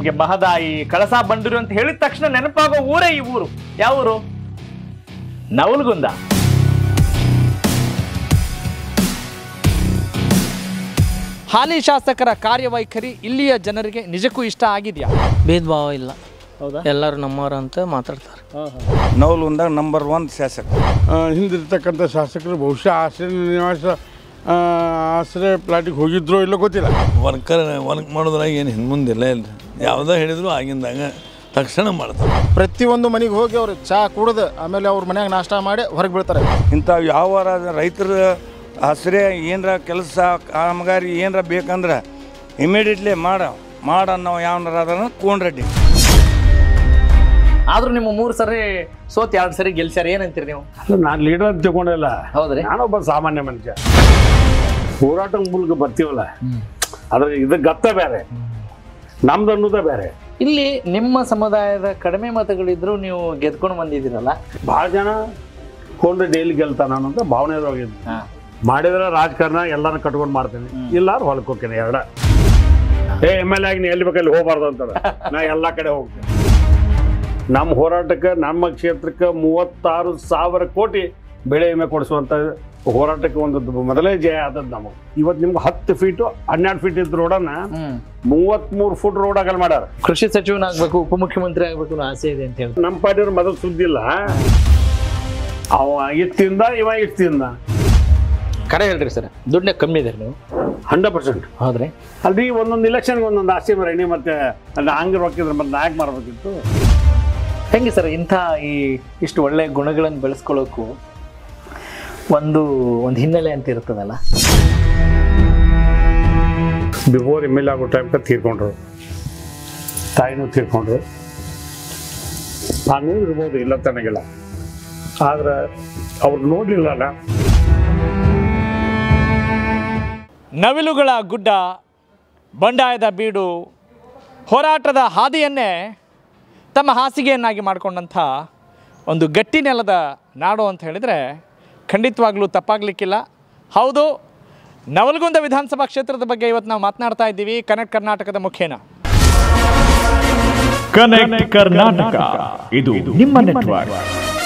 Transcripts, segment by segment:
ನಿಮ್ಗೆ ಮಹದಾಯಿ ಕಳಸಾ ಬಂಡೂರು ಅಂತ ಹೇಳಿದ ತಕ್ಷಣ ನೆನಪಾಗೋ ಊರೇ ಈ ಊರು ಯಾವ ಊರು ನವಲ್ಗುಂದ ಹಾಲಿ ಶಾಸಕರ ಕಾರ್ಯವೈಖರಿ ಇಲ್ಲಿಯ ಜನರಿಗೆ ನಿಜಕ್ಕೂ ಇಷ್ಟ ಆಗಿದೆಯಾ ಭೇದ ಭಾವ ಇಲ್ಲ ಹೌದಾ ಎಲ್ಲರೂ ನಮ್ಮವ್ರು ಅಂತ ಮಾತಾಡ್ತಾರೆ ನವಲುಂದಾಗ ನಂಬರ್ ಒನ್ ಶಾಸಕ ಆ, ಹಿಂದಿರ್ತಕ್ಕಂಥ ಶಾಸಕರು ಬಹುಶಃ ಆಶ್ರಯ ನಿವಾಸ ಆ, ಆಶ್ರಯ ಪ್ಲಾಟಿಗೆ ಹೋಗಿದ್ರೋ ಇಲ್ಲೋ ಗೊತ್ತಿಲ್ಲ ವರ್ಕರ್ ವರ್ಕ್ ಮಾಡೋದ್ರಾಗ ಏನು ಹಿಂದೆ ಇಲ್ಲ ಇಲ್ಲ ಯಾವುದೇ ಹೇಳಿದ್ರು ಆಗಿಂದಾಗ ತಕ್ಷಣ ಮಾಡ್ತಾರೆ ಪ್ರತಿಯೊಂದು ಮನೆಗೆ ಹೋಗಿ ಅವ್ರು ಚಾ ಕುಡ್ದು ಆಮೇಲೆ ಅವ್ರ ಮನ್ಯಾಗ ನಾಷ್ಟ ಮಾಡಿ ಹೊರಗೆ ಬೀಳ್ತಾರೆ ಇಂಥವು ಯಾವ ರೈತರ ಆಶ್ರಯ ಏನರ ಕೆಲಸ ಕಾಮಗಾರಿ ಏನರ ಬೇಕಂದ್ರೆ ಇಮಿಡಿಯೇಟ್ಲಿ ಮಾಡ ಮಾಡ ನಾವು ಯಾವನಾರ ಅದನ್ನ ಕೋನ್ ರೆಡ್ಡಿ ಆದ್ರೂ ನಿಮ್ಮ ಮೂರು ಸರಿ ಸೋತ್ ಎರಡು ಸರಿ ಗೆಲ್ಸ್ಯಾರ ಏನಂತೀರಿ ನೀವು ನಾನು ಲೀಡರ್ ಅಂತ ತಿಳ್ಕೊಂಡಿಲ್ಲ ಹೌದ್ರಿ ನಾನೊಬ್ಬ ಸಾಮಾನ್ಯ ಮನುಷ್ಯ ಹೋರಾಟ ಮೂಲಕ ಬರ್ತೀವಲ್ಲ ಅದ್ರ ಇದು ಗತ್ತ ಬೇರೆ ನಮ್ದು ಅನ್ನೋದೇ ಬೇರೆ ಇಲ್ಲಿ ನಿಮ್ಮ ಸಮುದಾಯದ ಕಡಿಮೆ ಮತಗಳಿದ್ರು ನೀವು ಗೆದ್ಕೊಂಡು ಬಂದಿದ್ದೀರಲ್ಲ ಭಾಳ ಜನ ಕೊಂಡು ಡೈಲಿ ಗೆಲ್ತಾನ ಅನ್ನೋಂಥ ಭಾವನೆದೊಳಗಿದ್ದು ಮಾಡಿದ್ರೆ ರಾಜಕಾರಣ ಎಲ್ಲಾನು ಕಟ್ಕೊಂಡು ಮಾಡ್ತೀನಿ ಇಲ್ಲಾರು ಹೊಲಕ್ಕೆ ಹೋಗ್ತೀನಿ ಎರಡ ಏ ಎಮ್ ಎಲ್ ಆಗಿ ನೀ ಎಲ್ಲಿ ಬೇಕಲ್ಲಿ ಹೋಗ್ಬಾರ್ದು ಅಂತಾರೆ ನಾ ಎಲ್ಲ ಕಡೆ ಹೋಗ್ತೀನಿ ನಮ್ಮ ಹೋರಾಟಕ್ಕೆ ನಮ್ಮ ಕ್ಷೇತ್ರಕ್ಕೆ ಮೂವತ್ತಾರು ಸಾವಿರ ಕೋಟಿ ಬೆಳೆ ವಿಮೆ ಕೊಡಿಸುವಂಥ ಹೋರಾಟಕ್ಕೆ ಒಂದು ಮೊದಲೇ ಜಯ ಆದದ್ದು ನಮಗೆ ಇವತ್ತು ನಿಮ್ಗೆ ಹತ್ತು ಫೀಟು ಹನ್ನೆರಡು ಫೀಟ್ ಇದ್ದ ರೋಡನ್ನ ಮೂವತ್ತ್ಮೂರು ಫುಟ್ ರೋಡ್ ಆಗಲ್ ಮಾಡ್ಯಾರ ಕೃಷಿ ಸಚಿವನಾಗ್ಬೇಕು ಉಪಮುಖ್ಯಮಂತ್ರಿ ಆಗ್ಬೇಕು ಅನ್ನೋ ಆಸೆ ಇದೆ ಅಂತ ಹೇಳಿ ನಮ್ಮ ಪಾರ್ಟಿಯವ್ರ ಮೊದಲು ಸುದ್ದಿಲ್ಲ ಅವ ಇತ್ತಿಂದ ಇವ ಇತ್ತಿಂದ ಕರೆ ಹೇಳ್ರಿ ಸರ್ ದುಡ್ಡೇ ಕಮ್ಮಿ ಇದೆ ನೀವು ಹಂಡ್ರೆಡ್ ಪರ್ಸೆಂಟ್ ಹೌದ್ರಿ ಅಲ್ರಿ ಒಂದೊಂದು ಇಲೆಕ್ಷನ್ಗೆ ಒಂದೊಂದು ಆಸೆ ಮರೇನಿ ಮತ್ತೆ ಅಲ್ಲಿ ಹಂಗೆ ರೊಕ್ಕಿದ್ರೆ ಮತ್ತೆ ನಾಯಕ್ ಮಾರ್ಬೇಕಿತ್ತು ಹೆಂಗೆ ಸರ್ ಇಂಥ ಈ ಇಷ್ಟು ಒಳ್ಳೆ ಗುಣಗಳನ್ನು ಬೆಳೆಸ್ಕೊಳ್ಳೋಕ್ಕೂ ಒಂದು ಒಂದು ಹಿನ್ನೆಲೆ ಅಂತ ಇರ್ತದಲ್ಲ ಬಿಫೋರ್ ಎಮ್ ಎಲ್ ಆಗೋ ಟೈಮ್ಗೆ ತೀರ್ಕೊಂಡ್ರು ತಾಯಿನೂ ತೀರ್ಕೊಂಡ್ರು ನಾನು ಇರ್ಬೋದು ಇಲ್ಲ ತನಗಿಲ್ಲ ಆದ್ರೆ ಅವ್ರು ನೋಡ್ಲಿಲ್ಲಲ್ಲ ನವಿಲುಗಳ ಗುಡ್ಡ ಬಂಡಾಯದ ಬೀಡು ಹೋರಾಟದ ಹಾದಿಯನ್ನೇ ತಮ್ಮ ಹಾಸಿಗೆಯನ್ನಾಗಿ ಮಾಡಿಕೊಂಡಂಥ ಒಂದು ಗಟ್ಟಿ ನೆಲದ ನಾಡು ಅಂತ ಹೇಳಿದರೆ ಖಂಡಿತವಾಗ್ಲೂ ತಪ್ಪಾಗಲಿಕ್ಕಿಲ್ಲ ಹೌದು ನವಲಗುಂದ ವಿಧಾನಸಭಾ ಕ್ಷೇತ್ರದ ಬಗ್ಗೆ ಇವತ್ತು ನಾವು ಮಾತನಾಡ್ತಾ ಇದ್ದೀವಿ ಕನೆಕ್ಟ್ ಕರ್ನಾಟಕದ ಮುಖೇನ ಕನೆಕ್ಟ್ ಕರ್ನಾಟಕ ಇದು ನಿಮ್ಮ ನೆಟ್ವರ್ಕ್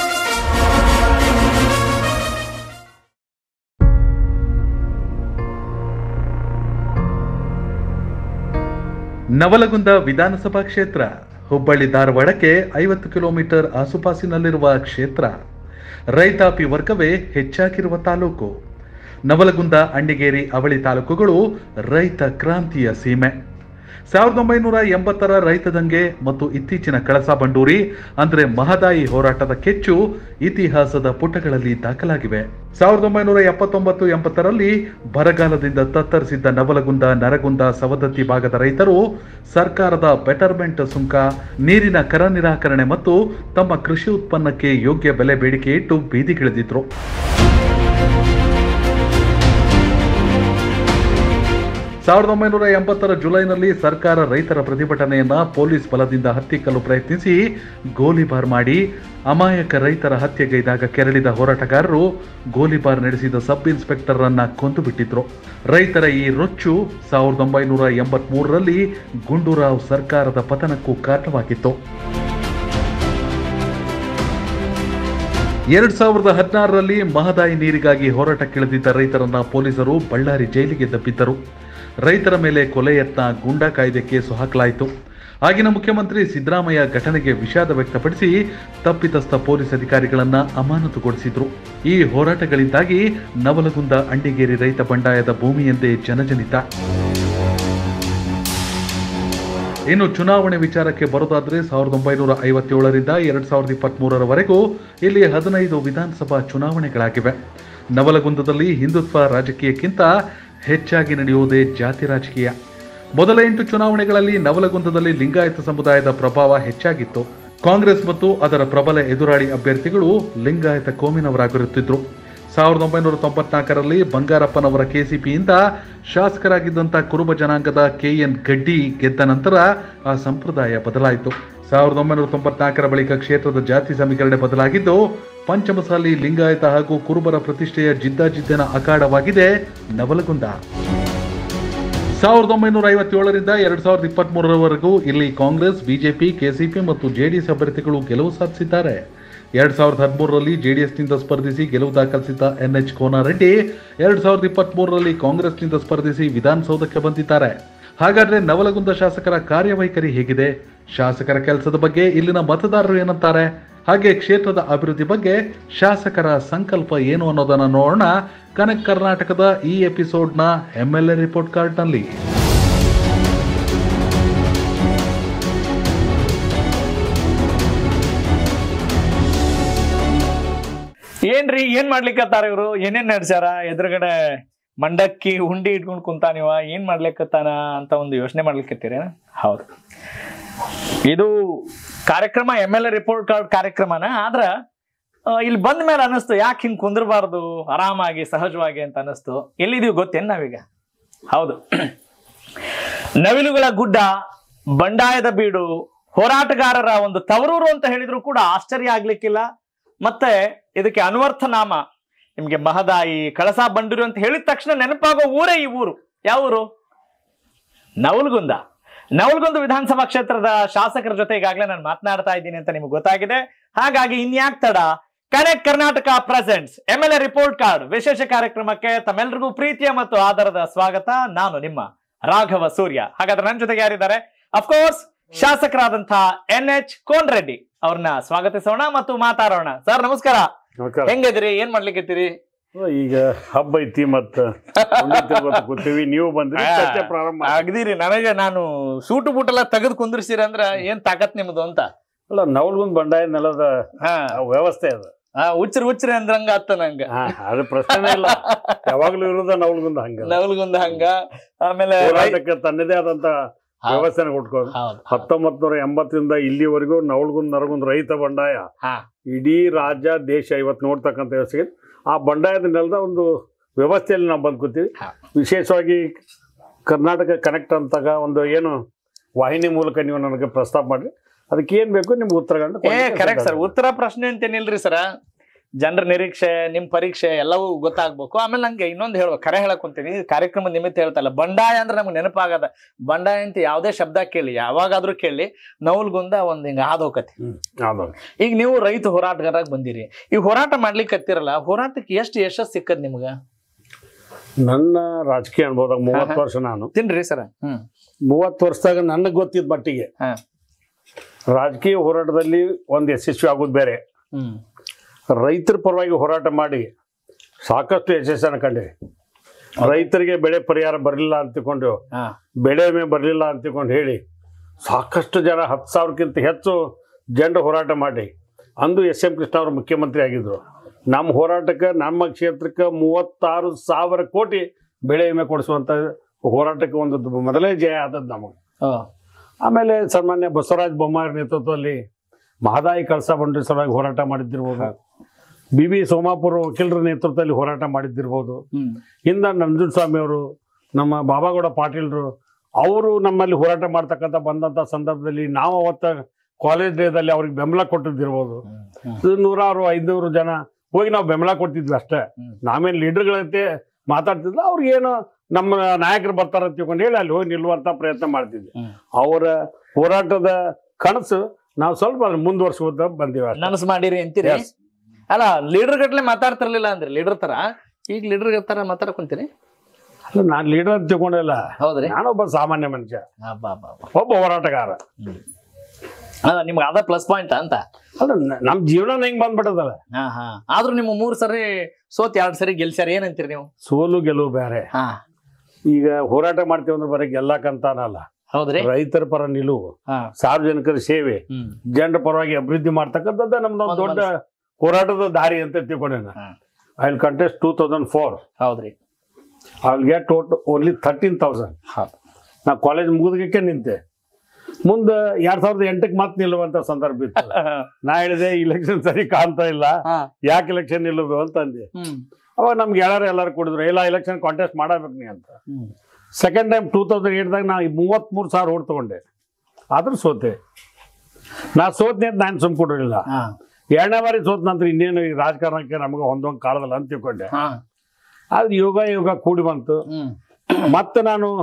ನವಲಗುಂದ ವಿಧಾನಸಭಾ ಕ್ಷೇತ್ರ ಹುಬ್ಬಳ್ಳಿ ಧಾರವಾಡಕ್ಕೆ ಐವತ್ತು ಕಿಲೋಮೀಟರ್ ಆಸುಪಾಸಿನಲ್ಲಿರುವ ಕ್ಷೇತ್ರ ರೈತಾಪಿ ವರ್ಗವೇ ಹೆಚ್ಚಾಗಿರುವ ತಾಲೂಕು ನವಲಗುಂದ ಅಂಡಿಗೇರಿ ಅವಳಿ ತಾಲೂಕುಗಳು ರೈತ ಕ್ರಾಂತಿಯ ಸೀಮೆ ಸಾವಿರದ ಒಂಬೈನೂರ ಎಂಬತ್ತರ ರೈತ ದಂಗೆ ಮತ್ತು ಇತ್ತೀಚಿನ ಕಳಸಾ ಬಂಡೂರಿ ಅಂದ್ರೆ ಮಹದಾಯಿ ಹೋರಾಟದ ಕೆಚ್ಚು ಇತಿಹಾಸದ ಪುಟಗಳಲ್ಲಿ ದಾಖಲಾಗಿವೆ ಸಾವಿರದ ಒಂಬೈನೂರ ಎಪ್ಪತ್ತೊಂಬತ್ತು ಎಂಬತ್ತರಲ್ಲಿ ಬರಗಾಲದಿಂದ ತತ್ತರಿಸಿದ್ದ ನವಲಗುಂದ ನರಗುಂದ ಸವದತ್ತಿ ಭಾಗದ ರೈತರು ಸರ್ಕಾರದ ಬೆಟರ್ಮೆಂಟ್ ಸುಂಕ ನೀರಿನ ಕರ ನಿರಾಕರಣೆ ಮತ್ತು ತಮ್ಮ ಕೃಷಿ ಉತ್ಪನ್ನಕ್ಕೆ ಯೋಗ್ಯ ಬೆಲೆ ಬೇಡಿಕೆ ಇಟ್ಟು ಬೀದಿಗಿಳಿದಿದ್ರು ಸಾವಿರದ ಒಂಬೈನೂರ ಎಂಬತ್ತರ ಜುಲೈನಲ್ಲಿ ಸರ್ಕಾರ ರೈತರ ಪ್ರತಿಭಟನೆಯನ್ನ ಪೊಲೀಸ್ ಬಲದಿಂದ ಹತ್ತಿಕ್ಕಲು ಪ್ರಯತ್ನಿಸಿ ಗೋಲಿಬಾರ್ ಮಾಡಿ ಅಮಾಯಕ ರೈತರ ಹತ್ಯೆಗೈದಾಗ ಕೆರಳಿದ ಹೋರಾಟಗಾರರು ಗೋಲಿಬಾರ್ ನಡೆಸಿದ ಸಬ್ ಇನ್ಸ್ಪೆಕ್ಟರ್ ಅನ್ನ ಕೊಂದು ಬಿಟ್ಟಿದ್ರು ರೈತರ ಈ ರೊಚ್ಚು ಸಾವಿರದ ಒಂಬೈನೂರ ಎಂಬತ್ ಮೂರರಲ್ಲಿ ಗುಂಡೂರಾವ್ ಸರ್ಕಾರದ ಪತನಕ್ಕೂ ಕಾರಣವಾಗಿತ್ತು ಎರಡ್ ಸಾವಿರದ ಹದಿನಾರರಲ್ಲಿ ಮಹದಾಯಿ ನೀರಿಗಾಗಿ ಹೋರಾಟಕ್ಕಿಳಿದಿದ್ದ ರೈತರನ್ನ ಪೊಲೀಸರು ಬಳ್ಳಾರಿ ಜೈಲಿಗೆ ದಬ್ಬಿದ್ದರು ರೈತರ ಮೇಲೆ ಕೊಲೆ ಯತ್ನ ಗೂಂಡಾ ಕಾಯ್ದೆ ಕೇಸು ಹಾಕಲಾಯಿತು ಆಗಿನ ಮುಖ್ಯಮಂತ್ರಿ ಸಿದ್ದರಾಮಯ್ಯ ಘಟನೆಗೆ ವಿಷಾದ ವ್ಯಕ್ತಪಡಿಸಿ ತಪ್ಪಿತಸ್ಥ ಪೊಲೀಸ್ ಅಧಿಕಾರಿಗಳನ್ನ ಅಮಾನತುಗೊಳಿಸಿದ್ರು ಈ ಹೋರಾಟಗಳಿಂದಾಗಿ ನವಲಗುಂದ ಅಂಡಿಗೇರಿ ರೈತ ಬಂಡಾಯದ ಭೂಮಿಯೆಂದೇ ಜನಜನಿತ ಇನ್ನು ಚುನಾವಣೆ ವಿಚಾರಕ್ಕೆ ಬರೋದಾದ್ರೆ ಸಾವಿರದ ಒಂಬೈನೂರ ಐವತ್ತೇಳರಿಂದ ಎರಡ್ ಸಾವಿರದ ಇಪ್ಪತ್ತ್ ಮೂರರವರೆಗೂ ಇಲ್ಲಿ ಹದಿನೈದು ವಿಧಾನಸಭಾ ಚುನಾವಣೆಗಳಾಗಿವೆ ನವಲಗುಂದದಲ್ಲಿ ಹಿಂದುತ್ವ ರಾಜಕೀಯಕ್ಕಿಂತ ಹೆಚ್ಚಾಗಿ ನಡೆಯುವುದೇ ಜಾತಿ ರಾಜಕೀಯ ಮೊದಲ ಎಂಟು ಚುನಾವಣೆಗಳಲ್ಲಿ ನವಲಗುಂದದಲ್ಲಿ ಲಿಂಗಾಯತ ಸಮುದಾಯದ ಪ್ರಭಾವ ಹೆಚ್ಚಾಗಿತ್ತು ಕಾಂಗ್ರೆಸ್ ಮತ್ತು ಅದರ ಪ್ರಬಲ ಎದುರಾಳಿ ಅಭ್ಯರ್ಥಿಗಳು ಲಿಂಗಾಯತ ಕೋಮಿನವರಾಗಿರುತ್ತಿದ್ರು ಸಾವಿರದ ಒಂಬೈನೂರ ತೊಂಬತ್ನಾಲ್ಕರಲ್ಲಿ ಬಂಗಾರಪ್ಪನವರ ಕೆಸಿಪಿಯಿಂದ ಶಾಸಕರಾಗಿದ್ದಂಥ ಕುರುಬ ಜನಾಂಗದ ಕೆ ಎನ್ ಗಡ್ಡಿ ಗೆದ್ದ ನಂತರ ಆ ಸಂಪ್ರದಾಯ ಬದಲಾಯಿತು ಸಾವಿರದ ಒಂಬೈನೂರ ತೊಂಬತ್ನಾಲ್ಕರ ಬಳಿಕ ಕ್ಷೇತ್ರದ ಜಾತಿ ಸಮೀಕರಣ ಬದಲಾಗಿದ್ದು ಪಂಚಮಸಾಲಿ ಲಿಂಗಾಯತ ಹಾಗೂ ಕುರುಬರ ಪ್ರತಿಷ್ಠೆಯ ಜಿದ್ದಾಜಿದ್ದನ ಅಖಾಡವಾಗಿದೆ ನವಲಗುಂದ ಸಾವಿರದ ಒಂಬೈನೂರ ಐವತ್ತೇಳರಿಂದ ಎರಡ್ ಸಾವಿರದ ಇಪ್ಪತ್ತ್ ಮೂರರವರೆಗೂ ಇಲ್ಲಿ ಕಾಂಗ್ರೆಸ್ ಬಿಜೆಪಿ ಕೆಸಿಪಿ ಮತ್ತು ಜೆಡಿಎಸ್ ಅಭ್ಯರ್ಥಿಗಳು ಗೆಲುವು ಸಾಧಿಸಿದ್ದಾರೆ ಎರಡ್ ಸಾವಿರದ ಹದಿಮೂರರಲ್ಲಿ ಜೆಡಿಎಸ್ನಿಂದ ಸ್ಪರ್ಧಿಸಿ ಗೆಲುವು ದಾಖಲಿಸಿದ ಎನ್ಎಚ್ ಕೋನಾರೆಡ್ಡಿ ಎರಡ್ ಸಾವಿರದ ಇಪ್ಪತ್ತ್ ಮೂರರಲ್ಲಿ ಕಾಂಗ್ರೆಸ್ನಿಂದ ಸ್ಪರ್ಧಿಸಿ ವಿಧಾನಸೌಧಕ್ಕೆ ಬಂದಿದ್ದಾರೆ ಹಾಗಾದ್ರೆ ನವಲಗುಂದ ಶಾಸಕರ ಕಾರ್ಯವೈಖರಿ ಹೇಗಿದೆ ಶಾಸಕರ ಕೆಲಸದ ಬಗ್ಗೆ ಇಲ್ಲಿನ ಮತದಾರರು ಏನಂತಾರೆ ಹಾಗೆ ಕ್ಷೇತ್ರದ ಅಭಿವೃದ್ಧಿ ಬಗ್ಗೆ ಶಾಸಕರ ಸಂಕಲ್ಪ ಏನು ಅನ್ನೋದನ್ನ ನೋಡೋಣ ಕನೆಕ್ಟ್ ಕರ್ನಾಟಕದ ಈ ಎಪಿಸೋಡ್ನ ಎಂ ಎಲ್ ಎ ರಿಪೋರ್ಟ್ ಕಾರ್ಡ್ನಲ್ಲಿ ಏನ್ರಿ ಏನ್ ಮಾಡ್ಲಿಕ್ಕತ್ತಾರ ಇವ್ರು ಏನೇನ್ ನಡ್ಸ್ಯಾರ ಎದುರುಗಡೆ ಮಂಡಕ್ಕಿ ಹುಂಡಿ ಇಟ್ಕೊಂಡ್ ಕುಂತಾನಿವ ಏನ್ ಮಾಡ್ಲಿಕ್ಕತ್ತಾನ ಅಂತ ಒಂದು ಯೋಚನೆ ಮಾಡ್ಲಿಕ್ಕತ್ತೀರೇನ ಹೌದು ಇದು ಕಾರ್ಯಕ್ರಮ M L A report card ಕಾರ್ಯಕ್ರಮನ ಆದ್ರ ಆ, ಇಲ್ಲಿ ಬಂದ ಮೇಲೆ ಅನಿಸ್ತು ಯಾಕೆ ಹಿಂಗ್ ಕುಂದ್ರಬಾರ್ದು ಆರಾಮಾಗಿ ಸಹಜವಾಗಿ ಅಂತ ಅನಿಸ್ತು ಎಲ್ಲಿದೀವಿ ಗೊತ್ತೇನ್ ನಾವೀಗ ಹೌದು ನವಿಲುಗಳ ಗುಡ್ಡ ಬಂಡಾಯದ ಬೀಡು ಹೋರಾಟಗಾರರ ಒಂದು ತವರೂರು ಅಂತ ಹೇಳಿದ್ರು ಕೂಡ ಆಶ್ಚರ್ಯ ಆಗ್ಲಿಕ್ಕಿಲ್ಲ ಮತ್ತೆ ಇದಕ್ಕೆ ಅನ್ವರ್ಥ ನಾಮ ನಿಮ್ಗೆ ಮಹದಾಯಿ ಕಳಸಾ ಬಂಡೂರು ಅಂತ ಹೇಳಿದ ತಕ್ಷಣ ನೆನಪಾಗೋ ಊರೇ ಈ ಊರು ಯಾವ ಊರು ನವಲ್ಗುಂದ ನವಲ್ಗುಂದ ವಿಧಾನಸಭಾ ಕ್ಷೇತ್ರದ ಶಾಸಕರ ಜೊತೆ ಈಗಾಗಲೇ ನಾನು ಮಾತನಾಡ್ತಾ ಇದ್ದೀನಿ ಅಂತ ನಿಮ್ಗೆ ಗೊತ್ತಾಗಿದೆ ಹಾಗಾಗಿ ಇನ್ಯಾಕ್ ತಡ connect Karnataka presents M L A report card ವಿಶೇಷ ಕಾರ್ಯಕ್ರಮಕ್ಕೆ ತಮ್ಮೆಲ್ಲರಿಗೂ ಪ್ರೀತಿಯ ಮತ್ತು ಆಧಾರದ ಸ್ವಾಗತ ನಾನು ನಿಮ್ಮ ರಾಘವ ಸೂರ್ಯ ಹಾಗಾದ್ರೆ ನನ್ನ ಜೊತೆಗೆ ಯಾರಿದ್ದಾರೆ ಅಫ್ಕೋರ್ಸ್ ಶಾಸಕರಾದಂತಹ ಎನ್ ಎಚ್ ಕೋನ್ ರೆಡ್ಡಿ ಅವ್ರನ್ನ ಸ್ವಾಗತಿಸೋಣ ಮತ್ತು ಮಾತಾಡೋಣ ಸರ್ ನಮಸ್ಕಾರ ನಮಸ್ಕಾರ ಹೆಂಗಿದ್ರಿ ಏನ್ ಮಾಡ್ಲಿಕ್ಕಿದ್ದೀರಿ ಈಗ ಹಬ್ಬ ಐತಿ ಮತ್ತ ಉಂಡೆ ತಿರ್ಗೋತ ಕೂತೀವಿ ನೀವು ಬಂದ್ರಿ ಚರ್ಚೆ ಪ್ರಾರಂಭ ಮಾಡಿ. ಅಗದಿರಿ ನನಗೆ ನಾನು ಸೂಟು ಬೂಟ್ ಎಲ್ಲ ತೆಗೆದು ಕುಂದ್ರಿಸಿರಿ ಅಂದ್ರ ಏನ್ ತಾಕತ್ ನಿಮ್ದು ಅಂತ ಅಲ್ಲ ನವಲ್ಗುಂದ್ ಬಂಡಾಯ ನೆಲದ ಹಾ ಆ ವ್ಯವಸ್ಥೆ ಅದು ಆ, ಉಚ್ಚ್ರಿ ಉಚ್ಚ್ರಿ ಅಂದ್ರಂಗ ಅತ್ತ ನಂಗ ಹಾ ಅದು ಪ್ರಶ್ನೆ ಇಲ್ಲ ಯಾವಾಗ್ಲೂ ಇರೋದ ನವಲ್ಗುಂದ್ ಹಂಗ ನವಲ್ಗುಂದ ಹಂಗ ಆಮೇಲೆ ರೈ- ಹೋರಾಟಕ್ಕೆ ತನ್ನದೇ ಆದಂತ ಹೌದು. ವ್ಯವಸ್ಥೆನ ಕೊಟ್ಕೊಂಡು ಹೌದು ಹತ್ತೊಂಬತ್ ನೂರ ಎಂಬತ್ತರಿಂದ ಇಲ್ಲಿವರೆಗೂ ನವಲ್ಗುಂದ್ ನರಗುಂದ್ ರೈತ ಬಂಡಾಯ ಹಾ ಇಡೀ ರಾಜ್ಯ ದೇಶ ಇವತ್ತು ನೋಡ್ತಕ್ಕಂಥ ವ್ಯವಸ್ಥೆಗೆ ಆ ಬಂಡಾಯದ ನೆಲದ ಒಂದು ವ್ಯವಸ್ಥೆಯಲ್ಲಿ ನಾವು ಬಂದು ಕೂತೀವಿ ಹಾ. ವಿಶೇಷವಾಗಿ ಕರ್ನಾಟಕ ಕನೆಕ್ಟ್ ಅಂತಾಗ ಒಂದು ಏನು ವಾಹಿನಿ ಮೂಲಕ ನೀವು ನನಗೆ ಪ್ರಸ್ತಾಪ ಮಾಡ್ರಿ ಅದಕ್ಕೆ ಏನ್ ಬೇಕು ನಿಮ್ಗೆ ಉತ್ತರಗಳನ್ನ ಏ ಕೊಡ್ಲಿಕ್ಕೆ ಕರೆಕ್ಟ್ ಸರ್ ಸಿದ್ಧ. ಉತ್ತರ ಪ್ರಶ್ನೆ ಅಂತೇನಿಲ್ರಿ ಸರ ಜನರ ನಿರೀಕ್ಷೆ ನಿಮ್ ಪರೀಕ್ಷೆ ಎಲ್ಲವೂ ಗೊತ್ತಾಗ್ಬೇಕು ಆಮೇಲೆ ನಂಗೆ ಇನ್ನೊಂದು ಹೇಳ್ಬೇಕು ಖರೆ ಹೇಳಕ್ ಕುಂತೀನಿ ಕಾರ್ಯಕ್ರಮ ನಿಮಿತ್ತ ಹೇಳ್ತಲ್ಲ ಬಂಡಾಯ ಅಂದ್ರೆ ನಮ್ಗೆ ನೆನಪಾಗದ ಬಂಡಾಯ ಅಂತ ಯಾವುದೇ ಶಬ್ದ ಕೇಳಿ ಯಾವಾಗಾದ್ರೂ ಕೇಳಿ ನವಲ್ಗುಂದ ಒಂದ್ ಹಿಂಗ ಆದೋಕತಿ ಹ್ಮ್ ಹೌದು ಈಗ ನೀವು ರೈತ ಹೋರಾಟಗಾರಾಗ ಬಂದಿರಿ ಈ ಹೋರಾಟ ಮಾಡ್ಲಿಕ್ಕೆ ಹತ್ತಿರಲ್ಲ ಹೋರಾಟಕ್ಕೆ ಎಷ್ಟು ಯಶಸ್ಸು ಸಿಕ್ಕದ್ ನಿಮ್ಗ ನನ್ನ ರಾಜಕೀಯ ಅನುಭವದಾಗ ಮೂವತ್ತು ವರ್ಷ ನಾನು ತಿನ್ರಿ ಸರ ಹ್ಮ್ ಮೂವತ್ತು ವರ್ಷದಾಗ ನನಗೆ ಗೊತ್ತಿದ್ದ ಮಟ್ಟಿಗೆ ಹಾ. ರಾಜಕೀಯ ಹೋರಾಟದಲ್ಲಿ ಒಂದು ಯಶಸ್ವಿ ಆಗೋದು ಬೇರೆ ಹ್ಮ್ ರೈತರ ಪರವಾಗಿ ಹೋರಾಟ ಮಾಡಿ ಸಾಕಷ್ಟು ಯಶಸ್ಸನ್ನು ಕಂಡಿವಿ ರೈತರಿಗೆ ಬೆಳೆ ಪರಿಹಾರ ಬರಲಿಲ್ಲ ಅಂತಿಕೊಂಡು ಹಾ ಬೆಳೆ ವಿಮೆ ಬರಲಿಲ್ಲ ಅಂತಿಕೊಂಡು ಹೇಳಿ ಸಾಕಷ್ಟು ಜನ ಹತ್ತು ಸಾವಿರಕ್ಕಿಂತ ಹೆಚ್ಚು ಜನರು ಹೋರಾಟ ಮಾಡಿ ಅಂದು ಎಸ್ ಎಂ ಕೃಷ್ಣ ಅವರು ಮುಖ್ಯಮಂತ್ರಿ ಆಗಿದ್ರು ನಮ್ಮ ಹೋರಾಟಕ್ಕೆ ನಮ್ಮ ಕ್ಷೇತ್ರಕ್ಕೆ ಮೂವತ್ತಾರು ಸಾವಿರ ಕೋಟಿ ಬೆಳೆ ವಿಮೆ ಕೊಡಿಸುವಂಥ ಹೋರಾಟಕ್ಕೆ ಒಂದು ಮೊದಲೇ ಜಯ ಆದದ್ದು ನಮಗೆ ಓ, ಆಮೇಲೆ ಸನ್ಮಾನ್ಯ ಬಸವರಾಜ ಬೊಮ್ಮಾಯಿ ನೇತೃತ್ವದಲ್ಲಿ ಮಹದಾಯಿ ಕಳಸ ಬಂಡಿ ಸಲುವಾಗಿ ಹೋರಾಟ ಮಾಡಿದ್ದಿರ್ಬೋದು ಬಿ ಬಿ ಸೋಮಾಪುರ ವಕೀಲರ ನೇತೃತ್ವದಲ್ಲಿ ಹೋರಾಟ ಮಾಡಿದ್ದಿರ್ಬೋದು ಹ್ಮ್ ಹಿಂದ ನಂಜುಂಡಸ್ವಾಮಿ ಅವರು ನಮ್ಮ ಬಾಬಾಗೌಡ ಪಾಟೀಲ್ರು ಅವರು ನಮ್ಮಲ್ಲಿ ಹೋರಾಟ ಮಾಡ್ತಕ್ಕಂಥ ಬಂದಂಥ ಸಂದರ್ಭದಲ್ಲಿ ನಾವು ಅವತ್ತ ಕಾಲೇಜ್ ಡೇದಲ್ಲಿ ಅವ್ರಿಗೆ ಬೆಂಬಲ ಕೊಟ್ಟಿದ್ದಿರ್ಬೋದು ಇದು ನೂರಾರು ಐನೂರು ಜನ ಹೋಗಿ ನಾವು ಬೆಂಬಲ ಕೊಡ್ತಿದ್ವಿ ಅಷ್ಟೇ ಹ್ಮ್. ನಾವೇನು ಲೀಡರ್ಗಳಂತೆ ಮಾತಾಡ್ತಿದ್ವಿ ಅವ್ರಿಗೇನು ನಮ್ಮ ನಾಯಕರು ಬರ್ತಾರೆ ಅಂತ ತಿಳ್ಕೊಂಡು ಹೇಳಿ ಅಲ್ಲಿ ಹೋಗಿ ನಿಲ್ಲುವಂತ ಪ್ರಯತ್ನ ಮಾಡ್ತಿದ್ವಿ ಹ್ಮ್. ಅವರ ಹೋರಾಟದ ಕನಸು ನಾವು ಸ್ವಲ್ಪ ಮುಂದುವರ್ಸ್ಕೋತ ಬಂದೀವಿ ಅಷ್ಟೇ ನನಸ್ ಮಾಡಿರಿ ಅಂತೀರಿ Yes. ಅಲ್ಲ ಲೀಡರ್ ಗಟ್ಲೆ ಮಾತಾಡ್ತಿರ್ಲಿಲ್ಲ ಅಂದ್ರಿ ಲೀಡರ್ ತರ ಈಗ ಲೀಡರ್ ತರ ಮಾತಾಡಕ್ ಕುಂತೀರಿ ಅಲ್ಲ, ನಾನ್ ಲೀಡರ್ ಅಂತ ತಿಳ್ಕೊಂಡಿಲ್ಲ ಹೌದ್ರಿ ನಾನೊಬ್ಬ ಸಾಮಾನ್ಯ ಮನುಷ್ಯ ಅಬ್ಬಾ ಅಬ್ಬಾ ಅಬ್ಬಾ. ಒಬ್ಬ ಹೋರಾಟಗಾರ ಅಲ್ಲ ನಿಮ್ಗೆ ಅದ ಪ್ಲಸ್ ಪಾಯಿಂಟ್ ಅಂತ ಅಲ್ಲ ನ- ನಮ್ ಜೀವನ ಹೆಂಗ್ ಬಂದ್ಬಿಟ್ಟದಲ್ಲ ಹಾ ಹಾ ಆದ್ರೂ ನಿಮ್ಮ ಮೂರ್ ಸರಿ ಸೋತ್ ಎರಡ್ ಸರಿ ಗೆಲ್ಸ್ಯಾರ ಏನಂತೀರಿ ನೀವು ಸೋಲು ಗೆಲುವು ಬೇರೆ ಹಾ ಈಗ ಹೋರಾಟ ಮಾಡ್ತೀವಿ ಅಂದ್ರೆ ಬರೀ ಗೆಲ್ಲಕ್ಕಂತಾನಲ್ಲ ಹೌದ್ರಿ ರೈತರ ಪರ ನಿಲುವು ಹಾ ಸಾರ್ವಜನಿಕರ ಸೇವೆ ಹ್ಮ್ ಜನರ ಪರವಾಗಿ ಅಭಿವೃದ್ಧಿ ಮಾಡ್ತಕ್ಕಂಥದ್ದು ನಮ್ದು ಒಂದು ಒಂದು ದೊಡ್ಡ ಹೋರಾಟದ ದಾರಿ ಅಂತ ತಿಳ್ಕೊಂಡೆ ಹಾ. I will contest two thousand four ಹೌದ್ರಿ I will get total only thirteen thousand ಹೌದು ನಾ ಕಾಲೇಜ್ ಮುಗಿದಕ್ಕೆ ನಿಂತೆ ಮುಂದೆ ಎರಡ್ ಸಾವಿರದ ಎಂಟಕ್ಕೆ ಮತ್ತೆ ನಿಲ್ಲುವಂತ ಸಂದರ್ಭ ಇತ್ತು ನಾ ಹೇಳಿದೆ ಇಲೆಕ್ಷನ್ ಸರಿ ಕಾಣ್ತಾ ಇಲ್ಲ ಹಾ. ಯಾಕೆ ಇಲೆಕ್ಷನ್ ನಿಲ್ಲೋದು ಅಂತ ಅಂದೆ ಹ್ಮ್ ಅವಾಗ ನಮ್ಗೆ ಗೆಳೆಯರು ಎಲ್ಲರೂ ಕೊಡಿದ್ರು ಇಲ್ಲ ಇಲೆಕ್ಷನ್ ಕಾಂಟೆಸ್ಟ್ ಮಾಡಬೇಕು ನೀ ಅಂತ ಹ್ಮ್ ಸೆಕೆಂಡ್ ಟೈಮ್ ಟೂ ತೌಸಂಡ್ ಏಟ್ದಾಗ ನಾ ಮೂವತ್ತ್ಮೂರು ಸಾವಿರ ಓಟ್ ತಗೊಂಡೆ ಆದ್ರೂ ಸೋತೆ ನಾ ಸೋತ್ನೆ ಅಂತ ನಾನು ಸುಮ್ ಕೊಡಲಿಲ್ಲ ಹಾ ಎರಡನೇ ಬಾರಿ ಸೋತ್ ನಂತರ ಇನ್ನೇನು ಈ ರಾಜಕಾರಣಕ್ಕೆ ನಮಗೆ ಹೊಂದೋಂಗ್ ಕಾಲದಲ್ಲ ಅಂತ ತಿಳ್ಕೊಂಡೆ ಹಾ ಆದ್ರೆ ಯೋಗ ಯೋಗ ಕೂಡಿ ಬಂತು ಹ್ಮ್ ಮತ್ತೆ ನಾನು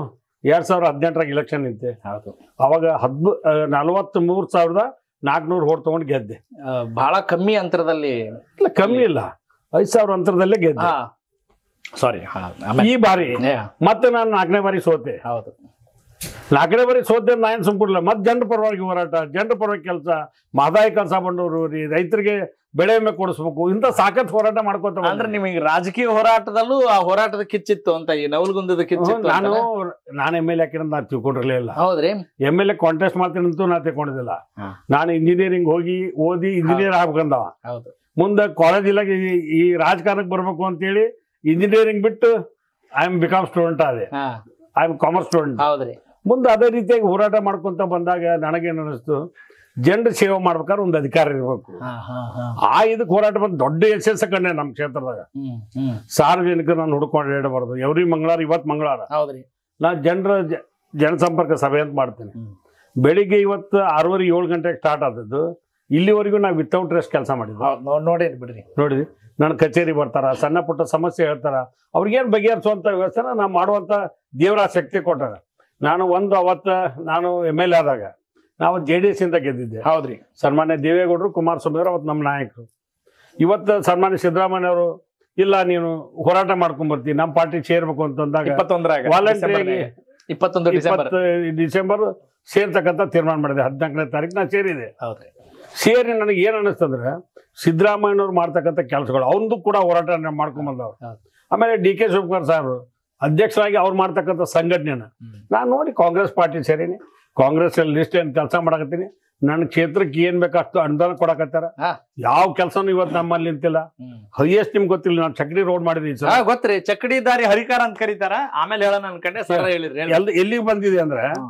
ಎರಡ್ ಸಾವಿರದ ಹದಿನೆಂಟರಾಗ ಇಲೆಕ್ಷನ್ ನಿಂತೆ ಹೌದು ಅವಾಗ ಹದ್ ನಲವತ್ತ್ ಮೂರ್ ಸಾವಿರದ ನಾಲ್ಕುನೂರು ಓಟ್ ತಗೊಂಡು ಗೆದ್ದೆ ಆ, ಬಹಳ ಕಮ್ಮಿ ಅಂತರದಲ್ಲಿ ಇಲ್ಲ ಕಮ್ಮಿ ಇಲ್ಲ ಐದ್ ಸಾವಿರ ಅಂತರದಲ್ಲೇ ಗೆದ್ದೆ ಹಾ ಸಾರಿ ಈ ಬಾರಿ ಮತ್ತೆ ನಾನು ನಾಲ್ಕನೇ ಬಾರಿ ಸೋತೆ ಹೌದು ನಾಲ್ಕನೇ ಬಾರಿ ಸೋತೆ ನಾ ಏನು ಸುಮ್ಕೊಡ್ಲಿಲ್ಲ ಮತ್ತೆ ಜನರ ಪರವಾಗಿ ಹೋರಾಟ ಜನರ ಪರವಾಗಿ ಕೆಲಸ ಮಾದಾಯ ಕೆಲಸ ಬಂದವರು ರೀ ರೈತರಿಗೆ ಬೆಳೆ ವಿಮೆ ಕೊಡಿಸ್ಬೇಕು ಇಂಥ ಸಾಕಷ್ಟು ಹೋರಾಟ ಮಾಡ್ಕೊತ ಬಂದೆ. ಅಂದ್ರೆ ನಿಮಗೆ ರಾಜಕೀಯ ಹೋರಾಟದಲ್ಲೂ ಆ ಹೋರಾಟದ ಕಿಚ್ಚಿತ್ತು ಅಂತ ಈ ನವಲ್ಗುಂದದ ಕಿಚ್ಚಿತ್ತು ನಾನು ಅಂತಲ್ಲ? ನಾನು ಎಮ್ ಎಲ್ ಎ ಹಾಕಿರೋದು ನಾನು ತಿಳ್ಕೊಂಡಿರ್ಲಿಲ್ಲ ಹೌದ್ರಿ ಎಮ್ ಎಲ್ ಎ ಕಾಂಟೆಸ್ಟ್ ಮಾಡ್ತೀನಿ ಅಂತೂ ನಾ ತಿಳ್ಕೊಂಡಿದ್ದಿಲ್ಲ ಹಾ. ನಾನು ಇಂಜಿನಿಯರಿಂಗ್ ಹೋಗಿ ಓದಿ ಇಂಜಿನಿಯರ್ ಆಗ್ಬೇಕಂದವ ಹೌದು ಮುಂದೆ ಕಾಲೇಜ್ ಇಲ್ಲ ಈ- ಈ ರಾಜಕಾರಣಕ್ಕೆ ಬರ್ಬೇಕು ಅಂತೇಳಿ ಇಂಜಿನಿಯರಿಂಗ್ ಬಿಟ್ಟು ಐ ಆಮ್ ಬಿಕಾಮ್ ಸ್ಟೂಡೆಂಟ್ ಆದೆ ಹಾ ಐ ಆಮ್ ಕಾಮರ್ಸ್ ಸ್ಟೂಡೆಂಟ್ ಹೌದ್ರಿ ಮುಂದೆ ಅದೇ ರೀತಿಯಾಗಿ ಹೋರಾಟ ಮಾಡ್ಕೊಂತ ಬಂದಾಗ ನನಗೇನು ಅನಿಸ್ತು ಜನರ ಸೇವೆ ಮಾಡ್ಬೇಕಾದ್ರೆ ಒಂದು ಅಧಿಕಾರ ಇರಬೇಕು ಹಾ ಹಾ ಹಾ ಆ ಇದಕ್ಕೆ ಹೋರಾಟ ಬಂದು ದೊಡ್ಡ ಯಶಸ್ಸ ಕಂಡೆ ನಮ್ಮ ಕ್ಷೇತ್ರದಾಗ ಹ್ಮ್ ಹ್ಮ್ ಸಾರ್ವಜನಿಕರು ನಾನು ಹುಡ್ಕೊಂಡು ಹೇಳಬಾರ್ದು ಎವ್ರಿ ಮಂಗಳವಾರ ಇವತ್ತು ಮಂಗಳವಾರ ಹೌದ್ರಿ ನಾ ಜನರ ಜ- ಜನಸಂಪರ್ಕ ಸಭೆ ಅಂತ ಮಾಡ್ತೀನಿ ಹ್ಮ್. ಬೆಳಿಗ್ಗೆ ಇವತ್ತು ಆರೂವರೆ ಏಳು ಗಂಟೆಗೆ ಸ್ಟಾರ್ಟ್ ಆದದ್ದು ಇಲ್ಲಿವರೆಗೂ ನಾವು ವಿತೌಟ್ ರೆಸ್ಟ್ ಕೆಲಸ ಮಾಡಿದ್ವಿ ಹೌದ್ ನೋ- ನೋಡೇನಿ ಬಿಡ್ರಿ ನೋಡಿದ್ವಿ ನನ್ನ ಕಚೇರಿ ಬರ್ತಾರ ಸಣ್ಣ ಪುಟ್ಟ ಸಮಸ್ಯೆ ಹೇಳ್ತಾರ ಅವ್ರಿಗೇನು ಬಗೆಹರಿಸುವಂತ ವ್ಯವಸ್ಥೆನ ನಾವು ಮಾಡುವಂತ ದೇವರ ಶಕ್ತಿ ಕೊಟ್ಟಾರ ನಾನು ಒಂದು ಅವತ್ತ ನಾನು ಎಮ್ ಎಲ್ ಎ ಆದಾಗ ನಾವು ಜೆ ಡಿ ಎಸ್ ಇಂದ ಗೆದ್ದಿದ್ದೆ ಹೌದ್ರಿ ಸನ್ಮಾನ್ಯ ದೇವೇಗೌಡರು ಕುಮಾರಸ್ವಾಮಿ ಅವರು ಅವತ್ತು ನಮ್ಮ ನಾಯಕರು ಇವತ್ತು ಸನ್ಮಾನ್ಯ ಸಿದ್ದರಾಮಯ್ಯ ಅವರು ಇಲ್ಲ ನೀನು ಹೋರಾಟ ಮಾಡ್ಕೊಂಡ್ ಬರ್ತೀನಿ ನಮ್ಮ ಪಾರ್ಟಿ ಸೇರ್ಬೇಕು ಅಂತಂದಾಗ ಇಪ್ಪತ್ತೊಂದರಾಗ ವಾಲಂಟ್ರಿಯಾಗಿ ಇಪ್ಪತ್ತೊಂದು ಡಿಸೆಂಬರ್ ಇಪ್ಪತ್ತು ಡಿಸೆಂಬರ್ ಸೇರ್ತಕ್ಕಂಥ ತೀರ್ಮಾನ ಮಾಡಿದೆ ಹದಿನಾಲ್ಕನೇ ತಾರೀಕು ನಾನು ಸೇರಿದೆ ಹೌದ್ರಿ ಸೇರಿ ನನಗೆ ಏನು ಅನ್ನಿಸ್ತಂದ್ರೆ ಸಿದ್ದರಾಮಯ್ಯನವ್ರು ಮಾಡ್ತಕ್ಕಂಥ ಕೆಲಸಗಳು ಅವ್ರದ್ದು ಕೂಡ ಹೋರಾಟ ನಾವ್ ಮಾಡ್ಕೊಂಡ್ ಬಂದವ್ರು ಹೌದು. ಆಮೇಲೆ ಡಿ ಕೆ ಶಿವಕುಮಾರ್ ಸಾಹೇಬರು ಅಧ್ಯಕ್ಷರಾಗಿ ಅವ್ರು ಮಾಡ್ತಕ್ಕಂಥ ಸಂಘಟನೆನ ನಾನು ನೋಡಿ ಕಾಂಗ್ರೆಸ್ ಪಾರ್ಟಿ ಸೇರೀನಿ ಕಾಂಗ್ರೆಸ್ ಲಿಸ್ಟ್ ಏನು ಕೆಲಸ ಮಾಡಕತ್ತೀನಿ ನನ್ನ ಕ್ಷೇತ್ರಕ್ಕೆ ಏನ್ ಬೇಕು ಅಷ್ಟು ಅನುದಾನ ಕೊಡಕತ್ತಾರ ಹಾ. ಯಾವ ಕೆಲಸನೂ ಇವತ್ತು ನಮ್ಮಲ್ಲಿ ನಿಂತಿಲ್ಲ ಹೈಯೆಸ್ಟ್ ನಿಮ್ಗೆ ಗೊತ್ತಿಲ್ಲ ನಾನು ಚಕ್ರಿ ರೋಡ್ ಮಾಡಿದೀನಿ ಹಾ ಸರ್ ಗೊತ್ತ್ರಿ ಚಕ್ಕಡಿ ದಾರಿ ಹರಿಕಾರ ಅಂತ ಕರೀತಾರ ಆಮೇಲೆ ಹೇಳೋಣ ಅನ್ಕಂಡೆ ಸರ ಹೇಳಿದ್ರಿ ಹೇಳಿ. ಎಲ್ ಎಲ್ಲಿಗೆ ಬಂದಿದೆ ಅಂದ್ರೆ ಹ್ಮ್.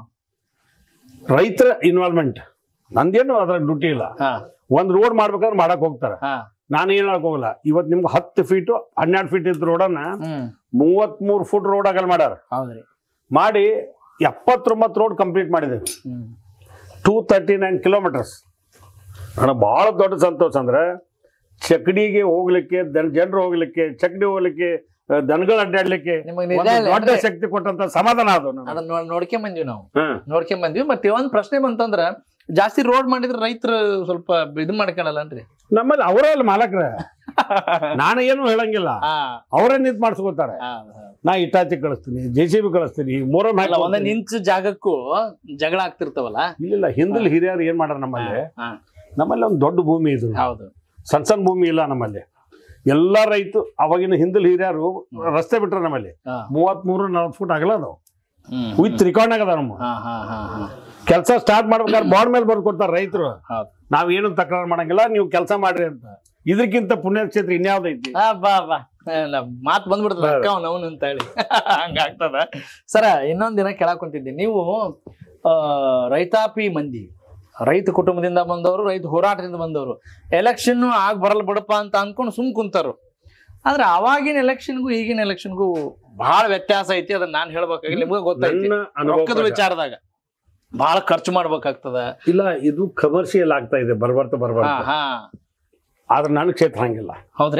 ರೈತರ ಇನ್ವಾಲ್ವ್ಮೆಂಟ್ ನಂದೇನು ಅದ್ರ ಡ್ಯೂಟಿ ಇಲ್ಲ ಹಾ ಒಂದ್ ರೋಡ್ ಮಾಡ್ಬೇಕಾದ್ರೆ ಮಾಡಕ್ ಹೋಗ್ತಾರ ಹಾ ನಾನು ಏನ್ ಹೇಳಕ್ ಹೋಗಲ್ಲ ಇವತ್ತು ನಿಮ್ಗೆ ಹತ್ತು ಫೀಟು ಹನ್ನೆರಡು ಫೀಟ್ ಇದ್ದ ರೋಡನ್ನ ಹ್ಮ್ ಮೂವತ್ಮೂರು ಫುಟ್ ರೋಡ್ ಆಗಲ್ ಮಾಡ್ಯಾರ ಹೌದ್ರಿ ಮಾಡಿ ಎಪ್ಪತ್ತೊಂಬತ್ತು ರೋಡ್ ಕಂಪ್ಲೀಟ್ ಮಾಡಿದೆ ಹ್ಮ್ ಟೂ ತರ್ಟಿ ನೈನ್ ಕಿಲೋಮೀಟರ್ಸ್ ನನಗೆ ಭಾಳ ದೊಡ್ಡ ಸಂತೋಷ ಅಂದ್ರೆ ಚಕಡಿಗೆ ಹೋಗ್ಲಿಕ್ಕೆ ದನ ಜನರು ಹೋಗ್ಲಿಕ್ಕೆ ಚಕಡಿ ಹೋಗ್ಲಿಕ್ಕೆ ಆ, ದನಗಳು ಅಡ್ಡಾಡ್ಲಿಕ್ಕೆ ನಿಮಗ್ ನಿಜ ಒಂದು ಇಲ್ಲ ದೊಡ್ಡ ಅಂದ್ರೆ- ಶಕ್ತಿ ಕೊಟ್ಟಂತ ಸಮಾಧಾನ ಅದು ನನಗೆ. ಅದನ್ನ ನೋಡ್- ನೋಡ್ಕೊಂಡ್ ಬಂದ್ವಿ ನಾವು ಹ್ಮ್. ನೋಡ್ಕೊಂಡ್ ಬಂದ್ವಿ ಮತ್ತೆ ಒಂದ್ ಪ್ರಶ್ನೆ ಬಂತಂದ್ರ ಜಾಸ್ತಿ ರೋಡ್ ಮಾಡಿದ್ರೆ ರೈತರು ಸ್ವಲ್ಪ ಇದು ಮಾಡ್ಕೊಳಲ್ಲನ್ರಿ ನಮ್ಮಲ್ಲಿ ಅವರೇ ಅಲ್ಲಿ ಮಾಲಕ್ರ ನಾನು ಏನು ಹೇಳಂಗಿಲ್ಲ ಹಾ ಅವರೇ ನಿಂತು ಮಾಡಿಸ್ಕೋತಾರೆ ಹಾ, ನಾ ಇಟಾಚಿ ಕಳಿಸ್ತೀನಿ ಜೆ ಸಿ ಬಿ ಕಳಿಸ್ತೀನಿ ಮೂರನ್ನ ಅಲ್ಲ ಒಂದೊಂದ್ ಇಂಚ್ ಜಾಗಕ್ಕೂ ಜಗಳ ಆಗ್ತಿರ್ತಾವಲ್ಲ ಇಲ್ಲ ಹಿಂದಲ್ ಹಿರಿಯರು ಏನ್ ಮಾಡ್ಯಾರ ನಮ್ಮಲ್ಲಿ ಹಾ, ನಮ್ಮಲ್ಲಿ ಒಂದು ದೊಡ್ಡ ಭೂಮಿ ಇದು ಹೌದು ಸಣ್ಣ ಸಣ್ಣ ಭೂಮಿ ಇಲ್ಲ ನಮ್ಮಲ್ಲಿ ಎಲ್ಲ ರೈತು ಅವಾಗಿನ ಹಿಂದಲ್ ಹಿರಿಯರು ರಸ್ತೆ ಬಿಟ್ರ ನಮ್ಮಲ್ಲಿ ಹಾ. ಮೂವತ್ಮೂರು ನಲ್ವತ್ತು ಫುಟ್ ಆಗಲ್ಲ ಅದು ಹ್ಮ್. ವಿತ್ ತ್ರಿಕೋಣ ಅದ ನಮ್ಮ ಹಾ ಹಾ ಹಾ ಹಾ ಕೆಲಸ ಸ್ಟಾರ್ಟ್ ಮಾಡ್ಬೇಕಾದ್ರೆ ಬಾಂಡ್ ಮೇಲೆ ಬರ್ದು ಕೊಡ್ತಾರೆ ರೈತರು ಹೌದು ನಾವ್ ಏನು ತಕರಾರು ಮಾಡಂಗಿಲ್ಲ ನೀವು ಕೆಲಸ ಮಾಡ್ರಿ ಅಂತ ಇದಕ್ಕಿಂತ ಪುಣ್ಯಕ್ಷೇತ್ರ ಇನ್ಯಾವ್ದೈತಿ ಆ, ಬಾ ಬಾ ಮಾತು ಬಂದ್ಬಿಡ್ತದ ಅಕ್ಕ ಅವನು ಅಂತ ಹೇಳಿ ಹಂಗಾಗ್ತದ ಸರ ಇನ್ನೊಂದ್ ದಿನ ಕೇಳಕ್ ಕುಂತಿದ್ದೆ ನೀವು ಆ, ರೈತಾಪಿ ಮಂದಿ ರೈತ ಕುಟುಂಬದಿಂದ ಬಂದವರು ರೈತ ಹೋರಾಟದಿಂದ ಬಂದವರು ಎಲೆಕ್ಷನ್ ಆಗ್ ಬರಲ್ಲ ಬಿಡಪ್ಪ ಅಂತ ಅನ್ಕೊಂಡು ಸುಮ್ ಕುಂತಾರು ಆದ್ರೆ ಅವಾಗಿನ ಎಲೆಕ್ಷನ್ಗೂ ಈಗಿನ ಎಲೆಕ್ಷನ್ಗೂ ಬಹಳ ವ್ಯತ್ಯಾಸ ಐತಿ ಅದನ್ನ ನಾನ್ ಹೇಳ್ಬೇಕಾಗಿಲ್ಲ ನಿಮ್ಗೆ ಗೊತ್ತೈತಿ ನನ್ನ ಅನುಭವ ರೊಕ್ಕದ ಪ್ರಕಾರ. ವಿಚಾರದಾಗ ಬಹಳ ಖರ್ಚು ಮಾಡ್ಬೇಕಾಗ್ತದ ಇಲ್ಲ ಇದು ಕಮರ್ಷಿಯಲ್ ಆಗ್ತಾ ಇದೆ ಬರ್ಬರ್ತ ಹಾ ಬರ್ಬರ್ತ ಹಾ ಆದ್ರೆ ನನ್ನ ಕ್ಷೇತ್ರ ಹಂಗಿಲ್ಲ ಹೌದ್ರಿ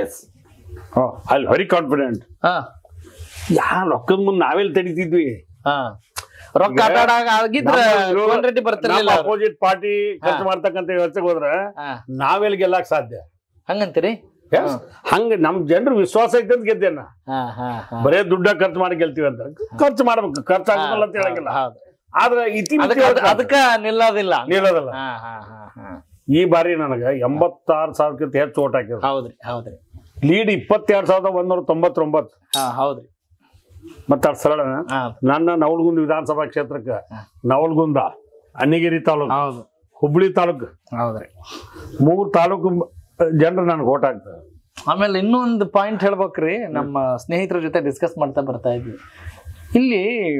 ಅಲ್ಲಿ ವೆರಿ ಕಾನ್ಫಿಡೆಂಟ್ ಹಾ ಯಾ ರೊಕ್ಕದ ಮುಂದೆ ನಾವೆಲ್ಲಿ ತಡಿತಿದ್ವಿ ಹಾ ರೊಕ್ಕ ಆಟ ಆಡಾಗ ಆಗಿದ್ರ ಕೋನ್ ರೆಡ್ಡಿ ಬರ್ತಿರ್ಲಿಲ್ಲ ಅವ್ರು. ಅಪೋಸಿಟ್ ಪಾರ್ಟಿ ಖರ್ಚು ಹಾ. ಮಾಡ್ತಕ್ಕಂಥ ವ್ಯವಸ್ಥೆಗೆ ಹೋದ್ರೆ ಹಾ ನಾವೆಲ್ಲಿ ಗೆಲ್ಲಕ್ ಸಾಧ್ಯ ಹಂಗಂತೀರಿ Yes. ಹಂಗ ನಮ್ ಜನರ ವಿಶ್ವಾಸ ಐತೆ ಅಂತ ಗೆದ್ದೇನ ಹಾ ಹಾ ಹಾ ಬರೇ ದುಡ್ಡ ಖರ್ಚು ಮಾಡಿ ಗೆಲ್ತೀವಿ ಅಂತ ಖರ್ಚು ಮಾಡ್ಬೇಕು ಖರ್ಚು ಆಗೋದಿಲ್ಲ ಅಂತ ಹೇಳಂಗಿಲ್ಲ ಹೌದು. ಆದ್ರೆ ಇತಿ ಅದಕ್ಕ ಅದ್- ಅದಕ್ಕ ನಿಲ್ಲೋದಿಲ್ಲ ನಿಲ್ಲೋದಿಲ್ಲ ಹಾ ಹಾ ಹಾ ಹಾ ಈ ಬಾರಿ ನನಗೆ ಎಂಬತ್ತಾರು ಸಾವಿರಕ್ಕಿಂತ ಹೆಚ್ಚು ಓಟ್ ಹಾಕಿದ್ರು ಹೌದ್ರಿ ಹೌದ್ರಿ ಲೀಡ್ ಇಪ್ಪತ್ತೆರಡು ಸಾವಿರದ ಒಂದೂರ ತೊಂಬತ್ತೊಂಬತ್ತು ಹಾ ಹೌದ್ರಿ ಮತ್ತೆ ಅದ್ ಸರಳ ಹಾ ನನ್ನ ನವಲಗುಂದ ವಿಧಾನಸಭಾ ಕ್ಷೇತ್ರಕ್ಕೆ ನವಲಗುಂದ ಅನ್ನಿಗಿರಿ ತಾಲೂಕು ಹೌದು ಹುಬ್ಳಿ ತಾಲೂಕು ಹೌದ್ರಿ ಮೂರು ತಾಲೂಕು ಜನರು ನನಗೆ ಓಟ್ ಹಾಕ್ತಾರೆ ಆಮೇಲೆ ಇನ್ನೊಂದು ಪಾಯಿಂಟ್ ಹೇಳ್ಬೇಕ್ರಿ ನಮ್ಮ ಸ್ನೇಹಿತರ ಜೊತೆ ಡಿಸ್ಕಸ್ ಮಾಡ್ತಾ ಬರ್ತಾ ಇದ್ವಿ ಇಲ್ಲಿ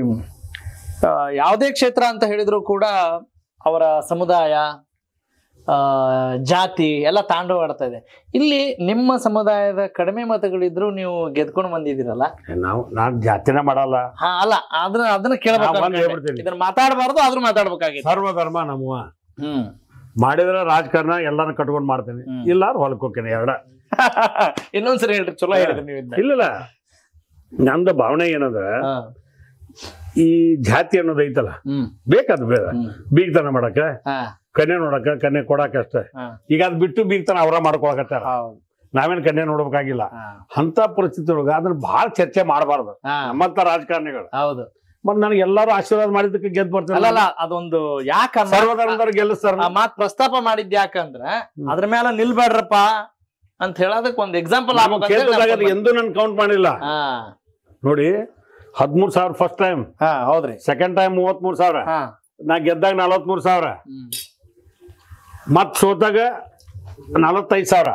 ಆ, ಯಾವುದೇ ಕ್ಷೇತ್ರ ಅಂತ ಹೇಳಿದ್ರು ಕೂಡ ಅವರ ಸಮುದಾಯ ಆ, ಜಾತಿ ಎಲ್ಲ ತಾಂಡವಾಡ್ತಾ ಇದೆ ಇಲ್ಲಿ ನಿಮ್ಮ ಸಮುದಾಯದ ಕಡಿಮೆ ಮತಗಳಿದ್ರು ನೀವು ಗೆದ್ಕೊಂಡು ಬಂದಿದ್ದೀರಲ್ಲ ನಾವು ನಾನು ಜಾತಿನೇ ಮಾಡಲ್ಲ ಹಾ ಅಲ್ಲ ಅದನ್ನ ಅದನ್ನ ಕೇಳ್ಬೇಕು ನಾ ಒಂದ್ ಅನ್ಕೊಂಡೆ. ಹೇಳ್ಬಿಡ್ತೀನಿ. ಇದನ್ನ ಮಾತಾಡಬಾರ್ದು ಆದ್ರೂ ಮಾತಾಡ್ಬೇಕಾಗಿತ್ತು ಸರ್ವಧರ್ಮ ನಮ್ಮವ ಹ್ಮ್ ಮಾಡಿದ್ರೆ ರಾಜಕಾರಣ ಎಲ್ಲಾನು ಕಟ್ಕೊಂಡು ಮಾಡ್ತೇನೆ ಹ್ಮ್. ಇಲ್ಲ ಹೊಲಕ್ಕೆ ಹೋಗ್ತೇನೆ ಎರಡ ಇನ್ನೊಂದ್ಸರಿ ಹೇಳ್ರಿ ಚಲೋ ಹೇಳಿದ್ರಿ ನೀವು ಇದನ್ನ ಇಲ್ಲ ನಂದು ಭಾವನೆ ಏನಂದ್ರೆ ಹಾ. ಈ ಜಾತಿ ಅನ್ನೋದು ಐತಲ್ಲ ಹ್ಮ್ ಬೇಕಾದ್ ಬೇಡ ಹ್ಮ್. ಬೀಗ್ತನ ಮಾಡಕ ಹಾ ಕನ್ಯೆ ನೋಡಕ ಕನ್ಯೆ ಕೊಡಕ ಅಷ್ಟೇ ಹಾ. ಈಗ ಅದ್ ಬಿಟ್ಟು ಬೀಗ್ತನ ಅವರ ಮಾಡ್ಕೊಳಕತ್ತಾರ ಹೌದು ನಾವೇನ್ ಕನ್ಯೆ ನೋಡ್ಬೇಕಾಗಿಲ್ಲ ಹಾ ಅಂತ ಪರಿಸ್ಥಿತಿ ಒಳಗ ಅದನ್ನ ಬಹಳ ಚರ್ಚೆ ಮಾಡಬಾರ್ದು ಹಾ ನಮ್ಮಂತ ರಾಜಕಾರಣಿಗಳು ಹೌದು ಮತ್ ನನಗೆ ಎಲ್ಲಾರು ಆಶೀರ್ವಾದ ಮಾಡಿದ್ದಕ್ಕೆ ಗೆದ್ದು ಬರ್ತಾರೆ ಅಲ್ಲಲ್ಲ ಅದೊಂದು ಯಾಕ ಸರ್ವಧರ್ಮದವ್ರು ಗೆಲ್ಲಿಸ್ತಾರ ಆ ಮಾತ್ ಪ್ರಸ್ತಾಪ ಮಾಡಿದ್ ಯಾಕಂದ್ರ ಅದ್ರ ಮೇಲೆ ನಿಲ್ಬೇಡ್ರಪ್ಪ ಅಂತ ಹೇಳೋದಕ್ ಒಂದ್ ಎಕ್ಸಾಂಪಲ್ ಕ್ಷೇತ್ರದಾಗ ಎಂದೂ ನನ್ ಕೌಂಟ್ ಮಾಡಿಲ್ಲ ಹಾ ನೋಡಿ ಹದ್ಮೂರ್ ಸಾವಿರ ಫಸ್ಟ್ ಟೈಮ್ ಹಾ ಹೌದ್ರಿ ಸೆಕೆಂಡ್ ಟೈಮ್ ಮೂವತ್ತ್ ಮೂರ್ ಸಾವಿರ ಹಾ ನಾ ಗೆದ್ದಾಗ ನಲವತ್ಮೂರ್ ಸಾವಿರ ಹ್ಮ್ ಮತ್ ಸೋತಾಗ ನಲವತ್ತೈದು ಸಾವಿರ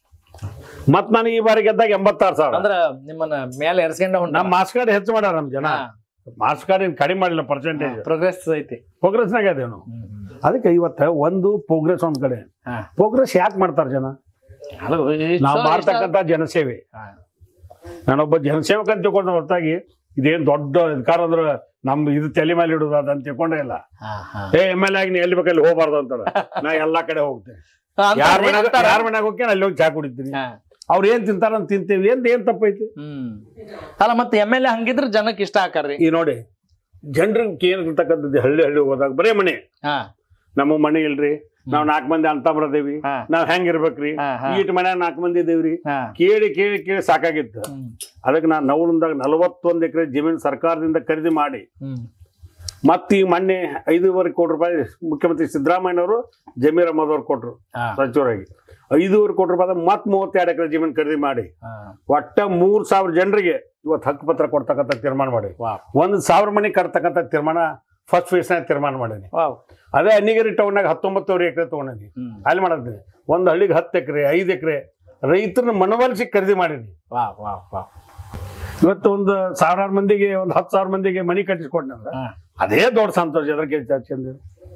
ಮತ್ ನಾನು ಈ ಬಾರಿ ಗೆದ್ದಾಗ ಎಂಬತ್ತಾರು ಸಾವಿರ ಅಂದ್ರ ನಿಮ್ಮನ್ನ ಮೇಲೆ ಎರ್ಸ್ಕೊಂಡ ನಮ್ ಮಾರ್ಕ್ಸ್ ಕಾರ್ಡ್ ಹೆಚ್ಚು ಮಾಡ್ಯಾರ ನಮ್ ಜನ ಮಾರ್ಕ್ಸ್ ಕಾರ್ಡ್ ಏನ್ ಕಡಿಮೆ ಮಾಡಿಲ್ಲ ಪರ್ಸೆಂಟೇಜ್ ಪ್ರೋಗ್ರೆಸ್ ಐತಿ ಪ್ರೋಗ್ರೆಸ್ನಾಗ ಅದೇನು ಅದಕ್ಕೆ ಇವತ್ತ ಒಂದು ಪ್ರೋಗ್ರೆಸ್ ಒಂದ್ ಕಡೆ ಹಾ. ಪ್ರೋಗ್ರೆಸ್ ಯಾಕೆ ಮಾಡ್ತಾರ ಜನ ಹಲೋ, ಇಷ್ಟ- ನಾವು ಇಷ್ಟ- ಮಾಡ್ತಕ್ಕಂತ ಜನಸೇವೆ ಹಾ. ನಾನೊಬ್ಬ ಜನಸೇವಕ ಅಂತ ತಿಳ್ಕೊಂಡು ಹೊರತಾಗಿ ಇದೇನ್ ದೊಡ್ಡ ಅಧಿಕಾರ ಅಂದ್ರೆ ನಮ್ ಇದು ತಲೆ ಮೇಲೆ ಇಡುದು ಅದಂತ ತಿಳ್ಕೊಂಡೇ ಇಲ್ಲ ಹಾ, ಹಾ. ಏ ಎಮ್ ಎಲ್ ಆಗಿ ನೀ ಎಲ್ಲಿ ಬೇಕಲ್ಲಿ ಹೋಗ್ಬಾರ್ದು ಅಂತಾರ ನಾ ಎಲ್ಲಾ ಕಡೆ ಹೋಗ್ತೇನೆ ಅಂತಾರ್ರಿ, ಯಾರ ಮನ್ಯಾಗ ಅಂತಾರ. ಯಾರ ಮನ್ಯಾಗ ಹೋಗ್ತೀನಿ ಅಲ್ಲಿ ಹೋಗಿ ಚಾ ಕುಡಿತೀನಿ ಹಾ. ಅವ್ರು ಏನ್ ತಿಂತಾರ ಅಂತ ತಿಂತೇವಿ ಏನ್ ಏನ್ ತಪ್ಪೈತಿ ಹ್ಮ್ ಅಲ್ಲ ಮತ್ತೆ ಎಮ್ ಎಲ್ ಎ ಹಂಗಿದ್ರ ಜನಕ್ಕೆ ಇಷ್ಟ ಆಕಾರ್ರಿ ಈ ನೋಡಿ ಜನರಿಗೆ ಏನ್ ಇರ್ತಕ್ಕಂಥದ್ದು ಹಳ್ಳಿ ಹಳ್ಳಿ ಹೋದಾಗ ಬರೇ ಮನೆ ಹಾ ನಮ್ಮ ಮನೆ ಇಲ್ರಿ ನಾವ್ ನಾಲ್ಕು ಮಂದಿ ಅಂತ ಬರದೇವಿ ಹಾ. ನಾವ್ ಹೆಂಗ್ ಇರ್ಬೇಕ್ರಿ ಹಾ, ಹಾ. ಈಟ್ ಮನ್ಯಾಗ ನಾಲ್ಕು ಮಂದಿ ಇದೇವ್ರಿ ಹಾ ಕೇಳಿ ಕೇಳಿ ಕೇಳಿ ಸಾಕಾಗಿತ್ತು ಹ್ಮ್ ಅದಕ್ಕೆ ನಾನು ನವಲಂದಾಗ ನಲವತ್ತೊಂದು ಎಕರೆ ಜಮೀನು ಸರ್ಕಾರದಿಂದ ಖರೀದಿ ಮಾಡಿ ಹ್ಮ್ ಮತ್ತೆ ಈ ಮೊನ್ನೆ ಐದೂವರೆ ಕೋಟಿ ರೂಪಾಯಿ ಮುಖ್ಯಮಂತ್ರಿ ಸಿದ್ದರಾಮಯ್ಯನವರು ಜಮೀರ್ ಅಹಮದ್ ಅವ್ರು ಕೊಟ್ರು ಹಾ. ಸಚಿವರಾಗಿ ಐದೂವರೆ ಕೋಟಿ ರೂಪಾಯಿ ಮತ್ ಮೂವತ್ತೆರಡು ಎಕರೆ ಜಮೀನು ಖರೀದಿ ಮಾಡಿ ಹಾ. ಒಟ್ಟ ಮೂರ್ ಸಾವಿರ ಜನರಿಗೆ ಇವತ್ತು ಹಕ್ಕು ಪತ್ರ ಕೊಡ್ತಕ್ಕಂಥ ತೀರ್ಮಾನ ಮಾಡಿ ವಾವ್. ಒಂದ್ ಸಾವಿರ ಮನೆ ಕಟ್ತಕ್ಕಂಥ ತೀರ್ಮಾನ ಫಸ್ಟ್ ಫೇಸ್ನಾಗ ತೀರ್ಮಾನ ಮಾಡೀನಿ ವಾವ್. ಅದೇ ಅನಿಗರಿ ಟೌನ್ನಾಗ ಹತ್ತೊಂಬತ್ತುವರೆ ಎಕರೆ ತಗೊಂಡಿನಿ ಹ್ಮ್. ಅಲ್ಲಿ ಮಾಡಿದ್ದೀನಿ ಒಂದು ಹಳ್ಳಿಗೆ ಹತ್ತು ಎಕರೆ ಐದು ಎಕರೆ ರೈತರನ್ನ ಮನವೊಲಿಸಿ ಖರೀದಿ ಮಾಡೀನಿ ವಾವ್, ವಾವ್, ವಾವ್. ಇವತ್ತು ಒಂದು ಸಾವಿರಾರು ಮಂದಿಗೆ ಒಂದು ಹತ್ತು ಸಾವಿರ ಮಂದಿಗೆ ಮನಿ ಕಟ್ಟಿಸ್ಕೊಟ್ಟೆ ಅಂದ್ರೆ ಹಾ. ಅದೇ ದೊಡ್ಡ ಸಂತೋಷ ಅದಕ್ಕೆ ಚಂದ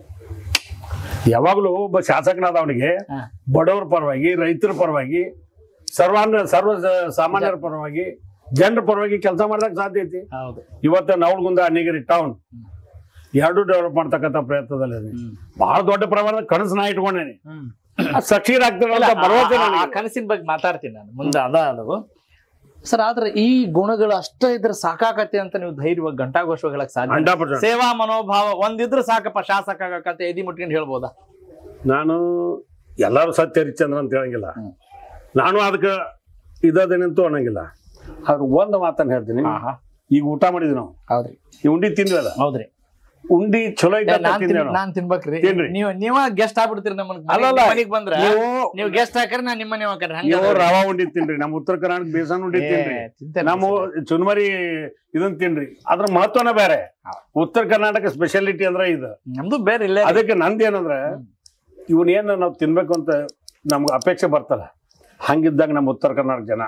ಯಾವಾಗಲೂ ಒಬ್ಬ ಶಾಸಕನಾದ ಅವನಿಗೆ ಹಾ. ಬಡವರ ಪರವಾಗಿ ರೈತರ ಪರವಾಗಿ ಸರ್ವಾನ್ನ ಸರ್ವ ಸ- ಸಾಮಾನ್ಯರ ಪರವಾಗಿ ಜನರ ಪರವಾಗಿ ಕೆಲಸ ಮಾಡಕ್ ಸಾಧ್ಯ ಐತಿ ಹೌದು ಇವತ್ತು ನವಲಗುಂದ ಅಣ್ಣಿಗಿರಿ ಟೌನ್ ಎರಡು ಡೆವಲಪ್ ಮಾಡ್ತಕ್ಕಂಥ ಪ್ರಯತ್ನದಲ್ಲಿ ಬಹಳ ದೊಡ್ಡ ಪ್ರಮಾಣದ ಕನಸು ನಾ ಇಟ್ಕೊಂಡೇನಿ ಹ್ಮ್. ಸಕ್ಸೀಡ್ ಆಗ್ತಾರೆ ಇಲ್ಲ, ಅಂತ ಭರವಸೆ ಆ- ಆ- ಆ ನನಗೆ. ಕನಸಿನ ಬಗ್ಗೆ ಮಾತಾಡ್ತೀನಿ ನಾನು ಮುಂದೆ ಅದ ಅದು ಸರ್ ಆದ್ರೆ ಈ ಗುಣಗಳು ಅಷ್ಟ ಇದ್ರೆ ಸಾಕಾಕತ್ತೆ ಅಂತ ನೀವು ಧೈರ್ಯವಾಗಿ ಗಂಟಾಘೋಷವಾಗಿ ಹೇಳಕ್ ಸಾಧ್ಯ 100%. ಸೇವಾ ಮನೋಭಾವ ಒಂದಿದ್ರೆ ಸಾಕಪ್ಪ ಶಾಸಕ ಆಗಕತ್ತೆ ಎದಿ ಮುಟ್ಕೊಂಡು ಹೇಳ್ಬೋದಾ ನಾನು ಎಲ್ಲಾರು ಸತ್ಯ ಹರಿಶ್ಚಂದ್ರ ಅಂತ ಹೇಳಂಗಿಲ್ಲ ಹ್ಮ್. ನಾನು ಅದಕ್ಕೆ ಇದೇನಂತೂ ಅನ್ನಂಗಿಲ್ಲ ಆದ್ರೆ ಒಂದು ಮಾತನ್ನ ಹೇಳ್ತೀನಿ ಈಗ ಊಟ ಮಾಡಿದ್ವಿ ನಾವು ಹೌದ್ರಿ ಈ ಉಂಡಿ ತಿಂದ್ವಲ್ಲ ಹೌದ್ರಿ ಉಂಡಿ ಚಲೋ ಐತೆ ಅಂತ ನಾನ್ ತಿನ್- ತಿಂದ್ವಿ ನಾವು. ನಾನ್ ತಿನ್ಬೇಕ್ರಿ ತಿನ್ರಿ. ನೀವು ನೀವ ಗೆಸ್ಟ್ ಆಗ್ಬಿಡ್ತೀರಿ ನಮ್ಮ ಅಲ್ಲಲ್ಲ, ಮನೆಗ್ ಬಂದ್ರ ನೀವು ನೀವು ಗೆಸ್ಟ್ ಹಾಕ್ರಿ ನಾನ್ ನಿಮ್ಮ ಮನೆ ಹಾಕ್ರಿ ಹಂಗ ನೀವು ರವಾ ಉಂಡಿ ತಿನ್ರಿ ನಮ್ಮ ಉತ್ತರ ಕರ್ನಾಟಕ ಬೇಸನ್ ಉಂಡಿ ತಿನ್ರಿ ನಮ್ಮ ಚುನ್ಮರಿ ಇದನ್ ತಿನ್ರಿ ಅದ್ರ ಮಹತ್ವನ ಬೇರೆ ಉತ್ತರ ಕರ್ನಾಟಕ ಸ್ಪೆಷಾಲಿಟಿ ಅಂದ್ರೆ ಇದು ನಮ್ದು ಬೇರೆ ಇಲ್ಲೇ ಅದಕ್ಕೆ ನಂದೇನಂದ್ರೆ ಇವನ್ ಏನು ನಾವು ತಿನ್ಬೇಕು ಅಂತ ನಮ್ಗೆ ಅಪೇಕ್ಷೆ ಬರ್ತಲ್ಲ ಹಂಗಿದ್ದಾಗ ನಮ್ಮ ಉತ್ತರ ಕರ್ನಾಟಕ ಜನ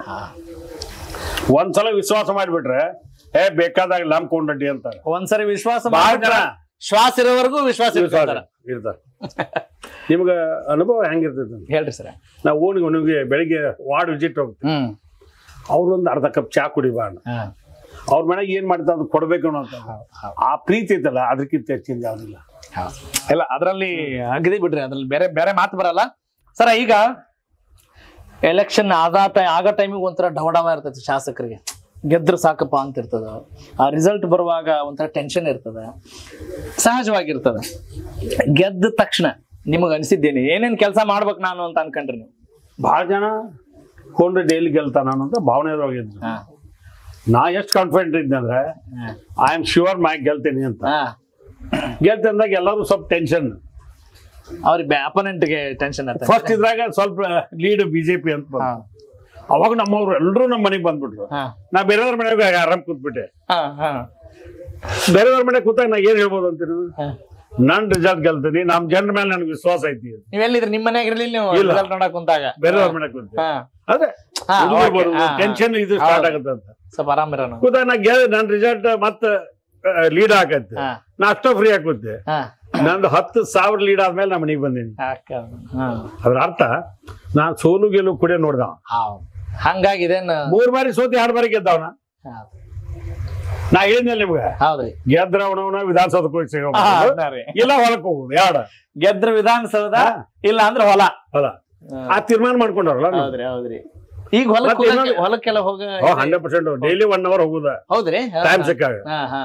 ಒಂದ್ಸಲ ವಿಶ್ವಾಸ ಮಾಡಿಬಿಟ್ರೆ ಏ ಬೇಕಾದಾಗ ಲಮ್ ಕೊಂಡಡ್ಡಿ ಅಂತಾರೆ ಒಂದ್ಸರಿ ವಿಶ್ವಾಸ ಬಹಳ ಮಾಡ್ಬಿಟ್ರ, ಜನ ಶ್ವಾಸ ಇರೋವರೆಗೂ ವಿಶ್ವಾಸ ವಿಶ್ವಾಸ ಇರ್ತಾರ ಇರ್ತಾರೆ ನಿಮ್ಗ ಅನುಭವ ಹೆಂಗಿರ್ತೈತೆ ಅಂತ? ಹೇಳ್ರಿ ಸರ್ ನಾವು ಓಣಿಗೆ ನಿಮಗೆ ಬೆಳಿಗ್ಗೆ ವಾರ್ಡ್ ವಿಸಿಟ್ ಹೋಗ್ತೀವಿ ಹ್ಮ್ ಅವ್ರೊಂದು ಅರ್ಧ ಕಪ್ ಚಾ ಕುಡಿಬಾ ಅಣ್ಣ ಹಾ. ಅವ್ರ ಮನೆಗೆ ಏನ್ ಮಾಡ್ತಾರೆ ಅದು ಕೊಡ್ಬೇಕು ಅನ್ನೋ ಅಂತ ಆ ಪ್ರೀತಿ ಐತಲ್ಲ ಅದಕ್ಕಿಂತ ಹೆಚ್ಚಿಂದ ಯಾವ್ದಿಲ್ಲ ಇಲ್ಲ ಅದ್ರಲ್ಲಿ ಅಗದಿ ಬಿಡ್ರಿ ಅದ್ರಲ್ಲಿ ಬೇರೆ ಬೇರೆ ಮಾತು ಬರಲ್ಲ ಸರ ಈಗ ಎಲೆಕ್ಷನ್ ಆದ ಟೈ- ಆಗ ಟೈಮಿಗೆ ಒಂಥರ ಡವಡವ ಇರ್ತೈತಿ ಶಾಸಕರಿಗೆ ಗೆದ್ರು ಸಾಕಪ್ಪ ಅಂತ ಇರ್ತದ ಆ ರಿಸಲ್ಟ್ ಬರುವಾಗ ಒಂಥರ ಟೆನ್ಷನ್ ಇರ್ತದ ಸಹಜವಾಗಿರ್ತದ ಗೆದ್ದ ತಕ್ಷಣ ನಿಮಗ್ ಅನ್ಸಿದ್ದೇನೆ ಏನೇನ್ ಕೆಲಸ ಮಾಡ್ಬೇಕು ನಾನು ಅಂತ ಅನ್ಕೊಂಡ್ರಿ ನೀವು ಬಹಳ ಜನ ಕೊಂಡು ಡೈಲಿ ಗೆಲ್ತಾನ ಅನ್ನೋಂಥ ಭಾವನೆಯೊಳಗಿದ್ರು ಹಾ. ನಾ ಎಷ್ಟು ಕಾನ್ಫಿಡೆಂಟ್ ಇದ್ದೆ ಅಂದ್ರೆ ಹಾ. ಐ ಆಮ್ ಶ್ಯೂರ್ ಮೈ ಗೆಲ್ತೀನಿ ಅಂತ ಹಾ. ಗೆಲ್ತೆ ಅಂದಾಗ ಎಲ್ಲರೂ ಸ್ವಲ್ಪ ಟೆನ್ಷನ್ ಅವ್ರಿಗೆ ಅಪೋನೆಂಟ್ಗೆ ಟೆನ್ಷನ್ ಫಸ್ಟ್ ಇದ್ರಾಗ ಸ್ವಲ್ಪ ಲೀಡ್ ಬಿಜೆಪಿ ಅಂತ ಬಂತು. ಅವಾಗ ನಮ್ಮವ್ರು ಎಲ್ಲರೂ ನಮ್ಮ ಮನೆಗೆ ಬಂದ್ಬಿಟ್ರು ನಾ ಬೇರೆಯವ್ರ ಮನೆಗೆ ಆರಾಮ್ ಕೂತ್ಬಿಟ್ಟೆ ಬೇರೆಯವ್ರ ಮನೆ ಕೂತಾಗ ನಾ ಏನ್ ಹೇಳ್ಬೋದು ಅಂತೀನಿ ನನ್ ರಿಸಲ್ಟ್ ಗೆಲ್ತೀನಿ ನಮ್ ಜನರ ಮೇಲೆ ನನ್ಗೆ ವಿಶ್ವಾಸ ಐತಿ ನೀವೆಲ್ಲಿದ್ರಿ ನಿಮ್ಮ ಮನೆಯಾಗ ಇರ್ಲಿಲ್ಲ ನೀವು ಇಲ್ಲ. result ನೋಡಕ್ ಕುಂತಾಗ ಬೇರೆಯವ್ರ ಮನೆ ಕೂತಿ ಹಾ. ಅದೇ ಹಾ, okay. ಹಾ, ಹಾ. ಟೆನ್ಷನ್ ಇದು ಸ್ಟಾರ್ಟ್ ಹೌದು. ಆಗತ್ತೆ ಅಂತ ಸ್ವಲ್ಪ ಆರಾಮಿರೋಣ ಕೂತಾಗ ನಾ ಗೆಲ್ ನನ್ ರಿಸಲ್ಟ್ ಮತ್ತೆ ಲೀಡ್ ಆಗತ್ತೆ ಹಾ. ನಾ ಅಷ್ಟೋ ಫ್ರೀ ಆಗುತ್ತೆ ಹಾ. ನಂದು ಹತ್ತು ಸಾವಿರ ಲೀಡ್ ಆದ್ಮೇಲೆ ನಾ ಮನೆಗೆ ಬಂದೀನಿ ಹಾಕ. ಹಾ. ಅದ್ರ ಅರ್ಥ ನಾನ್ ಸೋಲು ಗೆಲುವು ಕುಡಿಯೋ ನೋಡ್ದ ಹೌದ್. ಹಂಗಾಗಿದೇನ್ ಮೂರ್ ಬಾರಿ ಸೋತಿ ಎರಡು ಬಾರಿ ಗೆದ್ದವನ ನಾ ಹೇಳಿದ್ನಲ್ಲ ನಿಮ್ಗೆ ಹೌದ್ರಿ ಗೆದ್ರ ಅವನವನ ವಿಧಾನಸೌಧಕ್ಕೆ ಹೋಗಿ ಸಿಗೋ ಹಾ, ಅದ್ನಾರಿ. ಇಲ್ಲ ಹೊಲಕ್ ಹೋಗುದು ಯಾಡ ಗೆದ್ರ ವಿಧಾನಸೌಧ ಇಲ್ಲ ಅಂದ್ರೆ ಹೊಲ ಹೊಲ ಆ ತೀರ್ಮಾನ ಮಾಡ್ಕೊಂಡವ್ರಲ್ಲ ನೀವು? ಹೌದ್ರಿ ಹೌದ್ರಿ ಈಗ ಹೊಲಕ್ ಮತ್ತೆ ಹೋಗಕ್ಕೆ- ಇನ್ನೊಂದು- ಹೊಲಕ್ಕೆಲ್ಲ ಹೋಗ hundred percent daily one hour ಹೋಗುದ ಹೌದ್ರಿ ಹಾ, ಟೈಮ್ ಹಾ. ಸಿಕ್ಕಾಗ ಹಾ ಹಾ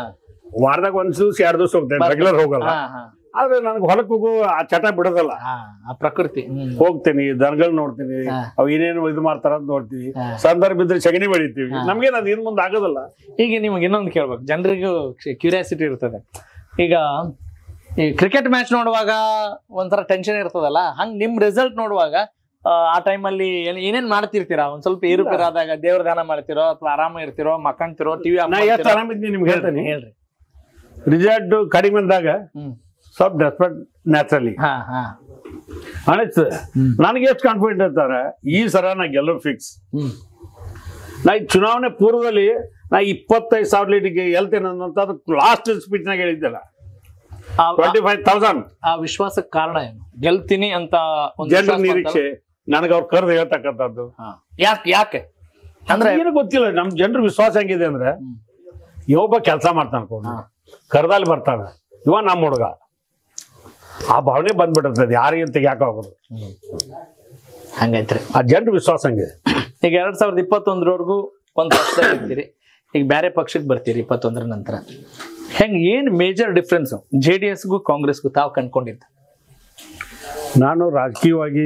ವಾರದಾಗ ಒಂದ್ ದಿವಸ ಎರಡು ದಿವಸ ಹೋಗ್ತೇನೆ ರೆಗ್ಯುಲರ್ ಹೋಗಲ್ಲ ಹಾ ಹಾ ಆದ್ರೆ ನನಗೆ ಹೊಲಕ್ಕೆ ಹೋಗೋ ಆ ಚಟ ಬಿಡೋದಲ್ಲ ಹಾ ಆ ಪ್ರಕೃತಿ ಹ್ಮ್. ಹೋಗ್ತೀನಿ ದನಗಳು ನೋಡ್ತೀನಿ ಹಾ. ಅವ್ ಏನೇನು ಇದು ಮಾಡ್ತಾರ ಅಂತ ನೋಡ್ತೀವಿ ಹಾ. ಸಂದರ್ಭ ಇದ್ರೆ ಸಗಣಿ ಬೆಳಿತೀವಿ ಹಾ. ನಮ್ಗೇನ್ ಅದು ಇನ್ ಮುಂದೆ ಆಗೋದಿಲ್ಲ ಈಗ ನಿಮಗೆ ಇನ್ನೊಂದು ಕೇಳ್ಬೇಕು ಜನರಿಗೂ ಕ್ಯೂರಿಯಾಸಿಟಿ ಇರ್ತದೆ ಈಗ ಈ ಕ್ರಿಕೆಟ್ ಮ್ಯಾಚ್ ನೋಡುವಾಗ ಒಂಥರ ಟೆನ್ಷನ್ ಇರ್ತದಲ್ಲ ಹಂಗ್ ನಿಮ್ ರಿಸಲ್ಟ್ ನೋಡುವಾಗ ಆ, ಆ ಟೈಮಲ್ಲಿ ಏನೇನ್ ಮಾಡ್ತಿರ್ತೀರಾ ಒಂದ್ ಸ್ವಲ್ಪ ಏರುಪೇರು ಆದಾಗ ದೇವ್ರ ದಾನ ಮಾಡ್ತಿರೋ ಅಥವಾ ಆರಾಮ ಇರ್ತಿರೋ ಮಕ್ಕಂತಿರೋ ಟಿವಿ ನಾ ಎಷ್ಟು ಆರಾಮಿದ್ದೀನಿ ನಿಮ್ಗೆ ಹೇಳ್ತೀನಿ ಹೇಳ್ರಿ ರಿಸಲ್ಟ್ ಕಡಿಮೆ ಬಂದಾಗ ಹ್ಮ್ ಸ್ವಲ್ಪ ಡೆಸ್ಪೆಕ್ಟ್ ನ್ಯಾಚುರಲಿ ಹಾ ಹಾ ಅನಿಸ್ತು ನನಗೆ ಎಷ್ಟು ಕಾನ್ಫಿಡೆಂಟ್ ಇರ್ತಾರೆ ಈ ಸಲ ನಾ ಗೆಲ್ಲೋ ಫಿಕ್ಸ್ ಹ್ಮ್ ನಾ ಈ ಚುನಾವಣೆ ಪೂರ್ವದಲ್ಲಿ ನಾ ಇಪ್ಪತ್ತೈದು ಸಾವಿರ ಲೀಟಿಗೆ ಗೆಲ್ತೇನೆ ಅನ್ನೋಂಥದ್ದು ಲಾಸ್ಟ್ ಸ್ಪೀಚ್ನಾಗ ಹೇಳಿದ್ದೆಲ್ಲ ಆ- ಟ್ವೆಂಟಿ ಫೈವ್ ತೌಸಂಡ್ ಆ ವಿಶ್ವಾಸಕ್ಕೆ ಕಾರಣ ಏನು ಗೆಲ್ತೀನಿ ಅಂತ ಒಂದು ಜನರ ವಿಶ್ವಾಸ ನಿರೀಕ್ಷೆ ನನಗೆ ಅವ್ರು ಕರೆದು ಹೇಳ್ತಕ್ಕಂಥದ್ದು ಹಾ. ಯಾಕೆ ಯಾಕೆ ಅಂದ್ರೆ ಏನು ಗೊತ್ತಿಲ್ಲ ನಮ್ ಜನರ ವಿಶ್ವಾಸ ಹೆಂಗಿದೆ ಅಂದ್ರೆ ಹ್ಮ್. ಇವೊಬ್ಬ ಕೆಲಸ ಮಾಡ್ತಾನೆ ಕೊಂಡು ಕರ್ದಲ್ಲಿ ಬರ್ತಾನೆ ಇವ ನಮ್ಮ ಹುಡುಗ ಆ ಭಾವನೆ ಬಂದ್ಬಿಟ್ಟಿರ್ತದೆ ಯಾರಿಗೆ ಅಂತ ಯಾಕೆ ಆಗೋದು ಹಂಗೈತ್ರಿ ಆ ಜನರ ವಿಶ್ವಾಸ ಹಂಗಿದೆ ಈಗ ಎರಡ್ ಸಾವಿರದ ಇಪ್ಪತ್ತೊಂದರವರೆಗೂ ಒಂದು ಪಕ್ಷದಲ್ಲಿ ಇರ್ತೀರಿ ಈಗ ಬೇರೆ ಪಕ್ಷಕ್ಕೆ ಬರ್ತೀರಿ ಇಪ್ಪತ್ತೊಂದರ ನಂತರ ಹೆಂಗ್ ಏನ್ ಮೇಜರ್ ಡಿಫ್ರೆನ್ಸ್ ಜೆ ಡಿ ಎಸ್ಗೂ ಕಾಂಗ್ರೆಸ್ಗೂ ತಾವು ಕಂಡ್ಕೊಂಡಿದ್ದು ನಾನು ರಾಜಕೀಯವಾಗಿ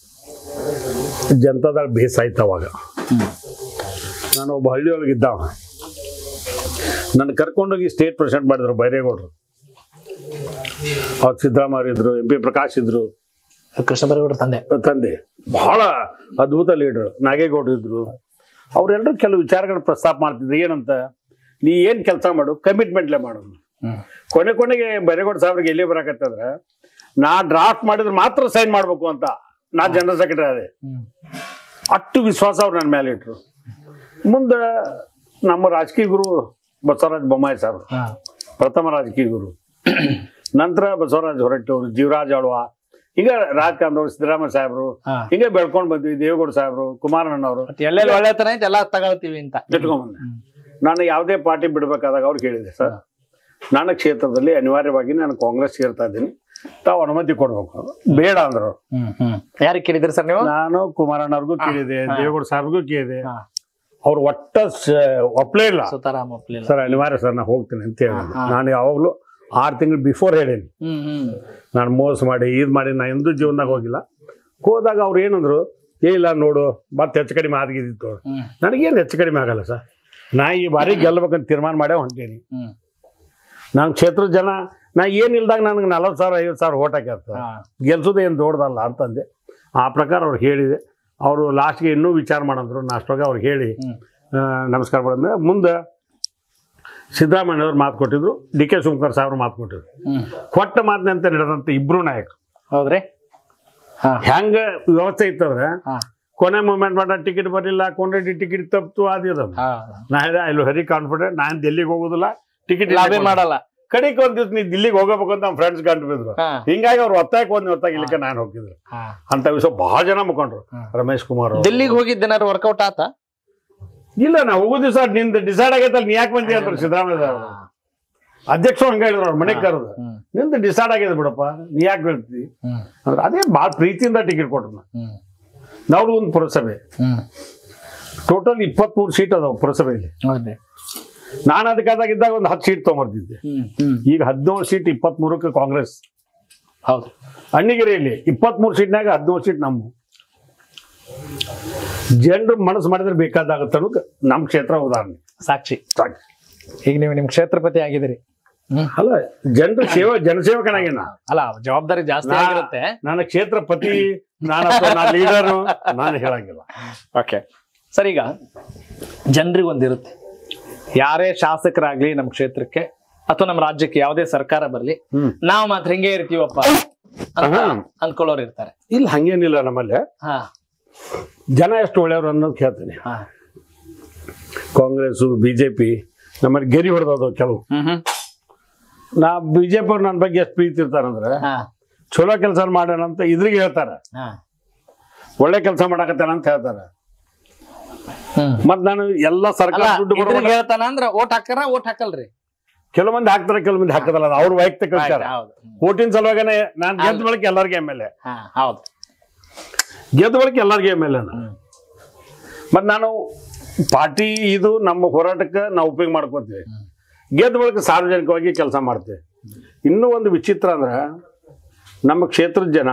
ಜನತಾದಳ ಬೇಸಾಯ್ತು ಅವಾಗ ನಾನು ಒಬ್ಬ ಹಳ್ಳಿಯೊಳಗೆ ಇದ್ದವ ನನ್ನ ಕರ್ಕೊಂಡೋಗಿ ಸ್ಟೇಟ್ ಪ್ರೆಸಿಡೆಂಟ್ ಮಾಡಿದ್ರು ಬೈರೇಗೌಡರು ಅವ್ರು ಸಿದ್ದರಾಮಯ್ಯ ಇದ್ರು ಎಂ ಪಿ ಪ್ರಕಾಶ್ ಇದ್ರು ಕೃಷ್ಣ ಬೈರೇಗೌಡ ತಂದೆ ತಂದೆ ಬಹಳ ಅದ್ಭುತ ಲೀಡರ್ ನಾಗೇಗೌಡ ಇದ್ರು ಅವರೆಲ್ಲರೂ ಕೆಲವು ವಿಚಾರಗಳನ್ನ ಪ್ರಸ್ತಾಪ ಮಾಡ್ತಿದ್ರು ಏನಂತ ನೀ ಏನ್ ಕೆಲಸ ಮಾಡು ಕಮಿಟ್ಮೆಂಟ್ಲೆ ಮಾಡು ಕೊನೆ ಕೊನೆಗೆ ಬೈರೇಗೌಡ ಸಾಹೇಬ್ರಿಗೆ ಎಲ್ಲಿ ಬರಾಕತ್ತಂದ್ರೆ ನಾ ಡ್ರಾಫ್ಟ್ ಮಾಡಿದ್ರೆ ಮಾತ್ರ ಸೈನ್ ಮಾಡ್ಬೇಕು ಅಂತ ನಾ ಜನರಲ್ ಸೆಕ್ರೆಟರಿ ಅದೇ ಅಷ್ಟು ವಿಶ್ವಾಸ ಅವ್ರು ನನ್ನ ಮೇಲೆ ಇಟ್ರು ಮುಂದೆ ನಮ್ಮ ರಾಜಕೀಯ ಗುರು ಬಸವರಾಜ ಬೊಮ್ಮಾಯಿ ಸಾಹೇಬ್ರು ಪ್ರಥಮ ರಾಜಕೀಯ ಗುರು ನಂತರ ಬಸವರಾಜ ಹೊರಟ್ಟಿ ಅವರು ಜೀವರಾಜ್ ಆಳ್ವ ಹಿಂಗ ರಾಜಕಾರಣದವ್ರು ಸಿದ್ದರಾಮಯ್ಯ ಸಾಹೇಬ್ರು ಹಾ. ಹಿಂಗೆ ಬೆಳ್ಕೊಂಡ್ ಬಂದ್ವಿ ದೇವೇಗೌಡ ಸಾಹೇಬ್ರು ಕುಮಾರಣ್ಣನವರು ಎಲ್ಲೆಲ್ಲಿ ಒಳ್ಳೆತನ ಐತೆ ಎಲ್ಲ ತಗೊಳ್ತೀವಿ ಅಂತ ಇಟ್ಕೊಂಡ್ಬಂದೆ ನಾನು ಯಾವುದೇ ಪಾರ್ಟಿ ಬಿಡ್ಬೇಕಾದಾಗ ಅವ್ರು ಕೇಳಿದೆ ಸರ್ ನನ್ನ ಕ್ಷೇತ್ರದಲ್ಲಿ ಅನಿವಾರ್ಯವಾಗಿ ನಾನು ಕಾಂಗ್ರೆಸ್ ಸೇರ್ತಾ ಇದ್ದೀನಿ ತಾವು ಅನುಮತಿ ಕೊಡ್ಬೇಕು ಬೇಡ ಅಂದ್ರು ಯಾರಿಗೆ ಕೇಳಿದ್ರಿ ಸರ್ ನೀವು ನಾನು ಕುಮಾರಣ್ಣವ್ರಿಗೂ ಕೇಳಿದೆ ದೇವೇಗೌಡ ಸಾಹೇಬ್ರಿಗೂ ಕೇಳಿದೆ ಹಾ. ಅವ್ರು ಒಟ್ಟ ಸ- ಒಪ್ಲೇ ಇಲ್ಲ ಸುತಾರಾಮ್ ಒಪ್ಲಿಲ್ಲ ಸರ್ ಅನಿವಾರ್ಯ ಸರ್ ನಾ ಹೋಗ್ತೀನಿ ಅಂತ ಹೇಳಿದೆ ನಾನು ಯಾವಾಗಲೂ ಆರು ತಿಂಗಳು ಬಿಫೋರ್ ಹೇಳೀನಿ ಹ್ಮ್ ಹ್ಮ್ ನಾನು ಮೋಸ ಮಾಡಿ ಇದು ಮಾಡಿ ನಾ ಎಂದೂ ಜೀವನದಾಗ ಹೋಗಿಲ್ಲ ಹೋದಾಗ ಅವ್ರು ಏನಂದ್ರು ಏ ಇಲ್ಲ ನೋಡು ಮತ್ತೆ ಹೆಚ್ಚು ಕಡಿಮೆ ಆಗಿದ್ದಿತ್ತು ಹ್ಮ್. ನನಗೇನು ಹೆಚ್ಚು ಕಡಿಮೆ ಆಗಲ್ಲ ಸರ್ ನಾ ಈ ಬಾರಿ ಗೆಲ್ಬೇಕಂತ ತೀರ್ಮಾನ ಮಾಡೇ ಹೊಂಟೀನಿ ಹ್ಮ್ ನಾನು ಕ್ಷೇತ್ರದ ಜನ ನಾ ಏನಿಲ್ದಾಗ ನನಗೆ ನಲವತ್ತು ಸಾವಿರ ಐವತ್ತು ಸಾವಿರ ಓಟ್ ಹಾಕ್ಯಾರ ಹಾ. ಗೆಲ್ಸೋದು ಏನು ದೊಡ್ಡದಲ್ಲ ಅಂತಂದೆ ಆ ಪ್ರಕಾರ ಅವ್ರು ಹೇಳಿದೆ ಅವರು ಲಾಸ್ಟ್ಗೆ ಇನ್ನೂ ವಿಚಾರ ಮಾಡಂದ್ರು ನಾಷ್ಟೊಳಗೆ ಅವ್ರು ಹೇಳಿ ಹ್ಮ್. ಆ, ನಮಸ್ಕಾರ ಬಂದ್ರೆ ಮುಂದೆ ಸಿದ್ದರಾಮಯ್ಯವ್ರು ಮಾತು ಕೊಟ್ಟಿದ್ರು ಡಿ ಕೆ ಶಿವಕುಮಾರ್ ಸಾಹೇಬ್ರು ಮಾತು ಕೊಟ್ಟಿದ್ರು ಹ್ಮ್ ಕೊಟ್ಟ ಮಾತಿನಂತೆ ನಡೆದಂತ ಇಬ್ರು ನಾಯಕರು ಹೌದ್ರಿ ಹಾ ಹೆಂಗ ವ್ಯವಸ್ಥೆ ಇತ್ತಂದ್ರೆ ಹಾ ಕೊನೆ ಮೂಮೆಂಟ್ ಮಾಡ ಟಿಕೆಟ್ ಬರಲಿಲ್ಲ ಕೊಂಡ್ರೆಡ್ಡಿ ಟಿಕೆಟ್ ತಪ್ಪಿತು ಅದು ಹಾ ನಾ ಹೇಳಿದೆ ಐ ವೆರಿ ಕಾನ್ಫಿಡೆಂಟ್ ನಾನು ದಿಲ್ಲಿಗೆ ಹೋಗುದಿಲ್ಲ ಟಿಕೆಟ್ ಲಾಬಿ ಮಾಡಲ್ಲ ಕಡೆಗೆ ಒಂದ್ ದಿವ್ಸ ನೀ ದಿಲ್ಲಿಗೆ ಹೋಗಬೇಕು ಅಂತ ನಮ್ಮ ಫ್ರೆಂಡ್ಸ್ ಗಂಟು ಬಿದ್ರು ಹಾ ಹಿಂಗಾಗಿ ಅವ್ರು ಒತ್ತಾಯಕ್ಕೆ ಒಂದ್ ಹೊತ್ತಾಗಿ ಇಲ್ಲಿಕ್ಕೆ ನಾನು ಹೋಗಿದ್ರು ಹಾ ಅಂತ ವಿಷಯ ಬಹಳ ಜನ ಮುಖಂಡ್ರು ರಮೇಶ್ ಕುಮಾರ್ ಅವ್ರು. ದಿಲ್ಲಿಗೆ ಹೋಗಿದ್ದೇನಾರು ವರ್ಕೌಟ್ ಆತ ಇಲ್ಲ ನಾ ಹೋಗೋ ದಿವಸ ನಿಂದ ಡಿಸೈಡ್ ಆಗೈತಲ್ಲ ನೀ ಯಾಕೆ ಬಂದಿ ಅಂತಾರೆ ಸಿದ್ದರಾಮಯ್ಯ ಸಾಹೇಬ್ರು. ಅಧ್ಯಕ್ಷರು ಹಂಗ ಹೇಳಿದ್ರು ಅವ್ರು ಮನೆಗೆ ಕರೆದು ಹ್ಮ್. ನಿಂದ ಡಿಸೈಡ್ ಆಗಿದೆ ಬಿಡಪ್ಪ ನೀ ಯಾಕೆ ಹೇಳ್ತಿ ಹ್ಮ್ ಅಂದ್ರೆ ಅದೇ ಭಾಳ ಪ್ರೀತಿಯಿಂದ ಟಿಕೆಟ್ ಕೊಟ್ರು ಹ್ಮ್ ನಾವು ಒಂದು ಪುರಸಭೆ ಹ್ಮ್ ಟೋಟಲ್ ಇಪ್ಪತ್ಮೂರು ಸೀಟ್ ಅದಾವ ಪುರಸಭೆಯಲ್ಲಿ ಹೌದ್ರಿ ನಾನು ಅದಕ್ಕಾದಾಗ ಇದ್ದಾಗ ಒಂದು ಹತ್ತು ಸೀಟ್ ತೊಗೊಂಬರ್ತಿದ್ದೆ ಹ್ಮ್ ಹ್ಮ್ ಈಗ ಹದಿನೇಳು ಸೀಟ್ ಇಪ್ಪತ್ಮೂರಕ್ಕೆ ಕಾಂಗ್ರೆಸ್ ಹೌದು ಅಣ್ಣಿಗೆರೆಯಲ್ಲಿ ಇಪ್ಪತ್ಮೂರು ಸೀಟ್ನಾಗ ಹದಿನೇಳು ಸೀಟ್ ನಮ್ಮ ಜನರು ಮನಸ್ಸು ಮಾಡಿದ್ರೆ ಬೇಕಾದಾಗತ್ತೆ ಅನ್ನೋದು ನಮ್ಮ ಕ್ಷೇತ್ರ ಉದಾಹರಣೆ ಸಾಕ್ಷಿ ಸಾಕು. ಈಗ ನೀವು ನಿಮ್ ಕ್ಷೇತ್ರಪತಿ ಆಗಿದ್ದೀರಿ ಹ್ಮ್ ಅಲ್ಲ ಜನರ ಸೇವೆ ಜನಸೇವಕನಾಗಿನ ಅಲ್ಲ ಜವಾಬ್ದಾರಿ ಜಾಸ್ತಿ ನಾ- ಆಗಿರುತ್ತೆ ನನ್ನ ಕ್ಷೇತ್ರಪತಿ ನಾನು ನಾ ಲೀಡರು ನಾನು ಹೇಳಂಗಿಲ್ಲ ಓಕೆ ಸರ್ ಈಗ ಜನರಿಗೆ ಒಂದಿರುತ್ತೆ ಯಾರೇ ಶಾಸಕರಾಗ್ಲಿ ನಮ್ಮ ಕ್ಷೇತ್ರಕ್ಕೆ ಅಥವಾ ನಮ್ಮ ರಾಜ್ಯಕ್ಕೆ ಯಾವುದೇ ಸರ್ಕಾರ ಬರ್ಲಿ ಹ್ಮ್. ನಾವು ಮಾತ್ರ ಹಿಂಗೆ ಇರ್ತೀವಪ್ಪ ಅಂತ ಹಾ. ಅನ್ಕೊಳ್ಳೋರು ಇರ್ತಾರೆ ಇಲ್ಲ ಹಂಗೇನಿಲ್ಲ ನಮ್ಮಲ್ಲಿ ಹಾ ಜನ ಎಷ್ಟು ಒಳ್ಳೆಯವರು ಅನ್ನೋದು ಕೇಳ್ತೀನಿ ಹಾ ಕಾಂಗ್ರೆಸ್ ಬಿಜೆಪಿ ನಮ್ಮಲ್ಲಿ ಗೆರಿ ಹೊಡೆದವು ಕೆಲವು ಹ್ಮ್ ಹ್ಮ್ ನಾ ಬಿಜೆಪಿ ಅವ್ರು ನನ್ನ ಬಗ್ಗೆ ಎಷ್ಟು ಪ್ರೀತಿ ಇರ್ತಾರಂದ್ರೆ ಹಾ ಚಲೋ ಕೆಲಸ ಮಾಡೋಣ ಅಂತ ಇದ್ರಿಗೆ ಹೇಳ್ತಾರೆ ಹಾ ಒಳ್ಳೆ ಕೆಲಸ ಮಾಡಕತ್ತಾನ ಅಂತ ಹೇಳ್ತಾರೆ ಹ್ಮ್ ಮತ್ ನಾನು ಎಲ್ಲ ಸರ್ಕಾರ ಅಲ್ಲ ದುಡ್ಡು ಬರೋ ಇದ್ರಿಗೆ ಹೇಳ್ತಾನ ಅಂದ್ರ ಓಟ್ ಹಾಕ್ತಾರ ಓಟ್ ಹಾಕಲ್ರಿ ಕೆಲವು ಮಂದಿ ಹಾಕ್ತಾರೆ ಕೆಲವು ಮಂದಿ ಹಾಕದಲ್ಲ ಅದು ಅವ್ರ ವೈಯಕ್ತಿಕ ವಿಚಾರ ಹೌದು ಓಟಿನ ಸಲುವಾಗನೆ ನಾನು ಗೆದ್ದ ಬಳಿಕ ಎಲ್ಲರಿಗೆ ಎಮ್ ಎಲ್ ಎ ಹಾ ಹೌದು ಗೆದ್ದ ಬಳಿಕ ಎಲ್ಲರಿಗೆ ಎಮ್ ಎಲ್ ಎ ಮತ್ ನಾನು ಪಾರ್ಟಿ ಇದು ನಮ್ಮ ಹೋರಾಟಕ್ಕೆ ನಾವು ಉಪಯೋಗ ಮಾಡ್ಕೋತೀವಿ ಗೆದ್ದ ಬಳಿಕ ಸಾರ್ವಜನಿಕವಾಗಿ ಕೆಲಸ ಮಾಡ್ತೀವಿ ಇನ್ನೂ ಒಂದು ವಿಚಿತ್ರ ಅಂದ್ರೆ ನಮ್ಮ ಕ್ಷೇತ್ರದ ಜನ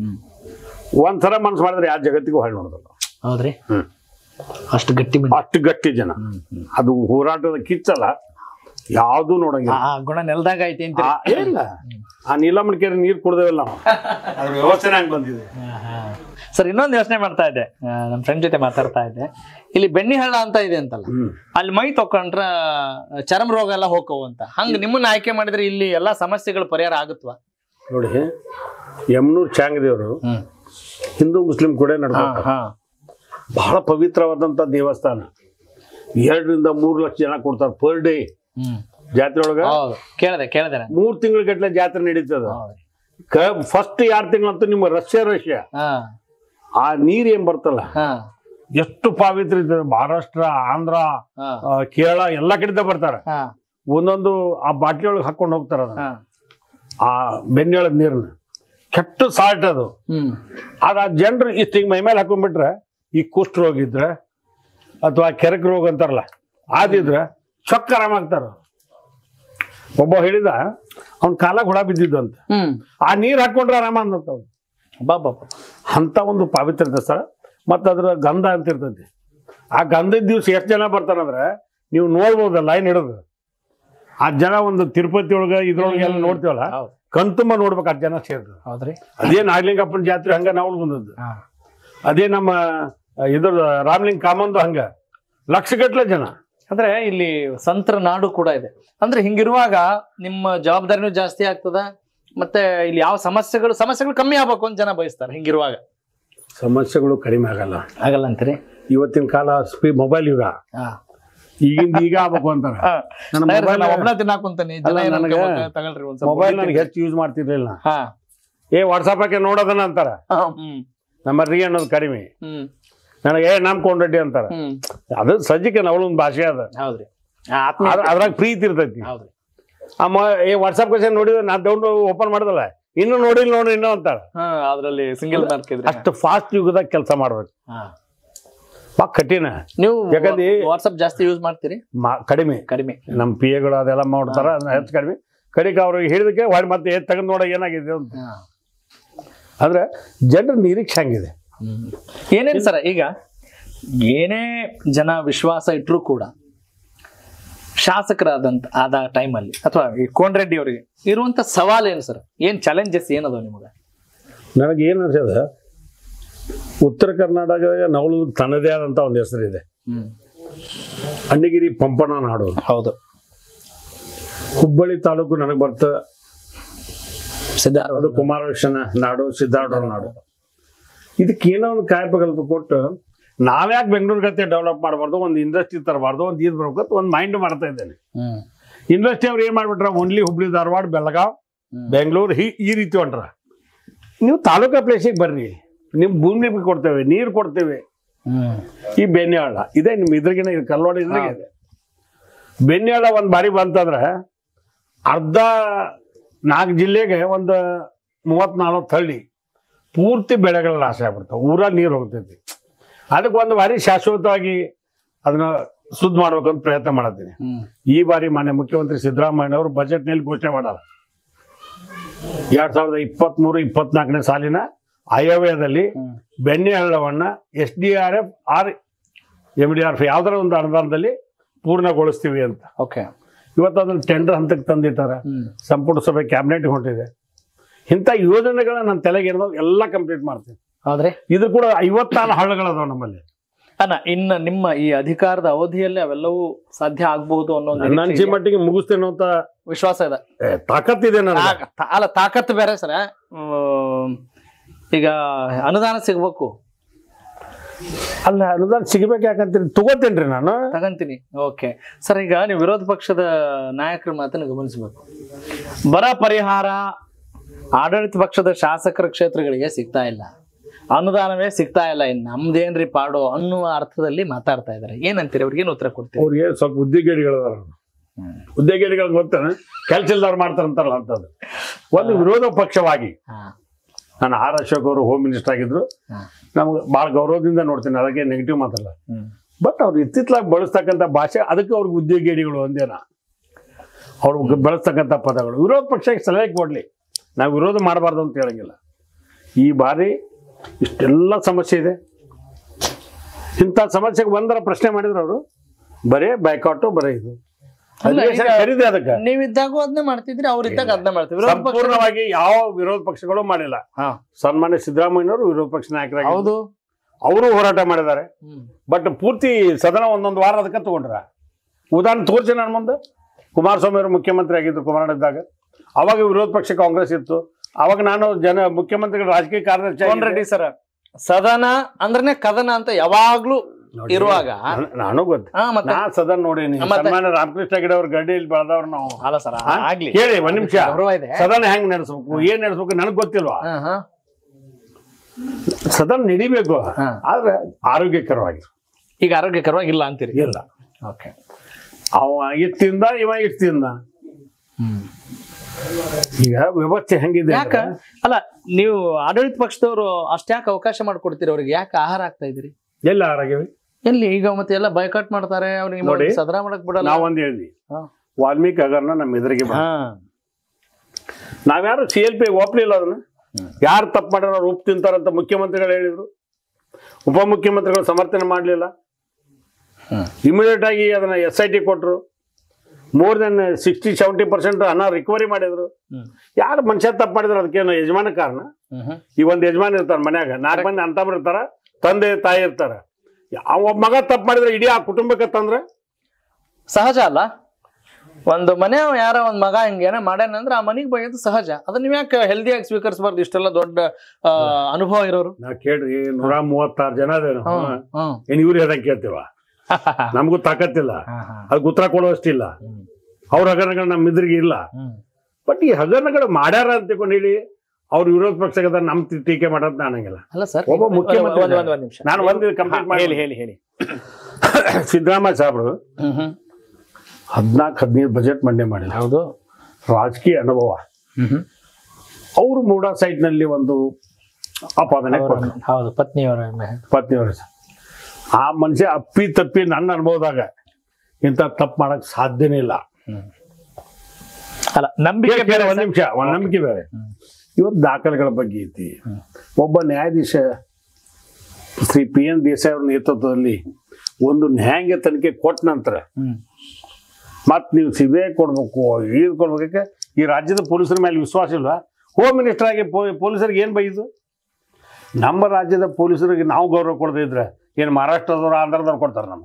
ಒಂದ್ಸಲ ಮನ್ಸು ಮಾಡಿದ್ರೆ ಯಾವ ಜಗತ್ತಿಗೂ ಹೊಳೆ ನೋಡೋದಿಲ್ಲ ಹೌದ್ರಿ ಹ್ಮ್. ಅಷ್ಟು ಗಟ್ಟಿ ಮಂದಿ. ಅಷ್ಟು ಗಟ್ಟಿ ಜನ ಅದು ಹೋರಾಟದ ಕಿಚ್ಚಲ್ಲ ಯಾವ್ದು ನೋಡಂಗಿಲ್ಲ ಆ ಗುಣ ನೆಲದಾಗ ಐತಿ ಅಂತ ಆ, ಇಲ್ಲ ಆ ನೀಲಮ್ಮನ ಕೆರೆ ನೀರು ಕುಡ್ದೇವಿಲ್ಲ ನಾವು ಅದ್ರ ವ್ಯವಸ್ಥೆನೇ ಹಂಗೆ ಬಂದಿದೆ ಸರ್ ಇನ್ನೊಂದು ಯೋಚನೆ ಮಾಡ್ತಾ ಇದ್ದೆ ಆ, ನಮ್ಮ ಫ್ರೆಂಡ್ ಜೊತೆ ಮಾತಾಡ್ತಾ ಇದ್ದೆ ಇಲ್ಲಿ ಬೆಣ್ಣಿ ಹಳ್ಳ ಅಂತ ಇದೆ ಅಂತಲ್ಲ ಹ್ಮ್. ಅಲ್ಲಿ ಮೈ ತಕೊಂಡ್ರ ಚರ್ಮ ರೋಗ ಎಲ್ಲ ಹೋಗವು ಅಂತ ಹಂಗ ನಿಮ್ಮನ್ನ ಆಯ್ಕೆ ಮಾಡಿದ್ರೆ ಇಲ್ಲಿ ಎಲ್ಲಾ ಸಮಸ್ಯೆಗಳು ಪರಿಹಾರ ಆಗುತ್ತವಾ ನೋಡಿ ಯಮನೂರ್ ಚಾಂಗದೇವರು ಹಿಂದೂ ಮುಸ್ಲಿಂ ಕೂಡ ನಡ್ಕೊಂಡು ಬಹಳ ಪವಿತ್ರವಾದಂತ ದೇವಸ್ಥಾನ ಎರಡರಿಂದ ಮೂರು ಲಕ್ಷ ಜನ ಕೊಡ್ತಾರೆ ಪರ್ ಡೇ ಜಾತ್ರೆ ಒಳಗ ಹೌದು ಕೇಳಿದೆ ಕೇಳಿದೆ ನಾನು. ಮೂರ್ ತಿಂಗಳ ಗಟ್ಲೆ ಜಾತ್ರೆ ನಡೀತದ ಹೌದು. ಫಸ್ಟ್ ಎರಡು ತಿಂಗಳಂತೂ ನಿಮ್ಮ ರಷ್ಯಾ ರಷ್ಯಾ ಹಾ ಆ ನೀರ್ ಏನ್ ಬರ್ತಲ್ಲ ಹಾ ಎಷ್ಟು ಪವಿತ್ರ ಇರ್ತದೆ ಮಹಾರಾಷ್ಟ್ರ ಆಂಧ್ರ ಹಾ ಆ, ಕೇರಳ ಎಲ್ಲಾ ಕಡೆಯಿಂದ ಬರ್ತಾರೆ ಹಾ ಒಂದೊಂದು ಆ ಬಾಟ್ಲಿ ಒಳಗೆ ಹಾಕೊಂಡು ಹೋಗ್ತಾರ ಅದನ್ನ. ಹಾ ಆ ಬೆಣ್ಣೆಳದ ನೀರನ್ನ ಕೆಟ್ಟ ಸಾಲ್ಟ್ ಅದು ಹ್ಮ್ ಆಗ ಆ ಜನರು ಇಷ್ಟು ಹಿಂಗೆ ಮೈ ಮೇಲೆ ಹಾಕೊಂಡ್ಬಿಟ್ರೆ ಈ ಕುಷ್ಠ ರೋಗ ಇದ್ರೆ ಅಥವಾ ಕೆರಕ್ ರೋಗ ಅಂತಾರಲ್ಲ ಆದಿದ್ರೆ ಚೊಕ್ಕ ಆರಾಮಾಗ್ತಾರ ಒಬ್ಬ ಹೇಳಿದ ಅವ್ನ ಕಾಲಾಗ ಹುಳ ಬಿದ್ದಿದ್ದು ಅಂತ ಹ್ಮ್ ಆ ನೀರು ಹಾಕೊಂಡ್ರೆ ಆರಾಮ ಅಂದಂತ ಅವ್ನು ಬಾ ಬಾ ಬಾ. ಅಂತ ಒಂದು ಪವಿತ್ರತೆ ಸ್ಥಳ ಮತ್ತು ಅದ್ರ ಗಂಧ ಅಂತ ಇರ್ತೈತಿ ಆ ಗಂಧದ ದಿವ್ಸ ಎಷ್ಟು ಜನ ಬರ್ತಾರಂದ್ರೆ ನೀವು ನೋಡ್ಬೋದು ಲೈನ್ ಹಿಡಿದು ಆ ಜನ ಒಂದು ತಿರುಪತಿ ಒಳಗೆ ಇದ್ರೊಳಗೆ ಎಲ್ಲ ನೋಡ್ತೀವಲ್ಲ ಹೌದು ಕಣ್ತುಂಬ ನೋಡ್ಬೇಕು ಆ ಜನ ಸೇರ್ತದೆ ಹೌದ್ರಿ ಅದೇ ನಾಗಲಿಂಗಪ್ಪನ ಜಾತ್ರೆ ಹಂಗ ನಾವು ಬಂದದ್ದು ಹಾ ಅದೇ ನಮ್ಮ ಇದ್ರ ರಾಮಲಿಂಗ ಕಾಮಂದು ಹಂಗ ಲಕ್ಷಗಟ್ಲೆ ಜನ ಅಂದ್ರೆ ಇಲ್ಲಿ ಸಂತರ ನಾಡು ಕೂಡ ಇದೆ ಅಂದ್ರೆ ಹಿಂಗಿರುವಾಗ ನಿಮ್ಮ ಜವಾಬ್ದಾರಿನೂ ಜಾಸ್ತಿ ಆಗ್ತದ ಮತ್ತೆ ಇಲ್ಲಿ ಯಾವ ಸಮಸ್ಯೆಗಳು ಸಮಸ್ಯೆಗಳು ಕಮ್ಮಿ ಆಗ್ಬೇಕು ಅಂತ ಜನ ಬಯಸ್ತಾರೆ ಹಿಂಗಿರುವಾಗ ಸಮಸ್ಯೆಗಳು ಕಡಿಮೆ ಆಗಲ್ಲ ಆಗಲ್ಲ ಅಂತೀರಿ ಇವತ್ತಿನ ಕಾಲ ಸ್ಪೀ ಮೊಬೈಲ್ ಯುಗ ಹಾ. ಈಗಿಂದ ಈಗ ಆಗ್ಬೇಕು ಅಂತಾರೆ ನನ್ನ ಮೊಬೈಲ್ ಒಬ್ಬನ ತಿನ್ನಾಕುಂತಾನೆ ಜನ ಅಲ್ಲ, ಏನ್ ನನಗೆ ಅನ್ಕೋಬೇಕು? ತಗೊಳ್ರಿ ಒಂದ್ ಸ್ವಲ್ಪ ಮೊಬೈಲ್ ನನಗೆ ಹೆಚ್ಚು ಯೂಸ್ ಮಾಡ್ತಿರ್ಲಿಲ್ಲ ನಾ. ಹಾ ಏ ವಾಟ್ಸಪ್ ಹಾಕಿ ನೋಡೋದನ್ನ ಅಂತಾರ ಹ್ಮ್ ನಮ್ಮ ರೀ ಅನ್ನೋದು ಕಡಿಮೆ ಹ್ಮ್ ನನಗೆ ಏ ನಮ್ ಕೊಂಡ್ರೆಡ್ಡಿ ಅಂತಾರ ಹ್ಮ್ ಅದು ಸಜ್ಜಿಗೆ ಅವಳೊಂದು ಭಾಷೆ ಅದ ಹೌದ್ರಿ ಆ, ಆತ್ಮೀಯ ಅದ್- ಅದ್ರಾಗ ಪ್ರೀತಿ ಇರ್ತೈತಿ ಹೌದ್ರಿ ಆ ಮ- ಏ ವಾಟ್ಸಪ್ ಕ್ವಶನ್ ನೋಡಿದ್ರೆ ನಾ ದೌಡ್ ಓಪನ್ ಮಾಡ್ದಲ್ಲ ಇನ್ನು ನೋಡಿಲ್ಲ ನೋಡಿ ಇನ್ನೂ ಅಂತಾರ ಹಾ ಅದ್ರಲ್ಲಿ ಸಿಂಗಲ್ ಮಾರ್ಕಿದ್ರಿ ಅಷ್ಟು ಫಾಸ್ಟ್ ಯುಗದಾಗ ಕೆಲಸ ಮಾಡ್ಬೇಕು ಹಾ ಬಾ ಕಠಿಣ ನೀವು ಯಾಕಂದ್ರೆ- ವಾಟ್ಸ್ಆಪ್ ಜಾಸ್ತಿ ಯೂಸ್ ಮಾಡ್ತೀರಿ ಮಾ ಕಡಿಮೆ ಕಡಿಮೆ ನಮ್ಮ ಪಿ ಎಗಳು ಅದೆಲ್ಲ ಮಾಡ್ತಾರ ಅದನ್ನ ಹೆಚ್ಚು ಕಡಿಮೆ ಕಡಿಕೆ ಅವ್ರಿಗೆ ಹೇಳಿದಕ್ಕೆ ಹೊಳ್ಳಿ ಮತ್ತೆ ಎದ್ದು ತೆಗೆದು ನೋಡ ಏನಾಗಿದೆ ಅಂತ ಹಾ. ಅಂದ್ರೆ ಜನರ ನಿರೀಕ್ಷೆ ಹಂಗಿದೆ ಏನೇನ್ ಸರ ಈಗ ಏನೇ ಜನ ವಿಶ್ವಾಸ ಇಟ್ರು ಕೂಡ ಶಾಸಕರಾದಂತ ಆದ ಟೈಮಲ್ಲಿ ಅಥವಾ ಈ ಕೋನ್ ರೆಡ್ಡಿ ಅವರಿಗೆ ಇರುವಂತ ಸವಾಲ್ ಏನು ಸರ್ ಏನ್ ಚಾಲೆಂಜಸ್ ಏನದ ನಿಮಗೆ ನನಗೆ ಏನು ಅನ್ಸದ ಉತ್ತರ ಕರ್ನಾಟಕ ನವಳು ತನ್ನದೇ ಆದಂತ ಒಂದು ಹೆಸರಿದೆ ಹ್ಮ್ ಅಣ್ಣಿಗಿರಿ ಪಂಪನ ನಾಡು ಹೌದು ಹುಬ್ಬಳ್ಳಿ ತಾಲೂಕು ನನಗೆ ಬರ್ತ ಸಿದ್ಧಾರ್ಥ ಅದು ಕುಮಾರಕೃಷ್ಣನ ನಾಡು ಸಿದ್ಧಾರ್ಥ ನಾಡು ಇದಕ್ಕೆ ಏನೋ ಒಂದು ಕಾಯಪಕಲ್ಪ ಕೊಟ್ಟು ನಾವ್ಯಾಕೆ ಬೆಂಗಳೂರು ಗತೆ ಡೆವಲಪ್ ಮಾಡಬಾರ್ದು ಒಂದು ಇಂಡಸ್ಟ್ರಿ ತರಬಾರ್ದು ಒಂದು ಇದು ಬರ್ಬೇಕು ಅಂತ ಒಂದು ಮೈಂಡ್ ಮಾಡ್ತಾ ಇದ್ದೇನೆ ಹ್ಮ್ ಇಂಡಸ್ಟ್ರಿ ಅವ್ರು ಏನ್ ಮಾಡ್ಬಿಟ್ರ ಓನ್ಲಿ ಹುಬ್ಳಿ ಧಾರವಾಡ ಬೆಳಗಾವ್ ಹ್ಮ್. ಬೆಂಗಳೂರು ಈ ಈ ರೀತಿ ಹೊಂಟ್ರ ನೀವು ತಾಲೂಕಾ ಪ್ಲೇಸಿಗೆ ಬರ್ರಿ ನಿಮ್ ಭೂಮಿ ಕೊಡ್ತೇವೆ ನೀರು ಕೊಡ್ತೇವೆ ಹ್ಮ್ ಈ ಬೆಣ್ಣೆಹಳ್ಳ ಇದೇ ನಿಮ್ ಇದ್ರಿಗಿನ ಇದು ಕಲ್ಲೋಡಿ ಇದ್ರಿಗೆ ಇದೆ ಬೆಣ್ಣೆಹಳ್ಳ ಒಂದ್ ಬಾರಿ ಬಂತಂದ್ರೆ ಅರ್ಧ ನಾಲ್ಕು ಜಿಲ್ಲೆಗೆ ಒಂದು ಮೂವತ್ ನಲ್ವತ್ತು ಹಳ್ಳಿ ಪೂರ್ತಿ ಬೆಳೆಗಳ ನಾಶ ಆಗ್ಬಿಡ್ತಾವೆ ಊರ ನೀರು ಹೋಗ್ತೈತಿ ಅದಕ್ಕೆ ಒಂದು ಬಾರಿ ಶಾಶ್ವತವಾಗಿ ಅದನ್ನ ಶುದ್ಧ ಮಾಡ್ಬೇಕಂತ ಪ್ರಯತ್ನ ಮಾಡತ್ತೀನಿ ಹ್ಮ್ ಈ ಬಾರಿ ಮಾನ್ಯ ಮುಖ್ಯಮಂತ್ರಿ ಸಿದ್ದರಾಮಯ್ಯ ಅವರು ಬಜೆಟ್ನಲ್ಲಿ ಘೋಷಣೆ ಮಾಡಾರ ಎರಡ್ ಸಾವಿರದ ಇಪ್ಪತ್ಮೂರು ಇಪ್ಪತ್ನಾಲ್ಕನೇ ಸಾಲಿನ ಆಯವ್ಯಯದಲ್ಲಿ ಹ್ಮ್. ಬೆಣ್ಣೆ ಹಳ್ಳವನ್ನ S D R F R M D R F ಯಾವ್ದಾರ ಒಂದು ಅನುದಾನದಲ್ಲಿ ಪೂರ್ಣಗೊಳಿಸ್ತೀವಿ ಅಂತ ಓಕೆ ಇವತ್ತು ಅದನ್ನ ಟೆಂಡರ್ ಹಂತಕ್ಕೆ ತಂದಿಟ್ಟಾರ ಹ್ಮ್ ಸಂಪುಟ ಸಭೆ ಕ್ಯಾಬಿನೆಟ್ ಹೊಂಟಿದೆ ಇಂಥ ಯೋಜನೆಗಳನ್ನ ನನ್ನ ತಲೆಗೆ ಇರೋದು ಎಲ್ಲ ಕಂಪ್ಲೀಟ್ ಮಾಡ್ತೀನಿ ಹೌದ್ರಿ ಇದು ಕೂಡ ಐವತ್ತಾರು ಹಳ್ಳಗಳದಾವ ನಮ್ಮಲ್ಲಿ ಅಣ್ಣ ಇನ್ನ ನಿಮ್ಮ ಈ ಅಧಿಕಾರದ ಅವಧಿಯಲ್ಲಿ ಅವೆಲ್ಲವೂ ಸಾಧ್ಯ ಆಗ್ಬಹುದು ಅನ್ನೋ ಒಂದು ನನ್ನ ನಿರೀಕ್ಷೆ ಅನ್ಸಿ ಇದೆಯಾ? ಮಟ್ಟಿಗೆ ಮುಗಿಸ್ತೇನೆ ಅಂತ ವಿಶ್ವಾಸ ಇದೆ ಏ, ತಾಕತ್ತಿದೆ ನನಗೆ ತಾಕ- ಅಲ್ಲ ತಾಕತ್ತು ಬೇರೆ ಸರ ಈಗ ಅನುದಾನ ಸಿಗ್ಬೇಕು ಅಲ್ಲ ಅನುದಾನ ಸಿಗಬೇಕು ಯಾಕಂತೀನಿ ತಗೋತೇನ್ರಿ ನಾನು ತಗಂತೀನಿ ಓಕೆ ಸರ್ ಈಗ ನೀವು ವಿರೋಧ ಪಕ್ಷದ ನಾಯಕರ ಮಾತನ್ನು ಗಮನಿಸಬೇಕು ಬರ ಪರಿಹಾರ ಆಡಳಿತ ಪಕ್ಷದ ಶಾಸಕರ ಕ್ಷೇತ್ರಗಳಿಗೆ ಸಿಗ್ತಾ ಇಲ್ಲ ಅನುದಾನವೇ ಸಿಗ್ತಾ ಇಲ್ಲ ಇನ್ನು ನಮ್ದೇನ್ರಿ ಪಾಡು ಅನ್ನುವ ಅರ್ಥದಲ್ಲಿ ಮಾತಾಡ್ತಾ ಇದ್ದಾರೆ ಏನಂತೀರಿ ಅವ್ರಿಗೆ ಏನು ಉತ್ತರ ಕೊಡ್ತೀರಿ ಅವ್ರಿಗೆ ಸ್ವಲ್ಪ ಉದ್ಯೋಗಿಗಳಿಗಳದಾರ ಉದ್ಯೋಗಿಗಳಿಗೆ ಗೊತ್ತಾನ ಕೆಲ್ಸ ಇಲ್ದವ್ರು ಮಾಡ್ತಾರಂತಾರಲ್ಲ ಅಂತದ್ದು ಒಂದು ವಿರೋಧ ಪಕ್ಷವಾಗಿ ಹಾ ನಾನು ಆರ್ ಅಶೋಕ್ ಅವರು ಹೋಮ್ ಮಿನಿಸ್ಟರ್ ಆಗಿದ್ರು ಹಾ. ನಮ್ಗೆ ಭಾಳ ಗೌರವದಿಂದ ನೋಡ್ತೀನಿ ಅದಕ್ಕೆ ನೆಗೆಟಿವ್ ಮಾತಲ್ಲ ಹ್ಮ್ ಬಟ್ ಅವ್ರು ಇತ್ತಿತ್ತಲಾಗಿ ಬಳಸ್ತಕ್ಕಂಥ ಭಾಷೆ ಅದಕ್ಕೆ ಅವ್ರಿಗೆ ಉದ್ಯೋಗಿಗಳು ಅಂದೇನ ಅವ್ರು ಬೆಳೆಸ್ತಕ್ಕಂಥ ಪದಗಳು ವಿರೋಧ ಪಕ್ಷಕ್ಕೆ ಸಲಹೆ ಕೊಡಲಿ ನಾವು ವಿರೋಧ ಮಾಡಬಾರ್ದು ಅಂತ ಹೇಳಂಗಿಲ್ಲ ಈ ಬಾರಿ ಇಷ್ಟೆಲ್ಲ ಸಮಸ್ಯೆ ಇದೆ ಇಂಥ ಸಮಸ್ಯೆಗೆ ಬಂದರ ಪ್ರಶ್ನೆ ಮಾಡಿದ್ರು ಅವರು ಬರೇ ಬೈಕಾಟು ಬರೇ ಇದು ಅಲ್ಲ, ಅಧಿವೇಶನ ಈಗ- ಕರೀದೆ ಅದಕ್ಕೆ ನೀವಿದ್ದಾಗೂ ಅದನ್ನೇ ಮಾಡ್ತಿದ್ರಿ ಅವ್ರಿದ್ದಾಗ ಅದನ್ನೇ ಮಾಡ್ತೀವಿ ವಿರೋಧ ಪಕ್ಷ- ಸಂಪೂರ್ಣವಾಗಿ ಯಾವ ವಿರೋಧ ಪಕ್ಷಗಳು ಮಾಡಿಲ್ಲ ಹಾ. ಸನ್ಮಾನ್ಯ ಸಿದ್ದರಾಮಯ್ಯನವರು ವಿರೋಧ ಪಕ್ಷ ನಾಯಕರಾಗಿ ಹೌದು ಅವರು ಹೋರಾಟ ಮಾಡಿದ್ದಾರೆ ಹ್ಮ್. ಬಟ್ ಪೂರ್ತಿ ಸದನ ಒಂದೊಂದು ವಾರ ಅದಕ್ಕೆ ತಗೊಂಡ್ರ ಉದಾಹರಣೆ ತೋರಿಸಿ ನನ್ನ ಮುಂದೆ ಕುಮಾರಸ್ವಾಮಿ ಅವರು ಮುಖ್ಯಮಂತ್ರಿ ಆಗಿದ್ರು ಕುಮಾರಣ್ಣಿದ್ದಾಗ ಅವಾಗ ವಿರೋಧ ಪಕ್ಷ ಕಾಂಗ್ರೆಸ್ ಇತ್ತು ಅವಾಗ ನಾನು ಜನ ಮುಖ್ಯಮಂತ್ರಿಗಳ ರಾಜಕೀಯ ಕಾರ್ಯದರ್ಶಿ ಕೋನ್ ಆಗಿದ್ದೆ. ರೆಡ್ಡಿ ಸರ್ ಸದನ ಅಂದ್ರನೇ ಕದನ ಅಂತ ಯಾವಾಗ್ಲೂ ನೋಡಿ, ಇರುವಾಗ ನಾನು- ನಾನು ಗೊತ್ತು ಹಾ ಮತ್ತೆ ನಾ ಸದನ ನೋಡೀನಿ ಮತ್ತೆ? ಸನ್ಮಾನ್ಯ ರಾಮಕೃಷ್ಣ ಹೆಗಡೆ ಅವ್ರ ಗಡ್ಡಿಯಲ್ಲಿ ಬೆಳೆದವ್ರು ನಾವು ಅಲ್ಲ ಸರ್ ಹಾ? ಆಗ್ಲಿ ಕೇಳಿ ಒಂದ್ ನಿಮಿಷ ಗೌರವ ಇದೆ ಸದನ ಹೆಂಗ್ ನಡೆಸ್ಬೇಕು ಏನ್ ನಡೆಸ್ಬೇಕು ನನಗ್ ಗೊತ್ತಿಲ್ವಾ ಹಾ, ಹಾ. ಸದನ ನಡಿಬೇಕು ಹಾ. ಆದ್ರೆ ಆರೋಗ್ಯಕರವಾಗಿ ಈಗ ಆರೋಗ್ಯಕರವಾಗಿಲ್ಲ ಅಂತೀರಿ ಇಲ್ಲ ಓಕೆ ಅವ ಇಟ್ಟಿಂದ ಇವ ಇಟ್ಟಿಂದ ಈಗ ವ್ಯವಸ್ಥೆ ಹೆಂಗಿದೆ ಯಾಕ ಅಂದ್ರೆ, ಅಲ್ಲ ನೀವು ಆಡಳಿತ ಪಕ್ಷದವರು ಅಷ್ಟ್ಯಾಕೆ ಅವಕಾಶ ಮಾಡ್ಕೊಡ್ತೀರಿ ಅವ್ರಿಗೆ ಯಾಕೆ ಆಹಾರ ಆಗ್ತಾ ಇದ್ರಿ ಎಲ್ಲ ಆರೋಗ್ಯವಿ ಎಲ್ಲಿ ಈಗ ಮತ್ತೆ ಎಲ್ಲ ಬೈಕಾಟ್ ಮಾಡ್ತಾರೆ ಅವ್ರಿಗೆ ನೋಡಿ, ಸದನ ಮಾಡಕ್ ಬಿಡಲ್ಲ ನಾವ್ ಒಂದ್ ಹೇಳಿದ್ವಿ ಹಾ. ವಾಲ್ಮೀಕಿ ಹಗರಣ ನಮ್ಮ ಎದುರಿಗೆ ಬಂತು. ಹಾ ನಾವ್ಯಾರು ಸಿ ಎಲ್ ಪಿ ಒಪ್ಲಿಲ್ಲ ಅದನ್ನ ಯಾರು ತಪ್ಪು ಮಾಡ್ಯಾರ ಅವ್ರು ಉಪ್ಪು ತಿಂತಾರಂತ ಮುಖ್ಯಮಂತ್ರಿಗಳು ಹೇಳಿದ್ರು ಉಪಮುಖ್ಯಮಂತ್ರಿಗಳು ಸಮರ್ಥನೆ ಮಾಡಲಿಲ್ಲ ಇಮಿಡಿಯೇಟ್ ಆಗಿ ಅದನ್ನ ಎಸ್ ಐ ಟಿ ಕೊಟ್ಟರು more than sixty seventy percent ಹಣ ರಿಕವರಿ ಮಾಡಿದ್ರು ಹ್ಮ್. ಯಾರು ಮನುಷ್ಯ ತಪ್ಪು ಮಾಡಿದ್ರು ಅದಕ್ಕೇನು ಯಜಮಾನ ಕಾರಣ ಹ್ಮ್ ಈ ಒಂದು ಯಜಮಾನ ಇರ್ತಾರೆ ಮನ್ಯಾಗ ನಾಲ್ಕು ಮಂದಿ ಅಂತಮ್ರು ಇರ್ತಾರ ತಂದೆ ತಾಯಿ ಇರ್ತಾರ ಆ ಒಬ್ಬ ಮಗ ತಪ್ಪು ಮಾಡಿದ್ರೆ ಇಡೀ ಆ ಕುಟುಂಬಕ್ಕೆ ತಂದ್ರೆ ಸಹಜ ಅಲ್ಲ ಒಂದು ಮನೆ ಯಾರ ಒಂದ್ ಮಗ ಹಿಂಗೇನ ಮಾಡ್ಯಾನ ಅಂದ್ರೆ ಆ ಮನಿಗ್ ಬೈಯೋದು ಸಹಜ ಅದನ್ನ ನೀವ್ ಯಾಕೆ ಹೆಲ್ದಿಯಾಗಿ ಸ್ವೀಕರಿಸಬಾರ್ದು ಇಷ್ಟೆಲ್ಲ ದೊಡ್ಡ ಆ, ಅನುಭವ ಇರೋರು ನಾ ಕೇಳ್ರಿ ನೂರ ಮೂವತ್ತಾರು ಜನ ಅದೇನು ಹ್ಮ್, ಹ್ಮ್. ಏನ್ ಇವ್ರು ಹೇಳ್ದಂಗೆ ಕೇಳ್ತೀವ ನಮಗೂ ತಾಕತ್ತಿಲ್ಲ ಹಾ, ಹಾ. ಅದಕ್ಕೆ ಉತ್ತರ ಕೊಡುವಷ್ಟಿಲ್ಲ ಹ್ಮ್. ಅವ್ರ ಹಗರಣಗಳು ನಮ್ಮ ಎದುರಿಗೆ ಇಲ್ಲ ಹ್ಮ್. ಬಟ್ ಈ ಹಗರಣಗಳು ಮಾಡ್ಯಾರ ಅಂತ ತಿಳ್ಕೊಂಡು ಹೇಳಿ ಅವ್ರು ವಿರೋಧ ಪಕ್ಷದ ನಮ್ ಟಿ- ಟೀಕೆ ಮಾಡೋದ್ ನಾನಂಗಿಲ್ಲ ಅಲ್ಲ ಸರ್ ಒಬ್ಬ ಮುಖ್ಯಮಂತ್ರಿ ಒಂದ್- ಒಂದ್- ಒಂದ್ ನಿಮಿಷ ನಾನು ಒಂದು ಕಂಪ್ಲೀಟ್ ಮಾಡಿ ಹೇಳಿ ಹೇಳಿ ಹೇಳಿ ಸಿದ್ದರಾಮಯ್ಯ ಸಾಹೇಬ್ರು ಹ್ಮ್ ಹ್ಮ್ ಹದಿನಾಲ್ಕು ಹದಿನೈದು ಬಜೆಟ್ ಮಂಡನೆ ಮಾಡಿಲ್ಲ ಹೌದು ರಾಜಕೀಯ ಅನುಭವ ಹ್ಮ್ ಹ್ಮ್ ಅವರು ಮೂಡಾ ಸೈಟ್ ನಲ್ಲಿ ಒಂದು ಆಪಾದನೆ ಕೊಟ್ಟರು ಹೌದು ಪತ್ನಿಯವರ ಪತ್ನಿಯವರ ಆ ಮನುಷ್ಯ ಅಪ್ಪಿ ತಪ್ಪಿ ನನ್ನ ಅನುಭವದಾಗ ಇಂಥ ತಪ್ಪು ಮಾಡಕ್ ಸಾಧ್ಯನೇ ಇಲ್ಲ ಅಲ್ಲ ನಂಬಿಕೆ ಕೇಳಿ, ಕೇಳಿ, ಒಂದ್ ನಿಮಿಷ ಒಂದ್ ನಂಬಿಕೆ ಬೇರೆ ಇವತ್ತು ದಾಖಲೆಗಳ ಬಗ್ಗೆ ಐತಿ ಒಬ್ಬ ನ್ಯಾಯಾಧೀಶ ಶ್ರೀ ಪಿ ಎನ್ ದೇಸಾಯಿ ಅವ್ರ ನೇತೃತ್ವದಲ್ಲಿ ಒಂದು ನ್ಯಾಯಾಂಗ ತನಿಖೆ ಕೊಟ್ಟ ನಂತರ ಹ್ಮ್. ಮತ್ ನೀವು ಸಿಬಿಐ ಕೊಡ್ಬೇಕು ಇದು ಕೊಡ್ಬೇಕಕ್ಕೆ ಈ ರಾಜ್ಯದ ಪೊಲೀಸರ ಮೇಲೆ ವಿಶ್ವಾಸ ಇಲ್ವಾ ಹೋಮ್ ಮಿನಿಸ್ಟರ್ ಆಗಿ ಪೊ- ಪೊಲೀಸರಿಗೆ ಏನ್ ಬೈದು ನಮ್ಮ ರಾಜ್ಯದ ಪೊಲೀಸರಿಗೆ ನಾವು ಗೌರವ ಕೊಡದೇ ಇದ್ರೆ ಏನು ಮಹಾರಾಷ್ಟ್ರದವ್ರು ಆಂಧ್ರದವ್ರು ಕೊಡ್ತಾರೆ ನಮ್ಗೆ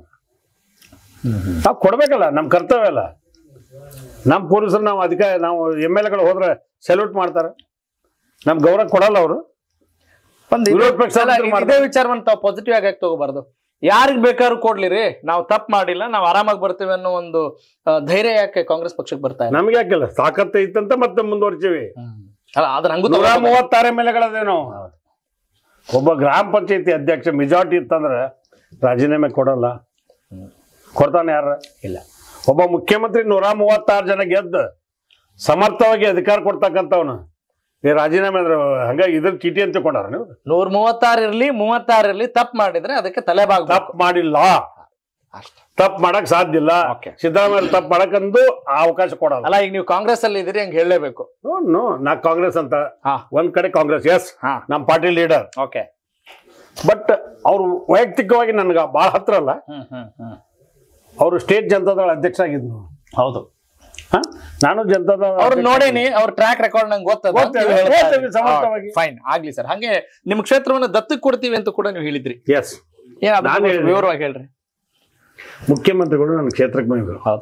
ನಾವು ಕೊಡ್ಬೇಕಲ್ಲ ನಮ್ಮ ಕರ್ತವ್ಯ ಅಲ್ಲ ನಮ್ಮ ಪೊಲೀಸರು ನಾವು ಅಧಿಕಾರ ನಾವು ಎಮ್ ಎಲ್ ಎಗಳು ಹೋದ್ರೆ ಸೆಲ್ಯೂಟ್ ಮಾಡ್ತಾರೆ ನಮ್ ಗೌರವ ಕೊಡಲ್ಲ ಅವರು ಒಂದ್ ವಿರೋಧ ಪಕ್ಷ ಅಲ್ಲ, ಅಂತೂ ಇದೇ ಮಾಡ್ತಾರೆ. ವಿಚಾರವನ್ನ ತಾವು ಪಾಸಿಟಿವ್ ಆಗಿ ಯಾಕೆ ತಗೋಬಾರ್ದು ಯಾರಿಗ್ ಬೇಕಾದ್ರೂ ಕೊಡ್ಲಿರಿ ನಾವು ತಪ್ಪು ಮಾಡಿಲ್ಲ ನಾವು ಆರಾಮಾಗಿ ಬರ್ತೀವಿ ಅನ್ನೋ ಒಂದು ಆ, ಧೈರ್ಯ ಯಾಕೆ ಕಾಂಗ್ರೆಸ್ ಪಕ್ಷಕ್ಕೆ ಬರ್ತಾ ಇಲ್ಲ ನಮ್ಗೆ ಯಾಕಿಲ್ಲ ತಾಕತ್ತ ಇತ್ತಂತ ಮತ್ತೆ ಮುಂದುವರ್ತೀವಿ ಅಲ್ಲ ಅದ್ರ ಹಂಗೂ ನೂರ ತಗೋಬೇಕು. ಮೂವತ್ತಾರು ಎಮ್ ಎಲ್ ಎಗಳದೇನು ಒಬ್ಬ ಗ್ರಾಮ ಪಂಚಾಯತಿ ಅಧ್ಯಕ್ಷ ಮೆಜಾರಿಟಿ ಇತ್ತಂದ್ರೆ ರಾಜೀನಾಮೆ ಕೊಡಲ್ಲ ಕೊಡ್ತಾನೆ ಯಾರ ಇಲ್ಲ ಒಬ್ಬ ಮುಖ್ಯಮಂತ್ರಿ ನೂರ ಮೂವತ್ತಾರು ಜನ ಗೆದ್ದು ಸಮರ್ಥವಾಗಿ ಅಧಿಕಾರ ಕೊಡ್ತಕ್ಕಂಥವ್ನು ಈ ರಾಜೀನಾಮೆ ಅಂದ್ರೆ ಹಂಗಾಗಿ ಇದ್ರ ಚೀಟಿ ಅಂತ ಕೊಡಾರ ನೀವು ನೂರ್ ಮೂವತ್ತಾರು ಇರ್ಲಿ ಮೂವತ್ತಾರು ಇರ್ಲಿ ತಪ್ಪು ಮಾಡಿದ್ರೆ ಅದಕ್ಕೆ ತಲೆಬಾಗ್ ತಪ್ಪು ಮಾಡಿಲ್ಲ ತಪ್ಪು ಮಾಡಕ್ ಸಾಧ್ಯ ಇಲ್ಲ Okay. ಸಿದ್ದರಾಮಯ್ಯ ತಪ್ಪು ಮಾಡಕ್ಕಂದು ಆ ಅವಕಾಶ ಕೊಡಲ್ಲ ಅಲ್ಲ ಈಗ ನೀವು ಕಾಂಗ್ರೆಸ್ ಅಲ್ಲಿ ಇದ್ದೀರಿ ಹಂಗೆ ಹೇಳಲೇಬೇಕು ನೋ ನಾ ಕಾಂಗ್ರೆಸ್ ಅಂತ ಹಾ. ಒಂದ್ ಕಡೆ ಕಾಂಗ್ರೆಸ್ ಎಸ್ ಹಾ. ನಮ್ಮ ಪಾರ್ಟಿ ಲೀಡರ್ ಓಕೆ ಬಟ್ ಅವ್ರು ವೈಯಕ್ತಿಕವಾಗಿ ನನ್ಗೆ ಭಾಳ ಹತ್ರ ಅಲ್ಲ ಹ್ಮ್ ಹ್ಮ್ ಹ್ಮ್ ಅವರು ಸ್ಟೇಟ್ ಜನತಾದಳ ಅಧ್ಯಕ್ಷ ಆಗಿದ್ರು ಹೌದು ಹಾ? ನಾನು ಜನತಾದಳ ಅವ್ರ ನೋಡೇನಿ ಅವ್ರ ಟ್ರ್ಯಾಕ್ ರೆಕಾರ್ಡ್ ನಂಗೆ ಗೊತ್ತಿದೆ, ಹೇಳ್ತೀನಿ ಸಮರ್ಥವಾಗಿ. ಫೈನ್ ಆಗ್ಲಿ ಸರ್ ಹಂಗೆ ನಿಮ್ ಕ್ಷೇತ್ರವನ್ನ ದತ್ತಕ್ಕೆ ಕೊಡ್ತೀವಿ ಅಂತ ಕೂಡ ನೀವು ಹೇಳಿದ್ರಿ ಎಸ್ ಏನ್ ಅದ್ರ ನಾನ್ ಬಗ್ಗೆ ಹೇಳಿದೆ. ವಿವರವಾಗಿ ಹೇಳ್ರಿ ಮುಖ್ಯಮಂತ್ರಿಗಳು ನನ್ನ ಕ್ಷೇತ್ರಕ್ಕೆ ಬಂದಿದ್ರು ಹೌದು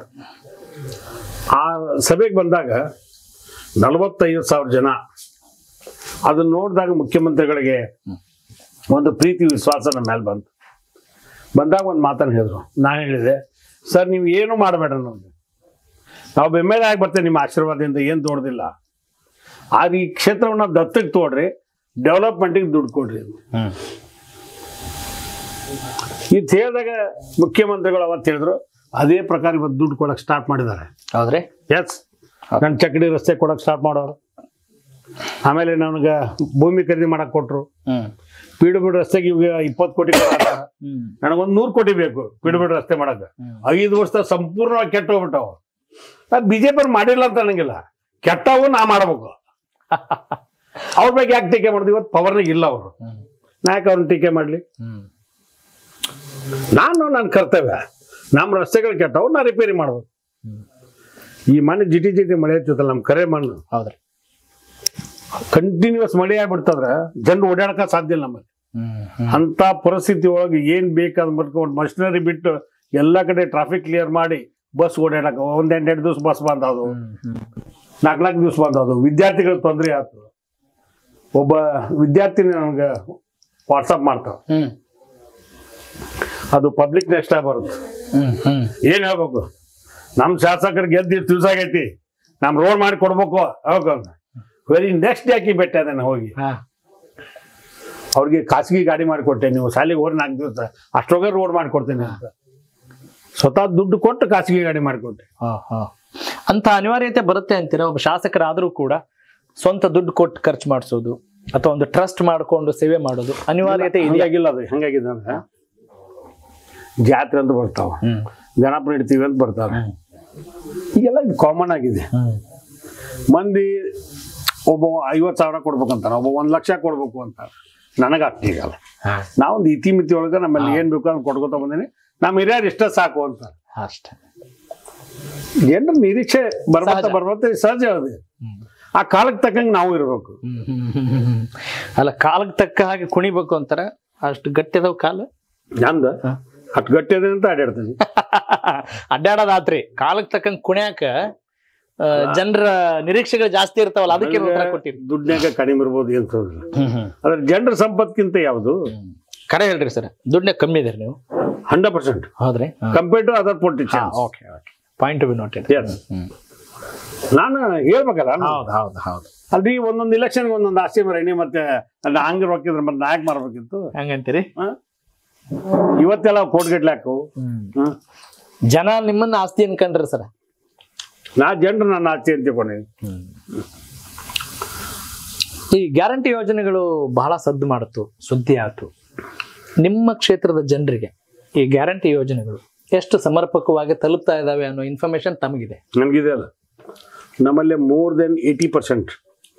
ಆ ಸಭೆಗೆ ಬಂದಾಗ ನಲವತ್ತೈದು ಸಾವಿರ ಜನ ಅದನ್ನ ನೋಡಿದಾಗ ಮುಖ್ಯಮಂತ್ರಿಗಳಿಗೆ ಒಂದು ಪ್ರೀತಿ ವಿಶ್ವಾಸ ನಮ್ಮ ಮೇಲೆ ಬಂತು ಬಂದಾಗ ಒಂದು ಮಾತನ್ನು ಹೇಳಿದ್ರು ನಾನು ಹೇಳಿದೆ ಸರ್ ನೀವು ಏನು ಮಾಡಬೇಡ ನಮಗೆ ನಾವು ಬೆಮ್ಮೆಲೆ ಆಗಿ ಬರ್ತೇವೆ ನಿಮ್ಮ ಆಶೀರ್ವಾದದಿಂದ ಏನು ದೊಡ್ಡದಿಲ್ಲ ಆದ್ರೆ ಈ ಕ್ಷೇತ್ರವನ್ನ ದತ್ತಕ್ಕೆ ತೋಡ್ರಿ ಡೆವಲಪ್ಮೆಂಟಿಗೆ ದುಡ್ಡು ಕೊಡ್ರಿ ಇದು ಹೇಳಿದಾಗ ಮುಖ್ಯಮಂತ್ರಿಗಳು ಅವತ್ತು ಹೇಳಿದ್ರು ಅದೇ ಪ್ರಕಾರ ಇವತ್ತು ದುಡ್ಡು ಕೊಡಕ್ಕೆ ಸ್ಟಾರ್ಟ್ ಮಾಡಿದ್ದಾರೆ ಹೌದ್ರಿ ಎಸ್ ನನ್ನ ಚಕಡಿ ರಸ್ತೆ ಕೊಡಕ್ಕೆ ಸ್ಟಾರ್ಟ್ ಮಾಡೋರು ಆಮೇಲೆ ನನಗೆ ಭೂಮಿ ಖರೀದಿ ಮಾಡಕ್ ಕೊಟ್ರು ಹ್ಮ್ ಪೀಡು ಬಿಡು ರಸ್ತೆಗೆ ಇವಾಗ ಇಪ್ಪತ್ತು ಕೋಟಿ ಕೊಡಾಕ. ಹ್ಮ್ ನನಗೊಂದು ನೂರು ಕೋಟಿ ಬೇಕು ಪೀಡು ಬಿಡು ರಸ್ತೆ ಮಾಡಕ್ಕೆ ಐದು ವರ್ಷ ಸಂಪೂರ್ಣವಾಗಿ ಕೆಟ್ಟು ಹೋಗ್ಬಿಟ್ಟವು ನಾ ಬಿಜೆಪಿ ಅವ್ರು ಮಾಡಿಲ್ಲ ಅಂತ ಅನ್ನಂಗಿಲ್ಲ ಕೆಟ್ಟವು ನಾ ಮಾಡ್ಬೇಕು ಅವ್ರ ಬಗ್ಗೆ ಯಾಕೆ ಟೀಕೆ ಮಾಡಿದ್ವಿ ಇವತ್ತು ಪವರ್ನಾಗ ಇಲ್ಲ ಅವರು ನಾಯಕ ಅವ್ರನ್ನ ಟೀಕೆ ಮಾಡಲಿ ನಾನು ನನ್ನ ಕರ್ತವ್ಯ ನಮ್ಮ ರಸ್ತೆಗಳು ಕೆಟ್ಟವು ನಾ ರಿಪೇರಿ ಮಾಡ್ಬೇಕು ಈ ಮಣ್ಣು ಜಿಟಿ ಜಿಟಿ ಮಳೆ ಆಗ್ತದಲ್ಲ ನಮ್ಮ ಕರೆ ಮಣ್ಣು ಹೌದ್ರಿ ಕಂಟಿನ್ಯೂಸ್ ಮಳೆ ಆಗ್ಬಿಡ್ತಂದ್ರ ಜನರು ಓಡಾಡಕ ಸಾಧ್ಯ ಇಲ್ಲ ನಮ್ಮಲ್ಲಿ ಅಂತ ಪರಿಸ್ಥಿತಿ ಒಳಗೆ ಏನ್ ಬೇಕಾದ್ ಮಾಡ್ಕೊಂಡು ಮಷಿನರಿ ಬಿಟ್ಟು ಎಲ್ಲ ಕಡೆ ಟ್ರಾಫಿಕ್ ಕ್ಲಿಯರ್ ಮಾಡಿ ಬಸ್ ಓಡಾಡಕ ಒಂದ್ ಎಂಟೆಂಟು ದಿವಸ ಬಸ್ ಬಂದ್ ಅದು ನಾಲ್ಕು ನಾಲ್ಕು ದಿವಸ ಬಂದ್ ಅದು ವಿದ್ಯಾರ್ಥಿಗಳಿಗೆ ತೊಂದರೆ ಆಯ್ತು ಒಬ್ಬ ವಿದ್ಯಾರ್ಥಿನಿ ನಮ್ಗೆ ವಾಟ್ಸಪ್ ಮಾಡ್ತಾವ ಹ್ಮ್ ಅದು ಪಬ್ಲಿಕ್ ನೆಕ್ಸ್ಟ್ ಬರುತ್ತೆ ಹ್ಮ್ ಹ್ಮ್ ಏನ್ ಹೇಳ್ಬೇಕು ನಮ್ ಶಾಸಕರು ಗೆದ್ದು ಇಷ್ಟು ದಿವಸ ಆಗೈತಿ ನಮ್ ರೋಡ್ ಮಾಡಿ ಕೊಡ್ಬೇಕು ಹೋಗ ವೆರಿ ನೆಕ್ಸ್ಟ್ ಯಾಕೆ ಬೆಟ್ಟ ಅದನ್ನ ಹೋಗಿ ಹಾ ಅವ್ರಿಗೆ ಖಾಸಗಿ ಗಾಡಿ ಮಾಡಿಕೊಟ್ಟೆ ನೀವು ಶಾಲೆಗೆ ಹೋಗಿ ನಾಲ್ಕು ದಿವಸ ಅಷ್ಟೊಳಗೆ ರೋಡ್ ಮಾಡಿಕೊಡ್ತೇನೆ ಅಂತ ಸ್ವತಃ ದುಡ್ಡು ಕೊಟ್ಟು ಖಾಸಗಿ ಗಾಡಿ ಮಾಡಿಕೊಟ್ಟೆ ಹಾ, ಹಾ. ಅಂತ ಅನಿವಾರ್ಯತೆ ಬರುತ್ತೆ ಅಂತೀರಾ ಒಬ್ಬ ಶಾಸಕರಾದ್ರೂ ಕೂಡ ಸ್ವಂತ ದುಡ್ಡು ಕೊಟ್ಟು ಖರ್ಚು ಮಾಡಿಸೋದು ಅಥವಾ ಒಂದು ಟ್ರಸ್ಟ್ ಮಾಡ್ಕೊಂಡು ಸೇವೆ ಮಾಡೋದು ಅನಿವಾರ್ಯತೆ ಇದೆಯಾ ಹಂಗಾಗಿಲ್ಲ ಅದು ಹೆಂಗಾಗಿದೆ ಅಂದ್ರೆ ಜಾತ್ರೆ ಅಂತ ಬರ್ತಾವ ಹ್ಮ್ ಗಣಪನ ಇಡ್ತೀವಿ ಅಂತ ಬರ್ತಾವ ಈಗೆಲ್ಲ ಇದು ಕಾಮನ್ ಆಗಿದೆ ಹ್ಮ್ ಮಂದಿ ಒಬ್ಬ ಐವತ್ತು ಸಾವಿರ ಕೊಡ್ಬೇಕಂತಾರ ಒಬ್ಬ ಒಂದ್ ಲಕ್ಷ ಕೊಡ್ಬೇಕು ಅಂತ ನನಗೆ ಆಗ್ತೀಗಲ್ಲ ನಾವೊಂದು ಇತಿಮಿತಿ ಒಳಗೆ ನಮ್ಮಲ್ಲಿ ಏನ್ ಬೇಕು ಅಂತ ಕೊಡ್ಕೊತ ಬಂದೀನಿ ನಮ್ಮ ಹಿರಿಯರು ಇಷ್ಟ ಸಾಕು ಅಂತ ಅಷ್ಟೇ ಜನರ ನಿರೀಕ್ಷೆ ಬರ್ಬತ್ತ ಸಹಜ. ಬರ್ಬತ್ತ ಸಹಜ ಅದು ಆ ಕಾಲಕ್ಕೆ ತಕ್ಕಂಗೆ ನಾವು ಇರ್ಬೇಕು ಹ್ಮ್, ಹ್ಮ್, ಹ್ಮ್, ಹ್ಮ್, ಹ್ಮ್. ಅಲ್ಲ ಕಾಲಕ್ಕೆ ತಕ್ಕ ಹಾಗೆ ಕುಣಿಬೇಕು ಅಂತಾರ ಅಷ್ಟು ಗಟ್ಟಿ ಅದಾವ ಕಾಲ ನಂದ ಅಷ್ಟು ಗಟ್ಟಿ ಅದೇ ಅಂತ ಅಡ್ಯಾಡ್ತೀನಿ ಅಡ್ಡಾಡೋದಾತ್ರಿ ಕಾಲಕ್ಕೆ ತಕ್ಕಂಗ್ ಕುಣ್ಯಾಕ ಜನರ ನಿರೀಕ್ಷೆಗಳು ಜಾಸ್ತಿ ಇರ್ತಾವಲ್ಲ ಅದಕ್ಕೆ ಉತ್ತರ ಕೊಟ್ಟಿರಿ ದುಡ್ನ್ಯಾಗ ಕಡಿಮೆ ಇರ್ಬೋದು ಏನ್ ತೊಂದ್ರೆ ಇಲ್ಲ. ಆದ್ರೆ ಜನರ ಸಂಪತ್ಕಿಂತ ಯಾವುದು ಕರೆ ಹೇಳ್ರಿ ಸರ್ ದುಡ್ಡನ್ನ ಕಮ್ಮಿ ಇದ್ರಿ ನೀವು ಹಂಡ್ರೆಡ್ ಪರ್ಸೆಂಟ್ ಹೌದ್ರಿ compare to other politician okay okay point to be noted Yes. ನಾನು ಹೇಳ್ಬೇಕಲ್ಲ ನಾನು. ಹೌದು ಹೌದು ಹೌದು ಅಲ್ರಿ ಒಂದೊಂದು ಇಲೆಕ್ಷನ್ ಒಂದೊಂದು ಆಸ್ತಿ ಮರೇನಿ ಮತ್ತೆ ಅಲ್ಲಿ ಹಂಗ ರೊಕ್ಕಿದ್ರೆ ಮತ್ತೆ ನಾಯಕ್ ಮಾರ್ಬೇಕಿತ್ತು ಹಂಗಂತೀರಿ ಇವತ್ತೆಲ್ಲ ಕೋಟ್ಗಟ್ಲೆ ಹಾಕವು ಹ್ಮ್. ಜನ ನಿಮ್ಮನ್ನ ಆಸ್ತಿ ಅನ್ಕೊಂಡ್ರಿ ಸರ್ ನಾ ಜನರು ನನ್ನ ಆಸ್ತಿ ಅಂತ ತಿಳ್ಕೊಂಡೆ ಈ ಗ್ಯಾರಂಟಿ ಯೋಜನೆಗಳು ಬಹಳ ಸದ್ದು ಮಾಡಿತು ಸುದ್ದಿ ಆಯ್ತು ನಿಮ್ಮ ಕ್ಷೇತ್ರದ ಜನರಿಗೆ ಈ ಗ್ಯಾರಂಟಿ ಯೋಜನೆಗಳು ಎಷ್ಟು ಸಮರ್ಪಕವಾಗಿ ತಲುಪ್ತಾ ಇದಾವೆ ಅನ್ನೋ ಇನ್ಫಾರ್ಮೇಶನ್ ತಮಗಿದೆ ನನಗಿದೆ ಅಲ್ಲ ನಮ್ಮಲ್ಲಿ more than eighty percent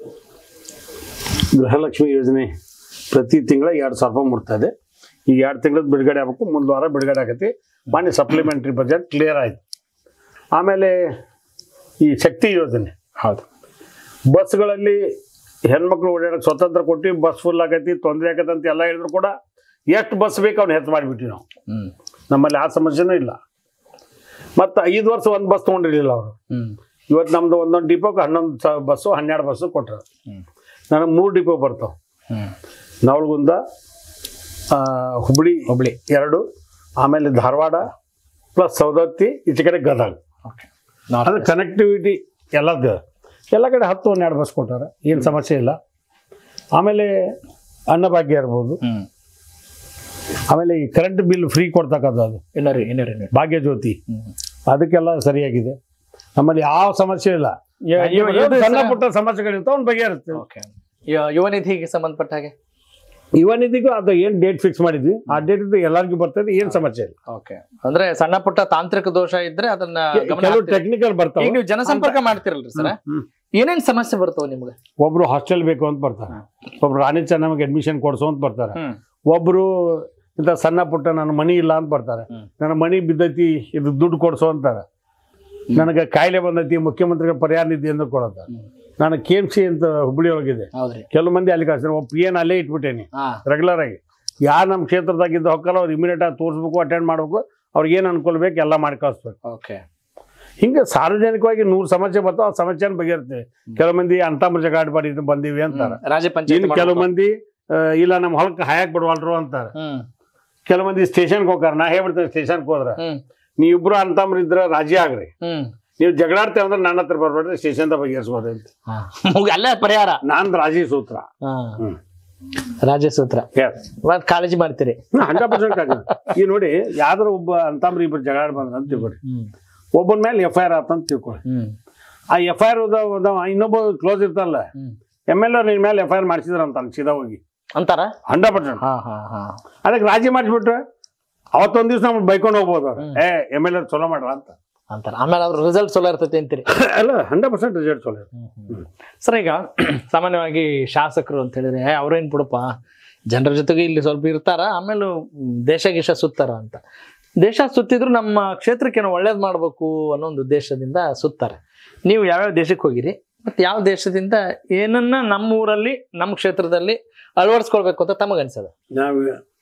Gruhalakshmi ಯೋಜನೆ ಪ್ರತಿ ತಿಂಗಳ ಎರಡು ಸಾವಿರ ರೂಪಾಯಿ ಮುಟ್ತಾ ಇದೆ ಈಗ ಎರಡು ತಿಂಗಳದ್ದು ಬಿಡುಗಡೆ ಆಗಬೇಕು ಮುಂದೆ ವಾರ ಬಿಡುಗಡೆ ಆಗತ್ತೆ ಮಾನ್ಯ ಸಪ್ಲಿಮೆಂಟ್ರಿ ಬಜೆಟ್ ಕ್ಲಿಯರ್ ಆಯ್ತು ಆಮೇಲೆ ಈ ಶಕ್ತಿ ಯೋಜನೆ ಹೌದು ಬಸ್ಗಳಲ್ಲಿ ಹೆಣ್ಮಕ್ಳು ಓಡಾಡಕ್ಕೆ ಸ್ವತಂತ್ರ ಕೊಟ್ಟು ಬಸ್ ಫುಲ್ ಆಗೈತಿ ತೊಂದರೆ ಆಗತ್ತೆ ಅಂತ ಎಲ್ಲ ಹೇಳಿದ್ರು ಕೂಡ ಎಷ್ಟು ಬಸ್ ಬೇಕು ಅವ್ನು ಹೆಚ್ಚು ಮಾಡಿಬಿಟ್ಟಿವಿ ನಾವು ಹ್ಮ್ ನಮ್ಮಲ್ಲಿ ಆ ಸಮಸ್ಯೆನೂ ಇಲ್ಲ ಮತ್ತು ಐದು ವರ್ಷ ಒಂದು ಬಸ್ ತೊಗೊಂಡಿರಲಿಲ್ಲ ಅವರು ಹ್ಮ್ ಇವತ್ತು ನಮ್ದು ಒಂದೊಂದು ಡಿಪೋಗೆ ಹನ್ನೊಂದು ಸಾವಿರ ಬಸ್ಸು ಹನ್ನೆರಡು ಬಸ್ಸು ಕೊಟ್ಟರು ನನಗೆ ಮೂರು ಡಿಪೋ ಬರ್ತಾವೆ ಹ್ಮ್ ನವಲಗುಂದ ಆ, ಹುಬ್ಳಿ ಹುಬ್ಳಿ ಎರಡು ಆಮೇಲೆ ಧಾರವಾಡ ಪ್ಲಸ್ ಸೌದತ್ತಿ ಈಚೆ ಕಡೆ ಗದಗ ಓಕೆ ಅದು ಕನೆಕ್ಟಿವಿಟಿ ಎಲ್ಲದ್ದು ಎಲ್ಲ ಕಡೆ ಹತ್ತು ಹನ್ನೆರಡು ಬಸ್ ಕೊಟ್ಟಾರ ಏನು ಸಮಸ್ಯೆ ಇಲ್ಲ ಆಮೇಲೆ ಅನ್ನಭಾಗ್ಯ ಇರ್ಬೋದು ಹ್ಮ್ ಆಮೇಲೆ ಈ ಕರೆಂಟ್ ಬಿಲ್ ಫ್ರೀ ಕೊಡ್ತಕ್ಕಂಥದ್ದು ಅದು ಇನ್ನರಿ ಇನ್ನರಿ ಇನ್ನರಿ ಭಾಗ್ಯ ಜ್ಯೋತಿ ಹ್ಮ್ ಅದಕ್ಕೆಲ್ಲ ಸರಿಯಾಗಿದೆ ನಮ್ಮಲ್ಲಿ ಯಾವ ಸಮಸ್ಯೆ ಇಲ್ಲ ಯ- ಯ- ಇದು ಸಣ್ಣ ಸರ- ಪುಟ್ಟ ಸಮಸ್ಯೆಗಳಿರ್ತಾವ ಅವ್ನು ಬಗೆಹರಿಸ್ತೀವಿ ಓಕೆ ಯ- ಯುವ ನಿಧಿಗೆ ಸಂಬಂಧಪಟ್ಟ ಹಾಗೆ ಇವನಿದಿಗೂ ಅದು ಏನ್ ಡೇಟ್ ಫಿಕ್ಸ್ ಮಾಡಿದ್ವಿ ಆ ಡೇಟ್ ಎಲ್ಲರಿಗೂ ಬರ್ತದೆ ಏನ್ ಸಮಸ್ಯೆ ಇಲ್ಲ ಓಕೆ ಅಂದ್ರೆ ಸಣ್ಣ ಪುಟ್ಟ ತಾಂತ್ರಿಕ ದೋಷ ಇದ್ರೆ ಅದನ್ನ ಗಮನ ಕೆಲವು ಹಾಕ್ತೀರಿ. ಟೆಕ್ನಿಕಲ್ ಈಗ ಬರ್ತಾವ ನೀವು ಜನಸಂಪರ್ಕ ಮಾಡ್ತಿರಲ್ರಿ ಸರ್ ಹ್ಮ್. ಏನೇನ್ ಸಮಸ್ಯೆ ಬರ್ತಾವ ನಿಮ್ಗೆ ಒಬ್ರು ಹಾಸ್ಟೆಲ್ ಬೇಕು ಅಂತ ಬರ್ತಾರೆ ಒಬ್ರು ರಾಣಿ ಚೆನ್ನಮ್ಮಗೆ ಅಡ್ಮಿಷನ್ ಕೊಡ್ಸೋ ಅಂತ ಬರ್ತಾರೆ ಹ್ಮ್. ಒಬ್ರು ಇಂಥ ಸಣ್ಣ ಪುಟ್ಟ ನನ್ನ ಮನಿ ಇಲ್ಲ ಅಂತ ಬರ್ತಾರೆ ಹ್ಮ್. ನನ್ನ ಮನಿ ಬಿದ್ದೈತಿ ಇದು ದುಡ್ಡು ಕೊಡ್ಸೋ ಅಂತಾರೆ ನನಗೆ ಕಾಯಿಲೆ ಬಂದೈತಿ ಮುಖ್ಯಮಂತ್ರಿಗಳ ಪರಿಹಾರ ನಿಧಿ ಅಂತ ಕೊಡತ್ತಾರೆ ನಾನು ಕೆ ಎಮ್ ಸಿ ಅಂತ ಹುಬ್ಳಿ ಒಳಗಿದೆ ಹೌದ್ರಿ ಕೆಲವು ಮಂದಿ ಅಲ್ಲಿ ಕಳ್ಸ್ತಾರೆ ಒಬ್ಬ ಪಿ ಎನ್ ಅಲ್ಲೇ ಇಟ್ಬಿಟ್ಟೇನಿ ಹಾ ರೆಗ್ಯುಲರ್ ಆಗಿ ಯಾರು ನಮ್ಮ ಕ್ಷೇತ್ರದಾಗಿದ್ದು ಹೊಕ್ಕಲ್ಲ ಅವ್ರು ಇಮಿಡಿಯೇಟ್ ಆಗಿ ತೋರಿಸ್ಬೇಕು ಅಟೆಂಡ್ ಮಾಡ್ಬೇಕು ಅವ್ರಿಗೆ ಏನು ಅನುಕೂಲ ಬೇಕು ಎಲ್ಲ ಮಾಡಿ ಕಳಿಸ್ಬೇಕು ಓಕೆ ಹಿಂಗೆ ಸಾರ್ವಜನಿಕವಾಗಿ ನೂರು ಸಮಸ್ಯೆ ಬರ್ತಾವ ಆ ಸಮಸ್ಯೆನ ಬಗೆಹರ್ತೀವಿ ಕೆಲವು ಮಂದಿ ಅಂತಾಮ್ರ ಜಗಾಡ್ ಮಾಡಿ ಇದು ಬಂದೀವಿ ಅಂತಾರೆ ರಾಜ್ಯ ಪಂಚಾಯತ್ ಇನ್ನು ಕೆಲವು ಮಂದಿ ಆ, ಇಲ್ಲ ನಮ್ಮ ಹೊಲಕ್ಕೆ ಹಾಯಕ್ ಬಿಡವಲ್ರು ಅಂತಾರೆ ಹ್ಮ್ ಕೆಲವು ಮಂದಿ ಸ್ಟೇಷನ್ಗೆ ಹೋಗಾರ ನಾ ಹೇಳ್ಬಿಡ್ತೇನೆ ಸ್ಟೇಷನ್ಗೆ ಹೋದ್ರ ಹ್ಮ್ ನೀವಿಬ್ರು ಅಂತಮ್ರ ಇದ್ರ ರಾಜಿ ಆಗ್ರಿ ಹ್ಮ್ ನೀವು ಜಗಳಾಡ್ತೇವೆ ಅಂದ್ರೆ ನನ್ನ ಹತ್ರ ಬರ್ಬೇಡ್ರಿ ಸ್ಟೇಷನ್ದ ಬಗೆಹರಿಸ್ಬೋದು ಅಂತ ಮುಗ್- ಅಲ್ಲೇ ಪರಿಹಾರ ನಾನ್ ರಾಜಿ ಸೂತ್ರ ಹಾ. ಹ್ಮ್. ರಾಜ್ಯ ಸೂತ್ರ ಎಸ್ ಮತ್ ಕಾಳಜಿ ಮಾಡ್ತೀರಿ ಹಂಡ್ರೆಡ್ ಪರ್ಸೆಂಟ್ ಈ ನೋಡಿ ಯಾವ್ದಾರ ಒಬ್ಬ ಅಂತಮ್ರ ಇಬ್ರು ಜಗಳಾಡ್ ಬಂದ್ರ ಅಂತ ತಿಳ್ಕೊರಿ ಹ್ಮ್ ಒಬ್ಬನ ಮೇಲೆ ಎಫ್ ಐ ಆರ್ ಆತಂತ ತಿಳ್ಕೊರಿ ಹ್ಮ್ ಆ ಎಫ್ ಐ ಆರ್ ಇನ್ನೊಬ್ಬ ಕ್ಲೋಸ್ ಇರ್ತಲ್ಲ ಹ್ಮ್. ಎಮ್ ಎಲ್ ನಿನ್ ಮೇಲೆ ಎಫ್ ಐ ಆರ್ ಮಾಡಿಸಿದ್ರ ಅಂತ ಸೀದಾ ಹೋಗಿ ಅಂತಾರ ಹಂಡ್ರೆಡ್ ಪರ್ಸೆಂಟ್ ಹಾ ಹಾ ಹಾ ಅದಕ್ಕೆ ರಾಜಿ ಮಾಡಿಸ್ಬಿಟ್ರೆ ಅವತ್ತೊಂದ್ ದಿವ್ಸ ನಮ್ಗೆ ಬೈಕೊಂಡು ಹೋಗ್ಬೋದು ಅವ್ರು ಏ ಎಮ್ ಎಲ್ ಎ ಚಲೋ ಮಾಡ್ರ ಅಂತ ಅಂತಾರ ಆಮೇಲೆ ಅದ್ರ ರಿಸಲ್ಟ್ ಚಲೋ ಇರ್ತೈತಿ ಅಂತೀರಿ ಅಲ್ಲ ಹಂಡ್ರೆಡ್ ಪರ್ಸೆಂಟ್ ರಿಸಲ್ಟ್ ಚಲೋ ಸರ್ ಈಗ ಸಾಮಾನ್ಯವಾಗಿ ಶಾಸಕರು ಅಂತ ಹೇಳಿದ್ರೆ "ಏ, ಅವ್ರೇನ್ ಬಿಡಪ್ಪ ಜನರ ಜೊತೆಗೆ ಇಲ್ಲಿ ಸ್ವಲ್ಪ ಇರ್ತಾರ ಆಮೇಲೆ ಮ್, ದೇಶ ಗೀಶ ಸುತ್ತಾರ ಅಂತ ದೇಶ ಸುತ್ತಿದ್ರು ನಮ್ಮ ಕ್ಷೇತ್ರಕ್ಕೆ ಏನೋ ಒಳ್ಳೇದ್ ಮಾಡ್ಬೇಕು ಅನ್ನೋ ಒಂದು ಉದ್ದೇಶದಿಂದ ಸುತ್ತಾರೆ ನೀವು ಯಾವ್ಯಾವ ದೇಶಕ್ಕೆ ಹೋಗಿರಿ ಮತ್ತೆ ಯಾವ ದೇಶದಿಂದ ಏನನ್ನ ನಮ್ಮ ಊರಲ್ಲಿ ನಮ್ಮ ಕ್ಷೇತ್ರದಲ್ಲಿ ಅಳವಡಿಸ್ಕೊಳ್ಬೇಕು ಅಂತ ತಮಗನ್ಸದ ನಾವು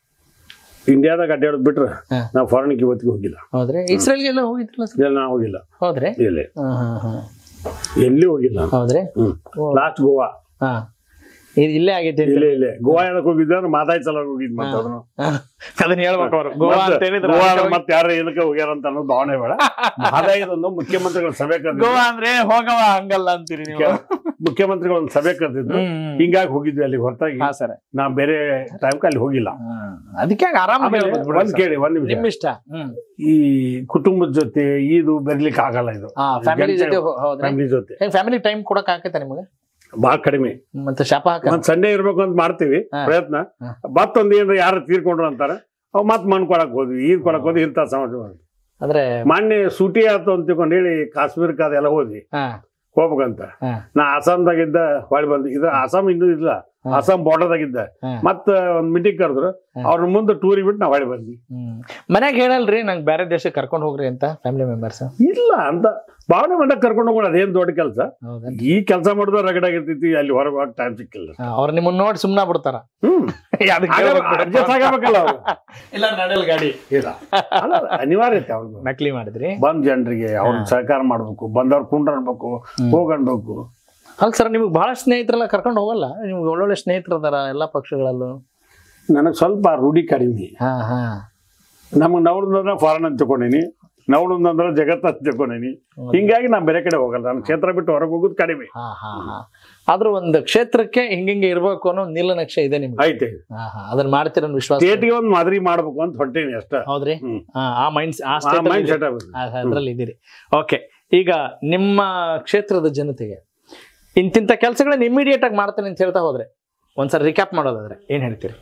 ಇಂಡಿಯಾದಾಗ ಅಡ್ಡಾಡೋದು ಬಿಟ್ರೆ ಹಾ. ನಾವು ಫಾರಿನ್ಗೆ ಇವತ್ತಿಗೆ ಹೋಗಿಲ್ಲ ಹೌದ್ರಿ ಇಸ್ರೇಲ್ಗೆಲ್ಲ ಹೋಗಿದ್ರಲ್ಲ ಸರ್ ಇಲ್ಲಿ ನಾವು ಹೋಗಿಲ್ಲ ಹೌದ್ರಿ ಇಲ್ಲಿ ಹಾ ಹಾ ಹಾ ಎಲ್ಲಿ ಹೋಗಿಲ್ಲ ಹೌದ್ರಿ ಹ್ಮ್ ಲಾಸ್ಟ್ ಗೋವಾ ಹಾ ಇದು ಇಲ್ಲೇ ಆಗೈತೆ ಅಂತ ಇಲ್ಲೇ ಇಲ್ಲೇ ಗೋವಾ ಏನಕ್ಕೆ ಹೋಗಿದ್ದೆ ಅಂದ್ರೆ ಮಾತಾಯ್ ಸಲ ಹೋಗಿದ್ ಮತ್ತೆ ಅದನ್ನು ಅದನ್ನ ಹೇಳ್ಬೇಕು ಅವರು ಗೋವಾ ಅಂತ ಹೇಳಿದ್ರೆ ಗೋವಾ ಅದಕ್ಕೆ ಹೋಗಿ- ಮತ್ತೆ ಯಾರು ಏನಕ್ಕೆ ಹೋಗ್ಯಾರ ಅಂತ ಅನ್ನೋದು ಭಾವನೆ ಬೇಡ ಮಹದಾಯದೊಂದು ಮುಖ್ಯಮಂತ್ರಿಗಳ ಸಭೆ ಕರೆದಿದ್ರು ಗೋವಾ ಅಂದ್ರೆ ಹೋಗವ ಹಂಗಲ್ಲ ಅಂತೀರಿ ನೀವು ಮುಖ್ಯಮಂತ್ರಿಗಳ ಒಂದು ಸಭೆ ಕರೆದಿದ್ರು ಹ್ಮ್. ಹಿಂಗಾಗಿ ಹೋಗಿದ್ವಿ ಅಲ್ಲಿ ಹೊರತಾಗಿ ಹಾ ಸರ್ ನಾ ಬೇರೆ ಟೈಮ್ಗೆ ಅಲ್ಲಿ ಹೋಗಿಲ್ಲ ಅದಕ್ಕೆ ಆರಾಮ ಆಮೇಲೆ ಒಂದ್ ಕೇಳಿ ಒಂದ್ ನಿಮಿಷ ನಿಮ್ ಇಷ್ಟ ಹ್ಮ್ ಈ ಕುಟುಂಬದ ಜೊತೆ ಇದು ಬರ್ಲಿಕ್ಕೆ ಆಗಲ್ಲ ಇದು ಹಾ ಫ್ಯಾಮಿಲಿ ಜೊತೆ ಹೋ- ಹೌದ್ರಿ ಫ್ಯಾಮಿಲಿ ಜೊತೆ ಹೆಂಗ್ ಫ್ಯಾಮಿಲಿ ಟೈಮ್ ಕೊಡಕ್ ಆಕೈತ ನಿಮಗೆ ಬಹಳ ಕಡಿಮೆ ಮತ್ತೆ ಶಾಪ ಹಾಕ ಒಂದ್ ಸಂಡೇ ಇರ್ಬೇಕು ಅಂತ ಮಾಡ್ತೀವಿ ಹಾ. ಪ್ರಯತ್ನ ಹಾ. ಮತ್ತೊಂದ್ ಏನ್ರ ಯಾರು ತೀರ್ಕೊಂಡ್ರು ಅಂತಾರೆ ಅವ್ ಮತ್ ಮಣ್ ಕೊಡಕ್ ಹೋದ್ವಿ ಈದ್ ಕೊಡಕ್ ಹೋದ್ವಿ ಇಂಥ ಸಮಾಜ ಅಂದ್ರೆ ಮೊನ್ನೆ ಸೂಟಿ ಆಯ್ತು ಅಂತ ತಿಳ್ಕೊಂಡು ಹೇಳಿ ಕಾಶ್ಮೀರಕ್ಕೆ ಅದೆಲ್ಲ ಹೋದ್ವಿ ಹಾ ಹೋಗ್ಬೇಕಂತ ಹಾ. ನಾ ಆಸಾಮ್ದಾಗಿದ್ದ ಹೊಳಿ ಬಂದು ಇದು ಆಸಾಮ್ ಇನ್ನೂ ಇಲ್ಲ ಹಾ. ಆಸಾಮ್ ಬಾರ್ಡರ್ದಾಗಿದ್ದ ಹಾ. ಮತ್ತ ಒಂದ್ ಮೀಟಿಂಗ್ ಕರೆದ್ರು ಹಾ. ಅವ್ರ ಮುಂದೆ ಟೂರಿಗೆ ಬಿಟ್ಟು ನಾ ಹೊಳಿ ಬಂದ್ವಿ ಹ್ಮ್ ಮನ್ಯಾಗ ಹೇಳಲ್ರಿ ನಂಗೆ ಬೇರೆ ದೇಶಕ್ಕೆ ಕರ್ಕೊಂಡು ಹೋಗ್ರಿ ಅಂತ ಫ್ಯಾಮಿಲಿ ಮೆಂಬರ್ಸ್ ಇಲ್ಲ ಅಂತ ಭಾವನೆ ಮಂಡಕ್ ಕರ್ಕೊಂಡು ಹೋಗೋಣ ಅದೇನ್ ದೊಡ್ಡ ಕೆಲಸ ಹೌದಾ ಈ ಕೆಲಸ ಮಾಡಿದ್ರೆ ರಗಡಾಗಿರ್ತೈತಿ ಅಲ್ಲಿ ಹೊರಗೆ ಹೋಗಕ್ ಟೈಮ್ ಸಿಕ್ಕಿಲ್ಲ ಅವ್ರ ನಿಮ್ಮನ್ನ ನೋಡಿ ಸುಮ್ನ ಬಿಡ್ತಾರ ಹ್ಮ್ ಅಡ್ಜಸ್ಟ್ ಆಗಬೇಕಲ್ಲ ಅವ್ರು ಇಲ್ಲ ನಡೆಯಲ್ ಗಾಡಿ ಇಲ್ಲ ಅಲ್ಲ ಅಲ್ಲ, ಅನಿವಾರ್ಯತೆ ಅವ್ರಿಗೂ ನಕಲಿ ಮಾಡಿದ್ರಿ ಬಂದ್ ಜನರಿಗೆ ಅವ್ರ ಸಹಕಾರ ಮಾಡ್ಬೇಕು ಬಂದವ್ರು ಕುಂಡ್ರನ್ಬೇಕು ಹೋಗನ್ಬೇಕು ಅಲ್ಲ ಸರ್ ನಿಮ್ಗೆ ಬಹಳ ಸ್ನೇಹಿತರೆಲ್ಲ ಕರ್ಕೊಂಡು ಹೋಗಲ್ಲ ನಿಮ್ಗೆ ಒಳ್ಳೊಳ್ಳೆ ಸ್ನೇಹಿತರು ಅದಾರ ಎಲ್ಲಾ ಪಕ್ಷಗಳಲ್ಲೂ ನನಗೆ ಸ್ವಲ್ಪ ರೂಢಿ ಕಡಿಮೆ ಹಾ ಹಾ ನಮಗೆ ನವಳಂದ್ರೆ ಫಾರಿನ್ ಅಂತ ತಗೊಂಡಿನಿ ನವಳಂದ್ರೆ ಜಗತ್ತ ಅಂತ ತಗೊಂಡಿನಿ ಹಿಂಗಾಗಿ ನಾ ಬೇರೆ ಕಡೆ ಹೋಗಲ್ಲ ನಾನು ಕ್ಷೇತ್ರ ಬಿಟ್ಟು ಹೊರಗೆ ಹೋಗೋದು ಕಡಿಮೆ ಹಾ ಹಾ ಹಾ ಆದ್ರೂ ಒಂದು ಕ್ಷೇತ್ರಕ್ಕೆ ಹಿಂಗಿಂಗೆ ಇರ್ಬೇಕು ಅನ್ನೋ ನೀಲನಕ್ಷೆ ಇದೆ ನಿಮ್ಗೆ ಐತೆ ಹಾ ಹಾ ಅದನ್ನ ಮಾಡ್ತೀರ ಅನ್ನೋ ವಿಶ್ವಾಸ ಸ್ಟೇಟ್ಗೆ ಒಂದು ಮಾದರಿ ಮಾಡ್ಬೇಕು ಅಂತ ಹೊಂಟೀನಿ ಅಷ್ಟ ಹೌದ್ರಿ ಹ್ಮ್. ಹಾ, ಆ ಮೈಂಡ್ ಆ ಆ ಮೈಂಡ್ ಸ್ಟೇಟ್ ಸೆಟ್ ಅದ್ರಲ್ಲಿ ಇದ್ದೀರಿ ಓಕೆ ಈಗ ನಿಮ್ಮ ಕ್ಷೇತ್ರದ ಜನತೆಗೆ ಇಂತಿಂತ ಕೆಲಸಗಳನ್ನ ಇಮಿಡಿಯೇಟ್ ಆಗಿ ಮಾಡ್ತೇನೆ ಅಂತ ಹೇಳ್ತಾ ಹೋದ್ರೆ ಒಂದ್ಸರಿ ರಿಕ್ಯಾಪ್ ಮಾಡೋದಾದ್ರೆ ಏನ್ ಹೇಳ್ತೀರಿ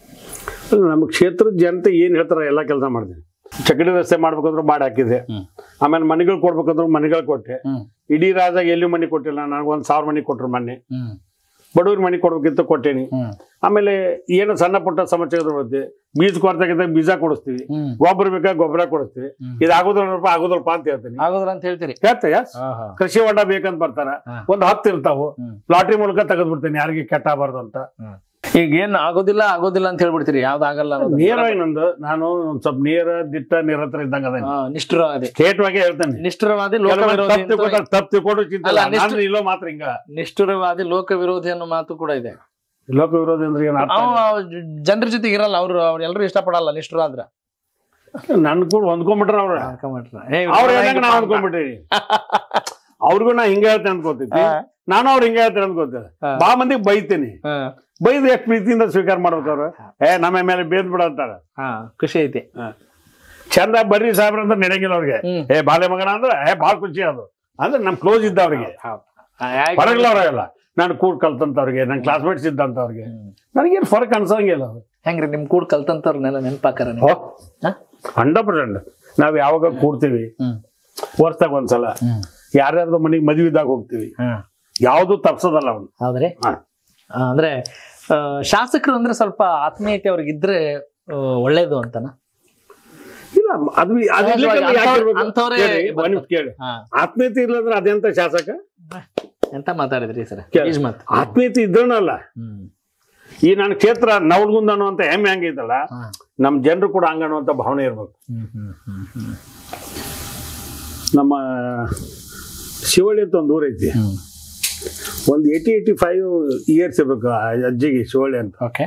ನಮ್ಮ ಕ್ಷೇತ್ರದ ಜನತೆ ಏನ್ ಹೇಳ್ತಾರ ಎಲ್ಲಾ ಕೆಲಸ ಮಾಡ್ತೀನಿ ಚಕಡಿ ರಸ್ತೆ ಮಾಡ್ಬೇಕಂದ್ರೆ ಮಾಡಿ ಹಾಕಿದೆ ಹ್ಮ್. ಆಮೇಲೆ ಮನೆಗಳು ಕೊಡ್ಬೇಕಂದ್ರೆ ಮನೆಗಳು ಕೊಟ್ಟೆ ಹ್ಮ್. ಇಡೀ ರಾಜ್ಯದಾಗ ಎಲ್ಲಿ ಮನೆ ಕೊಟ್ಟಿಲ್ಲ ನನಗೆ ಒಂದ್ ಸಾವಿರ ಮನೆ ಕೊಟ್ರು ಮೊನ್ನೆ ಹ್ಮ್ ಬಡವ್ರ ಮನೆ ಕೊಡ್ಬೇಕಿಂತ ಕೊಟ್ಟೇನಿ ಹ್ಮ್ ಆಮೇಲೆ ಏನು ಸಣ್ಣ ಪುಟ್ಟ ಸಮಸ್ಯೆ ಬರುತ್ತೆ ಬೀಜ ಕೊರತಾಗಿದ್ದಾಗ ಬೀಜ ಕೊಡಿಸ್ತೀವಿ ಹ್ಮ್ ಗೊಬ್ಬರ ಬೇಕಾ ಗೊಬ್ಬರ ಕೊಡಿಸ್ತೀವಿ ಹ್ಮ್. ಇದು ಆಗೋದಿಲ್ಲಪ್ಪ ಆಗೋದಿಲ್ಲಪ್ಪ ಅಂತ ಹೇಳ್ತೀನಿ ಆಗೋದ್ರ ಅಂತ ಹೇಳ್ತೀರಿ ಹೇಳ್ತೇಯ ಹಾ ಹಾ ಕೃಷಿ ಹೊಂಡ ಬೇಕಂತ ಬರ್ತಾರ ಹಾ. ಒಂದ್ ಹತ್ತು ಇರ್ತಾವು ಹ್ಮ್. ಲಾಟ್ರಿ ಮೂಲಕ ತೆಗೆದ್ಬಿಡ್ತೇನೆ ಯಾರಿಗೆ ಕೆಟ್ಟ ಆಗಬಾರ್ದು ಅಂತ ಈಗ ಏನ್ ಆಗೋದಿಲ್ಲ ಆಗೋದಿಲ್ಲ ಅಂತ ಹೇಳ್ಬಿಡ್ತೀರಿ ಯಾವ್ದು ಆಗಲ್ಲ ಅನ್ನೋದು ನೇರವಾಗಿ ನಂದು ನಾನು ಒಂದ್ ಸ್ವಲ್ಪ ನೇರ ದಿಟ್ಟ ನಿರತರ ಇದ್ದಂಗ ಅದೇನಿ ಹಾ, ನಿಷ್ಠುರವಾದಿ ಸ್ಟೇಟ್ವಾಗೆ ಹೇಳ್ತೇನೆ ನಿಷ್ಠುರವಾದಿ ಲೋಕ ಕೆಲವೊಮ್ಮೆ ವಿರೋಧಿ ತಪ್ಪು ತಿಳ್ಕೊಂಡ್ರೆ ತಪ್ಪು ತಿಳ್ಕೊಂಡು ಚಿಂತೆ ಅಲ್ಲ, ಇಲ್ಲ. ನಿಷ್ಠ- ನಾನು ಇಲ್ಲೋ ಮಾತ್ರ ಹಿಂಗ ನಿಷ್ಠುರವಾದಿ ಲೋಕ ವಿರೋಧಿ ಅನ್ನೋ ಮಾತು ಕೂಡ ಇದೆ ಲೋಕ ವಿರೋಧಿ ಅಂದ್ರೆ ಏನ್ ಅರ್ಥ ಅವ ಜನರ ಜೊತೆಗೆ ಇರಲ್ಲ ಅವ್ರು ಅವ್ರು ಎಲ್ಲರೂ ಇಷ್ಟಪಡಲ್ಲ ನಿಷ್ಠುರಾದ್ರ ನನ್ ಕೂಡ ಹೊಂದ್ಕೊಂಡ್ಬಿಟ್ರ ಅವ್ರ ಏ, ಅವ್ರ ಹೇಳ್ದಂಗ ನಾ ಹೊಂದ್ಕೊಂಡ್ಬಿಟ್ಟಿನಿ ಅವ್ರಿಗೂ ನಾ ಹಿಂಗ ಹೇಳ್ತೇನೆ ಅನ್ಕೋತೈತಿ ಹಾ. ನಾನು ಅವ್ರು ಹಿಂಗ ಹೇಳ್ತೇನೆ ಅನ್ಕೋತೇನೆ ಹಾ. ಬಾ ಮಂದಿಗೆ ಬೈತೀನಿ ಹಾ, ಬೈದು ಎಷ್ಟು ಪ್ರೀತಿಯಿಂದ ಸ್ವೀಕಾರ ಮಾಡ್ಬೇಕು ಅವ್ರು ಏ ನಮ್ಮ ಮೇಲೆ ಬೇದ್ ಬಿಡ ಅಂತಾರ ಹಾ, ಖುಷಿ ಐತಿ ಚಂದ ಬರ್ರಿ ಸಾಹೇಬ್ರ ಅಂತ ನಡೆಯಂಗಿಲ್ಲ ಅವ್ರಿಗೆ ಹ್ಮ್. ಏ ಬಾಲೆ ಮಗನ ಅಂದ್ರೆ ಏ ಬಾಳ ಖುಷಿ ಅದು ಅಂದ್ರೆ ನಮ್ ಕ್ಲೋಸ್ ಇದ್ದ ಅವ್ರಿಗೆ ಆ, ಯಾಕೆ- ಹೊರಗಿಲ್ಲ ಅವ್ರಾಗಲ್ಲ ನಾನು ಕೂಡ ಕಲ್ತಂತವ್ರಿಗೆ ನನ್ನ ಕ್ಲಾಸ್ಮೇಟ್ಸ್ ಇದ್ದಂತವ್ರಿಗೆ ನನಗೇನು ಫರಕ್ ಅನ್ಸಂಗಿಲ್ಲ ಅದು ಹೆಂಗ್ರಿ ನಿಮ್ ಕೂಡ ಕಲ್ತಂತವ್ರನ್ನೆಲ್ಲ ನೆನಪಾಕಾರ ನೀವು? ಹಾ? ಹಂಡ್ರೆಡ್ ಪರ್ಸೆಂಟ್ ನಾವ್ ಯಾವಾಗ ಕೂಡ್ತೀವಿ ಹ್ಮ್. ವರ್ಷದಾಗ ಒಂದ್ಸಲ ಹ್ಮ್. ಯಾರ್ಯಾರ್ದು ಮನೆಗೆ ಮದ್ವಿದಾಗ ಹೋಗ್ತೀವಿ ಹಾ. ಯಾವ್ದು ತಪ್ಸೋದಲ್ಲ ಅವ್ನು ಹೌದ್ರಿ ಹಾ. ಆ, ಅಂದ್ರೆ ಆ, ಶಾಸಕರು ಅಂದ್ರೆ ಸ್ವಲ್ಪ ಆತ್ಮೀಯತೆ ಅವ್ರಿಗೆ ಇದ್ರೆ ಆ, ಒಳ್ಳೇದು ಅಂತನಾ ಇಲ್ಲ ಅದು ಅದು ಇರ್ಲಿಕ್ಕೆ ಯಾಕೆ ಅಂಥವ್ರು- ಇರ್ಬೇಕು? ಅಂಥವ್ರೇ ಕೇಳಿ, ಒಂದ್ ಬರ್ತಾರೆ. ನಿಮಿಷ ಕೇಳಿ ಹಾ ಆತ್ಮೀಯತೆ ಇಲ್ಲಂದ್ರೆ ಅದೆಂತ ಶಾಸಕ ಎಂತ ಮಾತಾಡಿದ್ರಿ ಸರ್ ಕೇಳಿ. ಈಜ್ ಮಾತು ಆತ್ಮೀಯತೆ ಇದ್ರನಲ್ಲ ಹ್ಮ್ ಈ ನನ್ನ ಕ್ಷೇತ್ರ ನವಲ್ಗುಂದ ಅನ್ನುವಂತ ಹೆಮ್ಮೆ ಹಂಗೈತಲ್ಲ ಹಾ. ನಮ್ ಜನರು ಕೂಡ ಹಂಗ ಅನ್ನುವಂತ ಭಾವನೆ ಇರ್ಬೇಕು ಹ್ಮ್ ಹ್ಮ್ ಹ್ಮ್ ಹ್ಮ್ ನಮ್ಮ ಶಿವಳ್ಳಿ ಅಂತ ಒಂದು ಊರೈತಿ ಹ್ಮ್ ಒಂದು ಏಯ್ಟಿ ಏಯ್ಟಿ ಫೈವ್ ಇಯರ್ಸ್ ಇರ್ಬೇಕು ಆ ಅಜ್ಜಿಗೆ ಶಿವಳ್ಳಿ ಅಂತ ಓಕೆ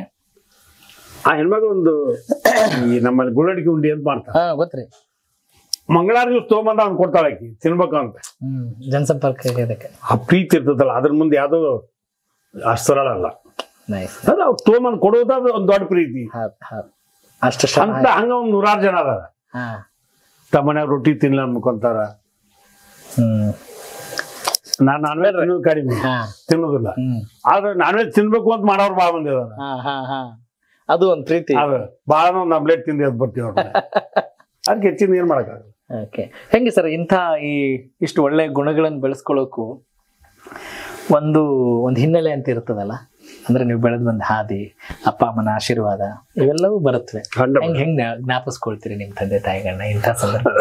ಆ ಹೆಣ್ಮಗಳು ಒಂದು ಈ ನಮ್ಮಲ್ಲಿ ಗುಳ್ಳಡಿಕೆ ಉಂಡಿ ಅಂತ ಮಾಡ್ತಾರೆ ಹಾ ಗೊತ್ತ್ರಿ ಮಂಗಳಾರ ದಿವಸ ತೊಗೊಂಬಂದ ಅವ್ನು ಕೊಡ್ತಾಳೆ ಆಕಿ ತಿನ್ಬೇಕು ಅಂತ ಹ್ಮ್ ಜನಸಂಪರ್ಕ ಇದಕ್ಕೆ ಆ ಪ್ರೀತಿ ಇರ್ತದಲ್ಲ ಅದ್ರ ಮುಂದೆ ಯಾವ್ದೋ ಅಷ್ಟು ಸರಳ ಅಲ್ಲ ನೈಸ್ ಅಂದ್ರೆ ಅವ್ರು ತೊಗೊಂಬಂದ್ ಕೊಡೋದು ಅದು ಒಂದು ದೊಡ್ಡ ಪ್ರೀತಿ ಹೌದ್ ಹೌದ್ ಅಷ್ಟು ಅಂತ ಹಂಗ ಒಂದ್ ನೂರಾರು ಜನ ಅದಾರ ಹಾ ತಮ್ಮ ಮನ್ಯಾಗ ರೊಟ್ಟಿ ತಿನ್ಲ ಅನ್ಕೊಂತಾರ ಹ್ಮ್ ನಾನ್ ನಾನ್ ವೆಜ್ ತಿನ್ನೋದು ಕಡಿಮೆ ಹಾ ತಿನ್ನೋದಿಲ್ಲ ಹ್ಮ್ ಆದ್ರೆ ನಾನ್ ವೆಜ್ ತಿನ್ಬೇಕು ಅಂತ ಮಾಡೋರು ಭಾಳ ಮಂದಿ ಅದಾರ ಹಾ ಹಾ ಹಾ ಅದು ಒಂದ್ ಪ್ರೀತಿ ಅದು ಭಾಳ ಒಂದ್ ಅಮ್ಲೆಟ್ ತಿಂದು ಎದ್ದು ಬರ್ತೀವಿ ಅವ್ರ ಅದಕ್ಕೆ ಹೆಚ್ಚಿನ ಏನ್ ಮಾಡಕ್ಕಾಗಲ್ಲ ಓಕೆ ಹೆಂಗೆ ಸರ್ ಇಂಥ ಈ ಇಷ್ಟು ಒಳ್ಳೆ ಗುಣಗಳನ್ನು ಬೆಳೆಸ್ಕೊಳ್ಳೋಕು ಒಂದು ಒಂದು ಹಿನ್ನೆಲೆ ಅಂತ ಇರ್ತದಲ್ಲ ಅಂದ್ರೆ ನೀವು ಬೆಳೆದ್ ಬಂದ ಹಾದಿ ಅಪ್ಪ ಅಮ್ಮನ ಆಶೀರ್ವಾದ ಇವೆಲ್ಲವೂ ಬರುತ್ತವೆ ಖಂಡಿತ. ಹೆಂಗ್ ಹೆಂಗ್ ಜ್ಞಾ- ಜ್ಞಾಪಿಸ್ಕೊಳ್ತೀರಿ ನಿಮ್ ತಂದೆ ತಾಯಿಗಳನ್ನ ಇಂಥ ಸಂದರ್ಭ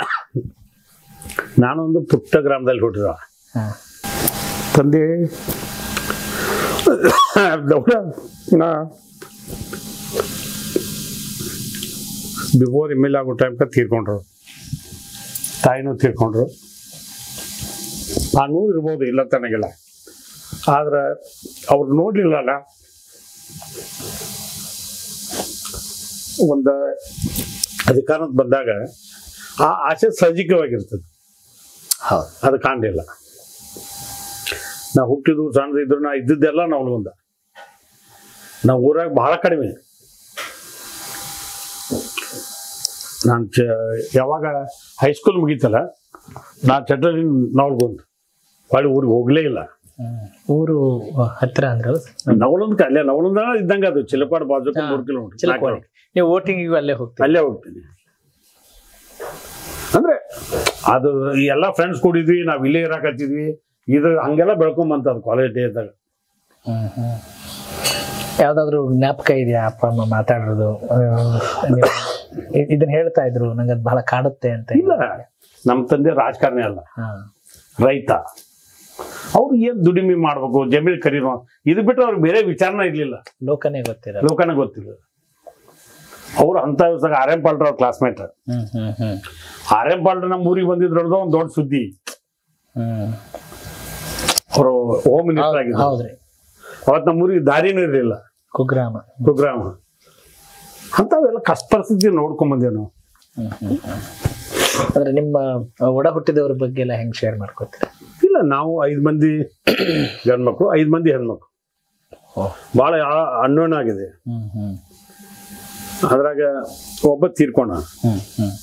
ನಾನೊಂದು ಪುಟ್ಟ ಗ್ರಾಮದಲ್ಲಿ ಹುಟ್ಟಿದ ಹಾ. ತಂದೆ ದೊಡ್ಡ ನಾ ಬಿಫೋರ್ ಎಮ್ ಎಲ್ ಆಗೋ ಟೈಮ್ಗೆ ತೀರ್ಕೊಂಡ್ರು ತಾಯಿನೂ ತೀರ್ಕೊಂಡ್ರು ಆ ನೋವು ಇರ್ಬೋದು ಇಲ್ಲ ತನಗಿಲ್ಲ ಆದ್ರೆ ಅವ್ರು ನೋಡ್ಲಿಲ್ಲಲ್ಲ ಒಂದು ಅಧಿಕಾರ ಅಂತ ಬಂದಾಗ ಆ ಆಸೆ ಸಹಜಿಕವಾಗಿರ್ತದೆ ಹೌದು ಅದು ಕಾಣಲಿಲ್ಲ ನಾ ಹುಟ್ಟಿದ್ದು ಸಣ್ಣದಿದ್ರು ನಾ ಇದ್ದಿದ್ದೆಲ್ಲ ನಾವು ಮುಂದ ನಾವು ಊರಾಗ ಬಹಳ ಕಡಿಮೆ ನಾನು ಚ ಯಾವಾಗ ಹೈಸ್ಕೂಲ್ ಮುಗೀತಲ್ಲ ನಾ ಚಟ್ಟ ನವಲ್ಗೊಂದು ಹೊಳ್ಳಿ ಊರಿಗೆ ಹೋಗ್ಲೇ ಇಲ್ಲ ಊರು ಹತ್ರ ಅಂದ್ರೆ ನವಲೊಂದ್ ಅಲ್ಲೇ ನವಲೊಂದ ಇದ್ದಂಗೆ ಅದು ಚಿಲಪಾಡ್ ಬಾಜುಕ ಹಾ, ಮೂರು ಕಿಲೋಮೀಟರ್ ಚಿಲಕವಾಡಿ ನೀವು ವೋಟಿಂಗಿಗೂ ಅಲ್ಲೇ ಹೋಗ್ತೀವಿ ಅಲ್ಲೇ ಹೋಗ್ತೀನಿ ಅಂದ್ರೆ ಅದು ಈ ಎಲ್ಲ ಫ್ರೆಂಡ್ಸ್ ಕೂಡಿದ್ವಿ ನಾವ್ ಇಲ್ಲೇ ಇರಾಕತ್ತಿದ್ವಿ ಇದು ಹಂಗೆಲ್ಲ ಬೆಳ್ಕೊಂಬಂತ ಅದು ಕಾಲೇಜ್ ಡೇ ಇದ್ದಾಗ ಯಾವ್ದಾದ್ರು ಜ್ಞಾಪಕ ಇದೆಯಾ ಅಪ್ಪ ಅಮ್ಮ ಮಾತಾಡೋದು ಆ, ನೀವು ಇ- ಇದನ್ನ ಹೇಳ್ತಾ ಇದ್ರು ನಂಗೆ ಅದು ಬಹಳ ಕಾಡುತ್ತೆ ಅಂತ ಇಲ್ಲ ನಮ್ಮ ತಂದೆ ರಾಜಕಾರಣಿ ಅಲ್ಲ ಹಾ. ರೈತ ಅವ್ರು ಏನ್ ದುಡಿಮೆ ಮಾಡ್ಬೇಕು ಜಮೀನ್ ಖರೀದು ಇದು ಬಿಟ್ಟು ಅವ್ರಿಗೆ ಬೇರೆ ವಿಚಾರನ ಇರ್ಲಿಲ್ಲ ಲೋಕನೇ ಗೊತ್ತಿರ ಲೋಕನ ಗೊತ್ತಿಲ್ಲ ಅವ್ರು ಅಂತ ದಿವಸ ಆರ್ ಎಂ ಪಾಲ್ಟ್ರ ಅವ್ರ ಕ್ಲಾಸ್ಮೇಟ್ ಹ್ಮ್ ಹ್ಮ್ ಹ್ಮ್ ಆರ್ ಎಂ ಪಾಲ್ಟ್ರ ನಮ್ಮ ಊರಿಗೆ ಬಂದಿದ್ರದ್ದು ಒಂದು ದೊಡ್ಡ ಸುದ್ದಿ ಹ್ಮ್ ಅವರು ಹೋಮ್ ಮಿನಿಸ್ಟರ್ ಆಗಿದ್ರು ಹೌದ್ರಿ ಅವತ್ತು ನಮ್ಮ ಊರಿಗೆ ದಾರಿನೂ ಇರಲಿಲ್ಲ ಕುಗ್ರಾಮ ಪ್ರೋಗ್ರಾಮ್ ಅಂಥವೆಲ್ಲ ಕಷ್ಟ ಪರಿಸ್ಥಿತಿ ನೋಡ್ಕೊಂಡ್ ಬಂದೇವ್ ನಾವು ಅಂದ್ರೆ ನಿಮ್ಮ ಒಡ ಹುಟ್ಟಿದವ್ರ ಬಗ್ಗೆ ಎಲ್ಲ ಹೆಂಗ್ ಶೇರ್ ಮಾಡ್ಕೋತೀರ ಇಲ್ಲ ನಾವು ಐದು ಮಂದಿ ಗಂಡ್ಮಕ್ಳು ಐದು ಮಂದಿ ಹೆಣ್ಮಕ್ಳು ಭಾಳ ಅನ್ಯೋನ್ಯ ಆಗಿದೆ ಹ್ಮ್ ಹ್ಮ್ ಅದ್ರಾಗ ಒಬ್ಬ ತೀರ್ಕೊಂಡ ಹ್ಮ್ ಹ್ಮ್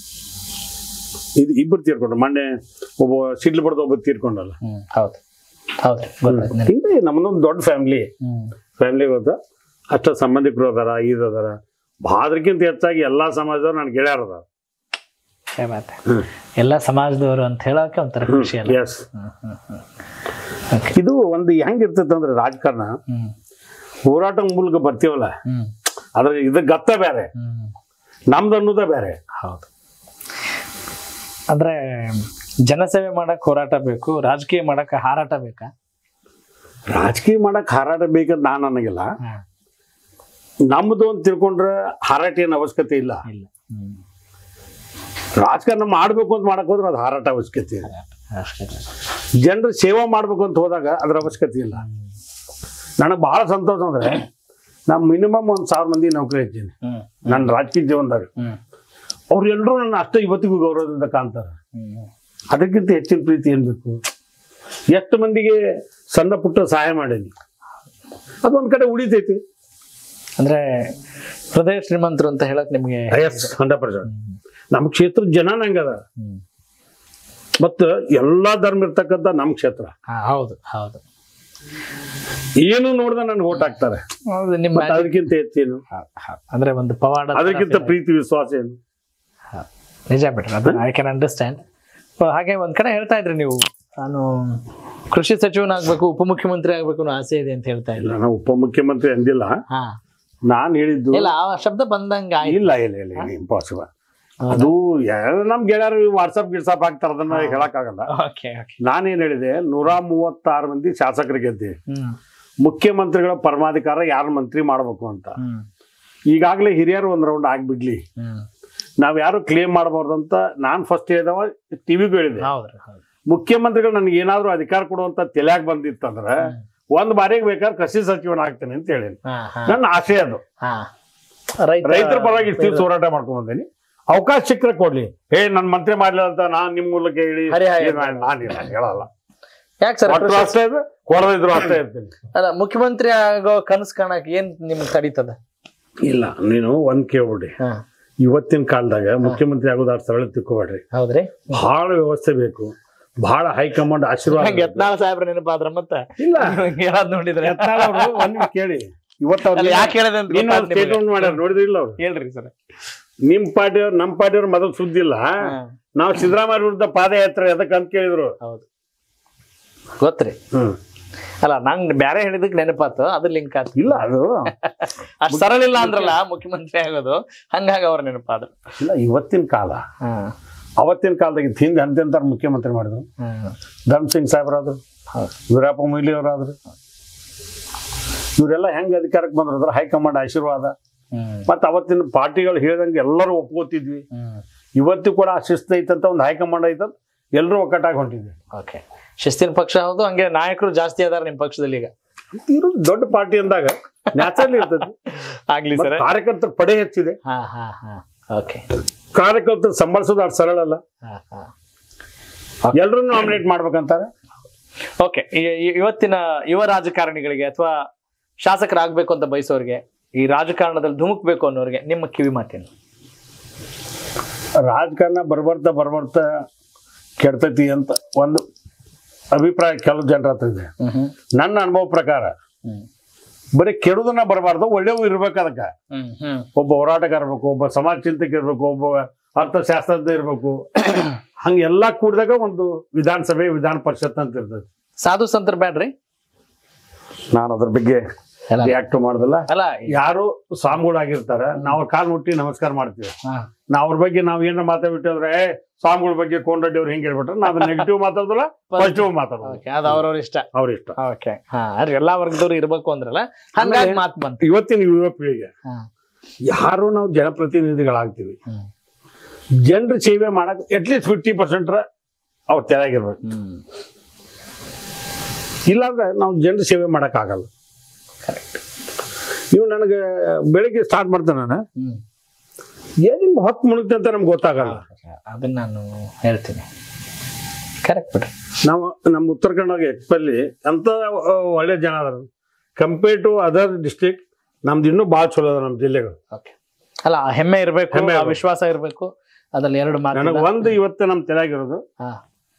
ಇದು ಇಬ್ಬರು ತೀರ್ಕೊಂಡ್ರು ಮೊನ್ನೆ ಒಬ್ಬ ಸಿಡ್ಲು ಬಡ್ದು ಒಬ್ಬ ತೀರ್ಕೊಂಡಲ್ಲ ಹ್ಮ್ ಹೌದು ಹೌದ್ರಿ ಗೊತ್ತಾಯ್ತು ನನಗೆ. ಹಿಂಗೆ ನಮ್ಮದೊಂದು ದೊಡ್ಡ ಫ್ಯಾಮಿಲಿ ಹ್ಮ್ ಫ್ಯಾಮಿಲಿ ಗೊತ್ತಾ ಅಷ್ಟ ಸಂಬಂಧಿಕರು ಅದಾರ ಇದು ಅದಾರ ಭಾದ್ರಕ್ಕಿಂತ ಹೆಚ್ಚಾಗಿ ಎಲ್ಲಾ ಸಮಾಜದವ್ರು ನನ್ ಗೆಳೆಯರ್ ಅದಾರ ಛೇ ಮಾತೆ. ಎಲ್ಲ ಸಮಾಜದವರು ಅಂತ ಹೇಳಕ್ಕೆ ಒಂಥರ ಖುಷಿ ಅಲ್ಲ ಎಸ್ ಹ್ಮ್ ಹ್ಮ್ ಹ್ಮ್ Okay. ಇದು ಒಂದು ಹೆಂಗಿರ್ತೈತೆ ಅಂದ್ರೆ ರಾಜಕಾರಣ ಹ್ಮ್ ಹೋರಾಟ ಮೂಲಕ ಬರ್ತೀವಲ್ಲ ಹ್ಮ್ ಅದ್ರ ಇದು ಗತ್ತ ಬೇರೆ ಹ್ಮ್ ನಮ್ದು ಅನ್ನೋದೇ ಬೇರೆ ಹೌದು ಅಂದ್ರೆ ಜನಸೇವೆ ಮಾಡಕ್ ಹೋರಾಟ ಬೇಕು ರಾಜಕೀಯ ಮಾಡಕ್ ಹಾರಾಟ ಬೇಕಾ ರಾಜಕೀಯ ಮಾಡಕ್ ಹಾರಾಟ ಬೇಕಂತ ನಾನು ಅನ್ನಂಗಿಲ್ಲ ಹಾ. ನಮ್ದು ಅಂತ ತಿಳ್ಕೊಂಡ್ರೆ ಹಾರಾಟ ಏನು ಅವಶ್ಯಕತೆ ಇಲ್ಲ ಇಲ್ಲ ಹ್ಮ್ ರಾಜಕಾರಣ ಮಾಡ್ಬೇಕು ಅಂತ ಮಾಡಕ್ ಹೋದ್ರೆ ಅದು ಹಾರಾಟ ಅವಶ್ಯಕತೆ ಇದೆ ಅಷ್ಟೇ ಜನರ ಸೇವಾ ಮಾಡ್ಬೇಕು ಅಂತ ಹೋದಾಗ ಅದ್ರ ಅವಶ್ಯಕತೆ ಇಲ್ಲ ನನಗೆ ಬಹಳ ಸಂತೋಷ ಅಂದ್ರೆ ನಾನು ಮಿನಿಮಮ್ ಒಂದು ಸಾವಿರ ಮಂದಿ ನೌಕರಿ ಇದ್ದೀನಿ ಹ್ಮ್ ನನ್ನ ರಾಜಕೀಯ ಜೀವನದಾಗ ಹ್ಮ್ ಅವ್ರು ಎಲ್ಲರೂ ನನ್ನ ಅಷ್ಟೇ ಇವತ್ತಿಗೂ ಗೌರವದಿಂದ ಕಾಣ್ತಾರೆ ಹ್ಮ್ ಅದಕ್ಕಿಂತ ಹೆಚ್ಚಿನ ಪ್ರೀತಿ ಏನ್ ಬೇಕು ಎಷ್ಟು ಮಂದಿಗೆ ಸಣ್ಣ ಪುಟ್ಟ ಸಹಾಯ ಮಾಡೀನಿ ಅದೊಂದ್ ಕಡೆ ಉಳಿತೈತಿ ಅಂದ್ರೆ ಹೃದಯ ಶ್ರೀಮಂತರು ಅಂತ ಹೇಳಕ್ ನಿಮ್ಗೆ ಎಸ್ ಹಂಡ್ರೆಡ್ ಪರ್ಸೆಂಟ್ ನಮ್ಮ ಕ್ಷೇತ್ರದ ಜನ ನಂಗದ ಹ್ಮ್. ಮತ್ತ ಎಲ್ಲಾ ಧರ್ಮ ಇರ್ತಕ್ಕಂಥ ನಮ್ಮ ಕ್ಷೇತ್ರ ಹಾ, ಹೌದು ಹೌದು ಏನು ನೋಡ್ದ ನನ್ಗೆ ಓಟ್ ಹಾಕ್ತಾರೆ ಹೌದು ನಿಮ್ಮ ಮತ್ತ್ ಅದಕ್ಕಿಂತ ಹೆಚ್ಚೇನು ಅಂದ್ರೆ ಒಂದು ಪವಾಡ ತರ ಅದಕ್ಕಿಂತ feel ಆಯ್ತು. ಪ್ರೀತಿ ವಿಶ್ವಾಸ ಏನು ನಿಜ ಬಿಡ್ರಿ ಅದು ಐ ಕ್ಯಾನ್ ಅಂಡರ್ಸ್ಟ್ಯಾಂಡ್ ಹಾಗೆ ಒಂದ್ ಕಡೆ ಹೇಳ್ತಾ ಇದ್ರಿ ನೀವು ನಾನು ಕೃಷಿ ಸಚಿವನಾಗ್ಬೇಕು ಉಪಮುಖ್ಯಮಂತ್ರಿ ಆಗ್ಬೇಕು ಅನ್ನೋ ಆಸೆ ಇದೆ ಅಂತ ಹೇಳ್ತಾ ಇಲ್ಲ ಇದ್ರಿ ನಾವು ಉಪಮುಖ್ಯಮಂತ್ರಿ ಅಂದಿಲ್ಲ ಹಾ ನಾನ್ ಹೇಳಿದ್ದು ಇಲ್ಲ ಆ ಶಬ್ದ ಬಂದಂಗ ಆಯ್ತು ಇಲ್ಲ ಇಲ್ಲ ಇಲ್ಲ ಇಂಪಾಸಿಬಲ್ ಅದು ಯಾರು ನಮ್ ಗೆಳೆಯರು ವಾಟ್ಸಪ್ ಗಿಟ್ಸಪ್ ಹಾಕ್ತಾರ ಅದನ್ನ ಹೇಳಕ್ಕಾಗಲ್ಲ ಓಕೆ ಓಕೆ ನಾನೇನ್ ಹೇಳಿದೆ ನೂರ ಮೂವತ್ತಾರು ಮಂದಿ ಶಾಸಕರಿಗೆ ಗೆದ್ದೆ ಹ್ಮ್ ಮುಖ್ಯಮಂತ್ರಿಗಳ ಪರಮಾಧಿಕಾರ ಯಾರು ಮಂತ್ರಿ ಮಾಡ್ಬೇಕು ಅಂತ ಹ್ಮ್ ಈಗಾಗಲೇ ಹಿರಿಯರು ಒಂದ್ ರೌಂಡ್ ಆಗ್ಬಿಡ್ಲಿ ಹ್ಮ್ ನಾವ್ ಯಾರು ಕ್ಲೇಮ್ ಮಾಡಬಾರ್ದು ಅಂತ ನಾನ್ ಫಸ್ಟ್ ಹೇಳಿದವ ಟಿವಿಗೂ ಹೇಳಿದೆ ಹೌದ್ರಿ ಹೌದು ಮುಖ್ಯಮಂತ್ರಿಗಳು ನನಗೆ ಏನಾದ್ರು ಅಧಿಕಾರ ಕೊಡುವಂತ ತಲೆಯಾಗ ಬಂದಿತ್ತಂದ್ರೆ ಒಂದ್ ಬಾರಿಗೆ ಬೇಕಾದ್ರೆ ಕೃಷಿ ಸಚಿವನ ಆಗ್ತೇನೆ ಅಂತ ಹೇಳಿ ಹಾ ಹಾ ನನ್ನ ಆಸೆ ಅದು ಹಾ ರೈತ ರೈತರ ಪರವಾಗಿ ಇಷ್ಟು ಹೋರಾಟ ಮಾಡ್ಕೊಂಡ್ ಬಂದೇನಿ ಅವಕಾಶ ಸಿಕ್ಕರೆ ಕೊಡ್ಲಿ ಹೇ ನನ್ ಮಂತ್ರಿ ಮಾಡ್ಲಿಲ್ಲ ಅಂತ ನಾನ್ ನಿಮ್ ಮೂಲಕ ಹೇಳಿ ಹರಿ ಹರಿ. ಏನ್ ನಾನ್- ನಾನಿಲ್ಲ ಹೇಳಲ್ಲ ಯಾಕೆ ಸರ್ ಒಟ್ಟು ಅಷ್ಟೇ ಇದೆ ಕೊಡದಿದ್ರು ಅಷ್ಟೇ ಇರ್ತೀನಿ ಅಲ್ಲ ಮುಖ್ಯಮಂತ್ರಿ ಆಗೋ ಕನಸು ಕಾಣಕ್ ಏನ್ ನಿಮ್ಗೆ ತಡೀತದ ಇಲ್ಲ ನೀನು ಒಂದ್ ಕೇಳ್ಬಿಡಿ ಹಾ ಇವತ್ತಿನ ಕಾಲದಾಗ ಮುಖ್ಯಮಂತ್ರಿ ಆಗೋದು ಅಷ್ಟು ಸರಳ ತಿಳ್ಕೊಬೇಡ್ರಿ ಹೌದ್ರಿ ಬಹಳ ವ್ಯವಸ್ಥೆ ಬೇಕು ಬಹಳ ಹೈಕಮಾಂಡ್ ಆಶೀರ್ವಾದ ನಂಗೆ ಯತ್ನಾಳ್ ಸಾಹೇಬ್ರ ನೆನಪಾದ್ರ ಮತ್ತ ಇಲ್ಲ ಹೇಳೋದ್ ನೋಡಿದ್ರೆ ಯತ್ನಾಳ್ ಅವ್ರು ಒಂದ್ ನಿಮಿಷ ಕೇಳಿ ಇವತ್ತು ಅಲ್ಲ, ಯಾಕೆ ಹೇಳಿದೆ ಅಂತ ನೀನು ಗೊತ್ತಾದ್ ನಿಮ್ಗೆ? ಸ್ಟೇಟ್ಮೆಂಟ್ ಮಾಡ್ಯಾರ ನೋಡಿದ್ರಿಲ್ಲ ಅವ್ರು ಹೇಳ್ರಿ ಸರ್ ನಿಮ್ ಪಾರ್ಟಿಯವ್ರು ನಮ್ಮ ಪಾರ್ಟಿಯವ್ರು ಮೊದಲು ಸುದ್ದಿಲ್ಲ ನಾವು ಸಿದ್ದರಾಮಯ್ಯ ವಿರುದ್ಧ ಪಾದಯಾತ್ರೆ ಅದಕ್ಕೆ ಅಂತ ಕೇಳಿದ್ರು ಹೌದು ಗೊತ್ತ್ರಿ ಹ್ಮ್ ಅಲ್ಲ ನಂಗ್ ಬ್ಯಾರೆ ಹೇಳಿದಕ್ ನೆನಪಾತು ಅದು ಲಿಂಕ್ ಆತು ಇಲ್ಲ ಅದು ಅಷ್ಟ್ ಸರಳ ಇಲ್ಲ ಅಂದ್ರಲ್ಲ ಮುಖ್ಯಮಂತ್ರಿ ಆಗೋದು ಹಂಗಾಗಿ ಅವ್ರ ನೆನಪಾದ್ರು ಇಲ್ಲ ಇವತ್ತಿನ ಕಾಲ ಅವತ್ತಿನ ಕಾಲದಾಗ ಇತ್ತು ಹಿಂದೆ ಅಂತೆಂತಾರು ಮುಖ್ಯಮಂತ್ರಿ ಮಾಡಿದ್ರು ಧರ್ಮ್ ಸಿಂಗ್ ಸಾಹೇಬ್ರಾದ್ರು ಹೌದು. ವೀರಪ್ಪ ಮೊಯ್ಲಿ ಅವರಾದ್ರು ಇವರೆಲ್ಲ ಹೆಂಗ್ ಅಧಿಕಾರಕ್ಕೆ ಬಂದ್ರು ಹೈಕಮಾಂಡ್ ಆಶೀರ್ವಾದ ಮತ್ತೆ ಅವತ್ತಿನ ಪಾರ್ಟಿಗಳು ಹೇಳ್ದಂಗೆ ಎಲ್ಲರೂ ಒಪ್ಕೋತಿದ್ವಿ ಇವತ್ತು ಕೂಡ ಆ ಶಿಸ್ತು ಐತಂತ ಒಂದು ಹೈಕಮಾಂಡ್ ಐತಂತ ಎಲ್ಲರೂ ಒಕ್ಕಟ್ಟಾಗಿ ಹೊಂಟಿದ್ವಿ ಓಕೆ ಶಿಸ್ತಿನ ಪಕ್ಷ ಹೌದು ಹಂಗೆ ನಾಯಕರು ಜಾಸ್ತಿ ಅದಾರ ನಿಮ್ ಪಕ್ಷದಲ್ಲಿ ಈಗ ಇರೋದು ದೊಡ್ಡ ಪಾರ್ಟಿ ಅಂದಾಗ ನ್ಯಾಚುರಲ್ ಇರ್ತದೆ ಆಗ್ಲಿ ಮತ್ತೆ ಸರ್ ಕಾರ್ಯಕರ್ತರ ಪಡೆ ಹೆಚ್ಚಿದೆ ಹಾ ಹಾ ಹಾ ಓಕೆ ಕಾರ್ಯಕರ್ತರು ಸಂಭಾಳಿಸೋದು ಅಷ್ಟು ಸರಳ ಅಲ್ಲ ಹಾ ಹಾ ಎಲ್ಲರೂ ನಾಮಿನೇಟ್ ಮಾಡ್ಬೇಕಂತಾರೆ ಓಕೆ ಇವತ್ತಿನ ಯುವ ರಾಜಕಾರಣಿಗಳಿಗೆ ಅಥವಾ ಶಾಸಕರಾಗಬೇಕು ಅಂತ ಬಯಸೋರಿಗೆ ಈ ರಾಜಕಾರಣದಲ್ಲಿ ಧುಮುಕ್ಬೇಕು ಅನ್ನೋರಿಗೆ ನಿಮ್ಮ ಕಿವಿ ಮಾತೇನು ರಾಜಕಾರಣ ಬರ್ಬರ್ತಾ ಬರ್ಬರ್ತಾ ಕೆಡ್ತೈತಿ ಅಂತ ಒಂದು ಅಭಿಪ್ರಾಯ ಕೆಲವು ಜನರ ಹತ್ರ ಇದೆ ನನ್ನ ಅನುಭವ ಪ್ರಕಾರ ಬರೀ ಕೆಡುದನ್ನ ಬರಬಾರ್ದು ಒಳ್ಳೆಯವು ಇರ್ಬೇಕು ಅದಕ್ಕೆ ಒಬ್ಬ ಹೋರಾಟಗಾರ ಇರ್ಬೇಕು ಒಬ್ಬ ಸಮಾಜ ಚಿಂತಕ ಇರ್ಬೇಕು ಒಬ್ಬ ಅರ್ಥಶಾಸ್ತ್ರಜ್ಞ ಇರ್ಬೇಕು ಹಂಗೆಲ್ಲ ಕೂಡಿದಾಗ ಒಂದು ವಿಧಾನಸಭೆ ವಿಧಾನ ಪರಿಷತ್ ಅಂತ ಇರ್ತೈತಿ ಸಾಧು ಸಂತರ ಬ್ಯಾಡ್ರಿ ನಾನು ಅದ್ರ ಬಗ್ಗೆ ಅಲ್ಲ. ರಿಯಾಕ್ಟ್ ಮಾಡೋದಿಲ್ಲ ಅಲ್ಲ ಯಾರು ಸ್ವಾಮಿಗಳಾಗಿರ್ತಾರ ನಾವು ಕಾಲ್ ಮುಟ್ಟಿ ನಮಸ್ಕಾರ ಮಾಡ್ತೀವಿ ಹಾ. ನಾವ್ ಅವ್ರ ಬಗ್ಗೆ ನಾವ್ ಏನಾರ ಮಾತಾಡ್ಬಿಟ್ಟಿದ್ರೆ ಏ ಸ್ವಾಮಿಗಳ ಬಗ್ಗೆ ಕೊಂಡಡ್ಡಿ ಅವ್ರು ಹಿಂಗ್ ಹೇಳ್ಬಿಟ್ರೆ ನಾವು ನೆಗೆಟಿವ್ ಮಾತಾಡೋದಿಲ್ಲ ಪಾಸಿಟಿವ್ ಮಾತಾಡೋದು ಓಕೆ ಅದು ಅವ್ರವ್ರ ಇಷ್ಟ ಅವ್ರ ಇಷ್ಟ ಓಕೆ ಹಾ ಅದ್ರ ಎಲ್ಲಾ ವರ್ಗದವ್ರು ಇರ್ಬೇಕು ಅಂದ್ರಲ್ಲ ಹಂಗಾಗಿ ಆಮೇಲೆ- ಮಾತು ಬಂತು ಇವತ್ತಿನ ಯುವ ಪೀಳಿಗೆ ಹಾ. ಯಾರು ನಾವು ಜನಪ್ರತಿನಿಧಿಗಳಾಗ್ತೀವಿ ಹ್ಮ್. ಜನರ ಸೇವೆ ಮಾಡಕ್ ಅಟ್ಲೀಸ್ಟ್ ಫಿಫ್ಟಿ ಪರ್ಸೆಂಟ್ ಅವ್ರ ತೆಳಗಿರ್ಬೇಕು ಹ್ಮ್ ಇಲ್ಲಾಂದ್ರೆ ನಾವು ಜನರ ಸೇವೆ ಮಾಡಕ್ ಆಗಲ್ಲ ನೀವು ನನಗೆ ಬೆಳಿಗ್ಗೆ ಸ್ಟಾರ್ಟ್ ಮಾಡ್ತೇನೆ ನಾನು ಹ್ಮ್ ಏನಿಂಗ್ ಹೊತ್ತು ಮುಳುಗ್ತೆ ಅಂತ ನಮ್ಗೆ ಗೊತ್ತಾಗಲ್ಲ ಅದನ್ನ ನಾನು ಹೇಳ್ತೀನಿ ಕರೆಕ್ಟ್ ಬಿಡ್ರಿ ನಾವು ನಮ್ಮ ಉತ್ತರ ಕನ್ನಡ ಎಕ್ಸ್ಪಲ್ಲಿ ಅಂತ ಆ, ಒಳ್ಳೆ ಜನ ಅದಾರ ಕಂಪೇರ್ ಟು ಅದರ್ ಡಿಸ್ಟ್ರಿಕ್ಟ್ ನಮ್ದು ಇನ್ನೂ ಭಾಳ ಚಲೋ ಅದ ನಮ್ಮ ಜಿಲ್ಲೆಗಳು ಓಕೆ ಅಲ್ಲ ಆ ಹೆಮ್ಮೆ ಇರ್ಬೇಕು ಹೆಮ್ಮೆ ಆ ಇರ್ಬೇಕು. ವಿಶ್ವಾಸ ಇರ್ಬೇಕು ಅದ್ರಲ್ಲಿ ಎರಡು ನನಗೆ ಮಾತು ಒಂದು ಇವತ್ತು ನಮ್ಮ ತಲೆಯಾಗಿರೋದು ಹಾ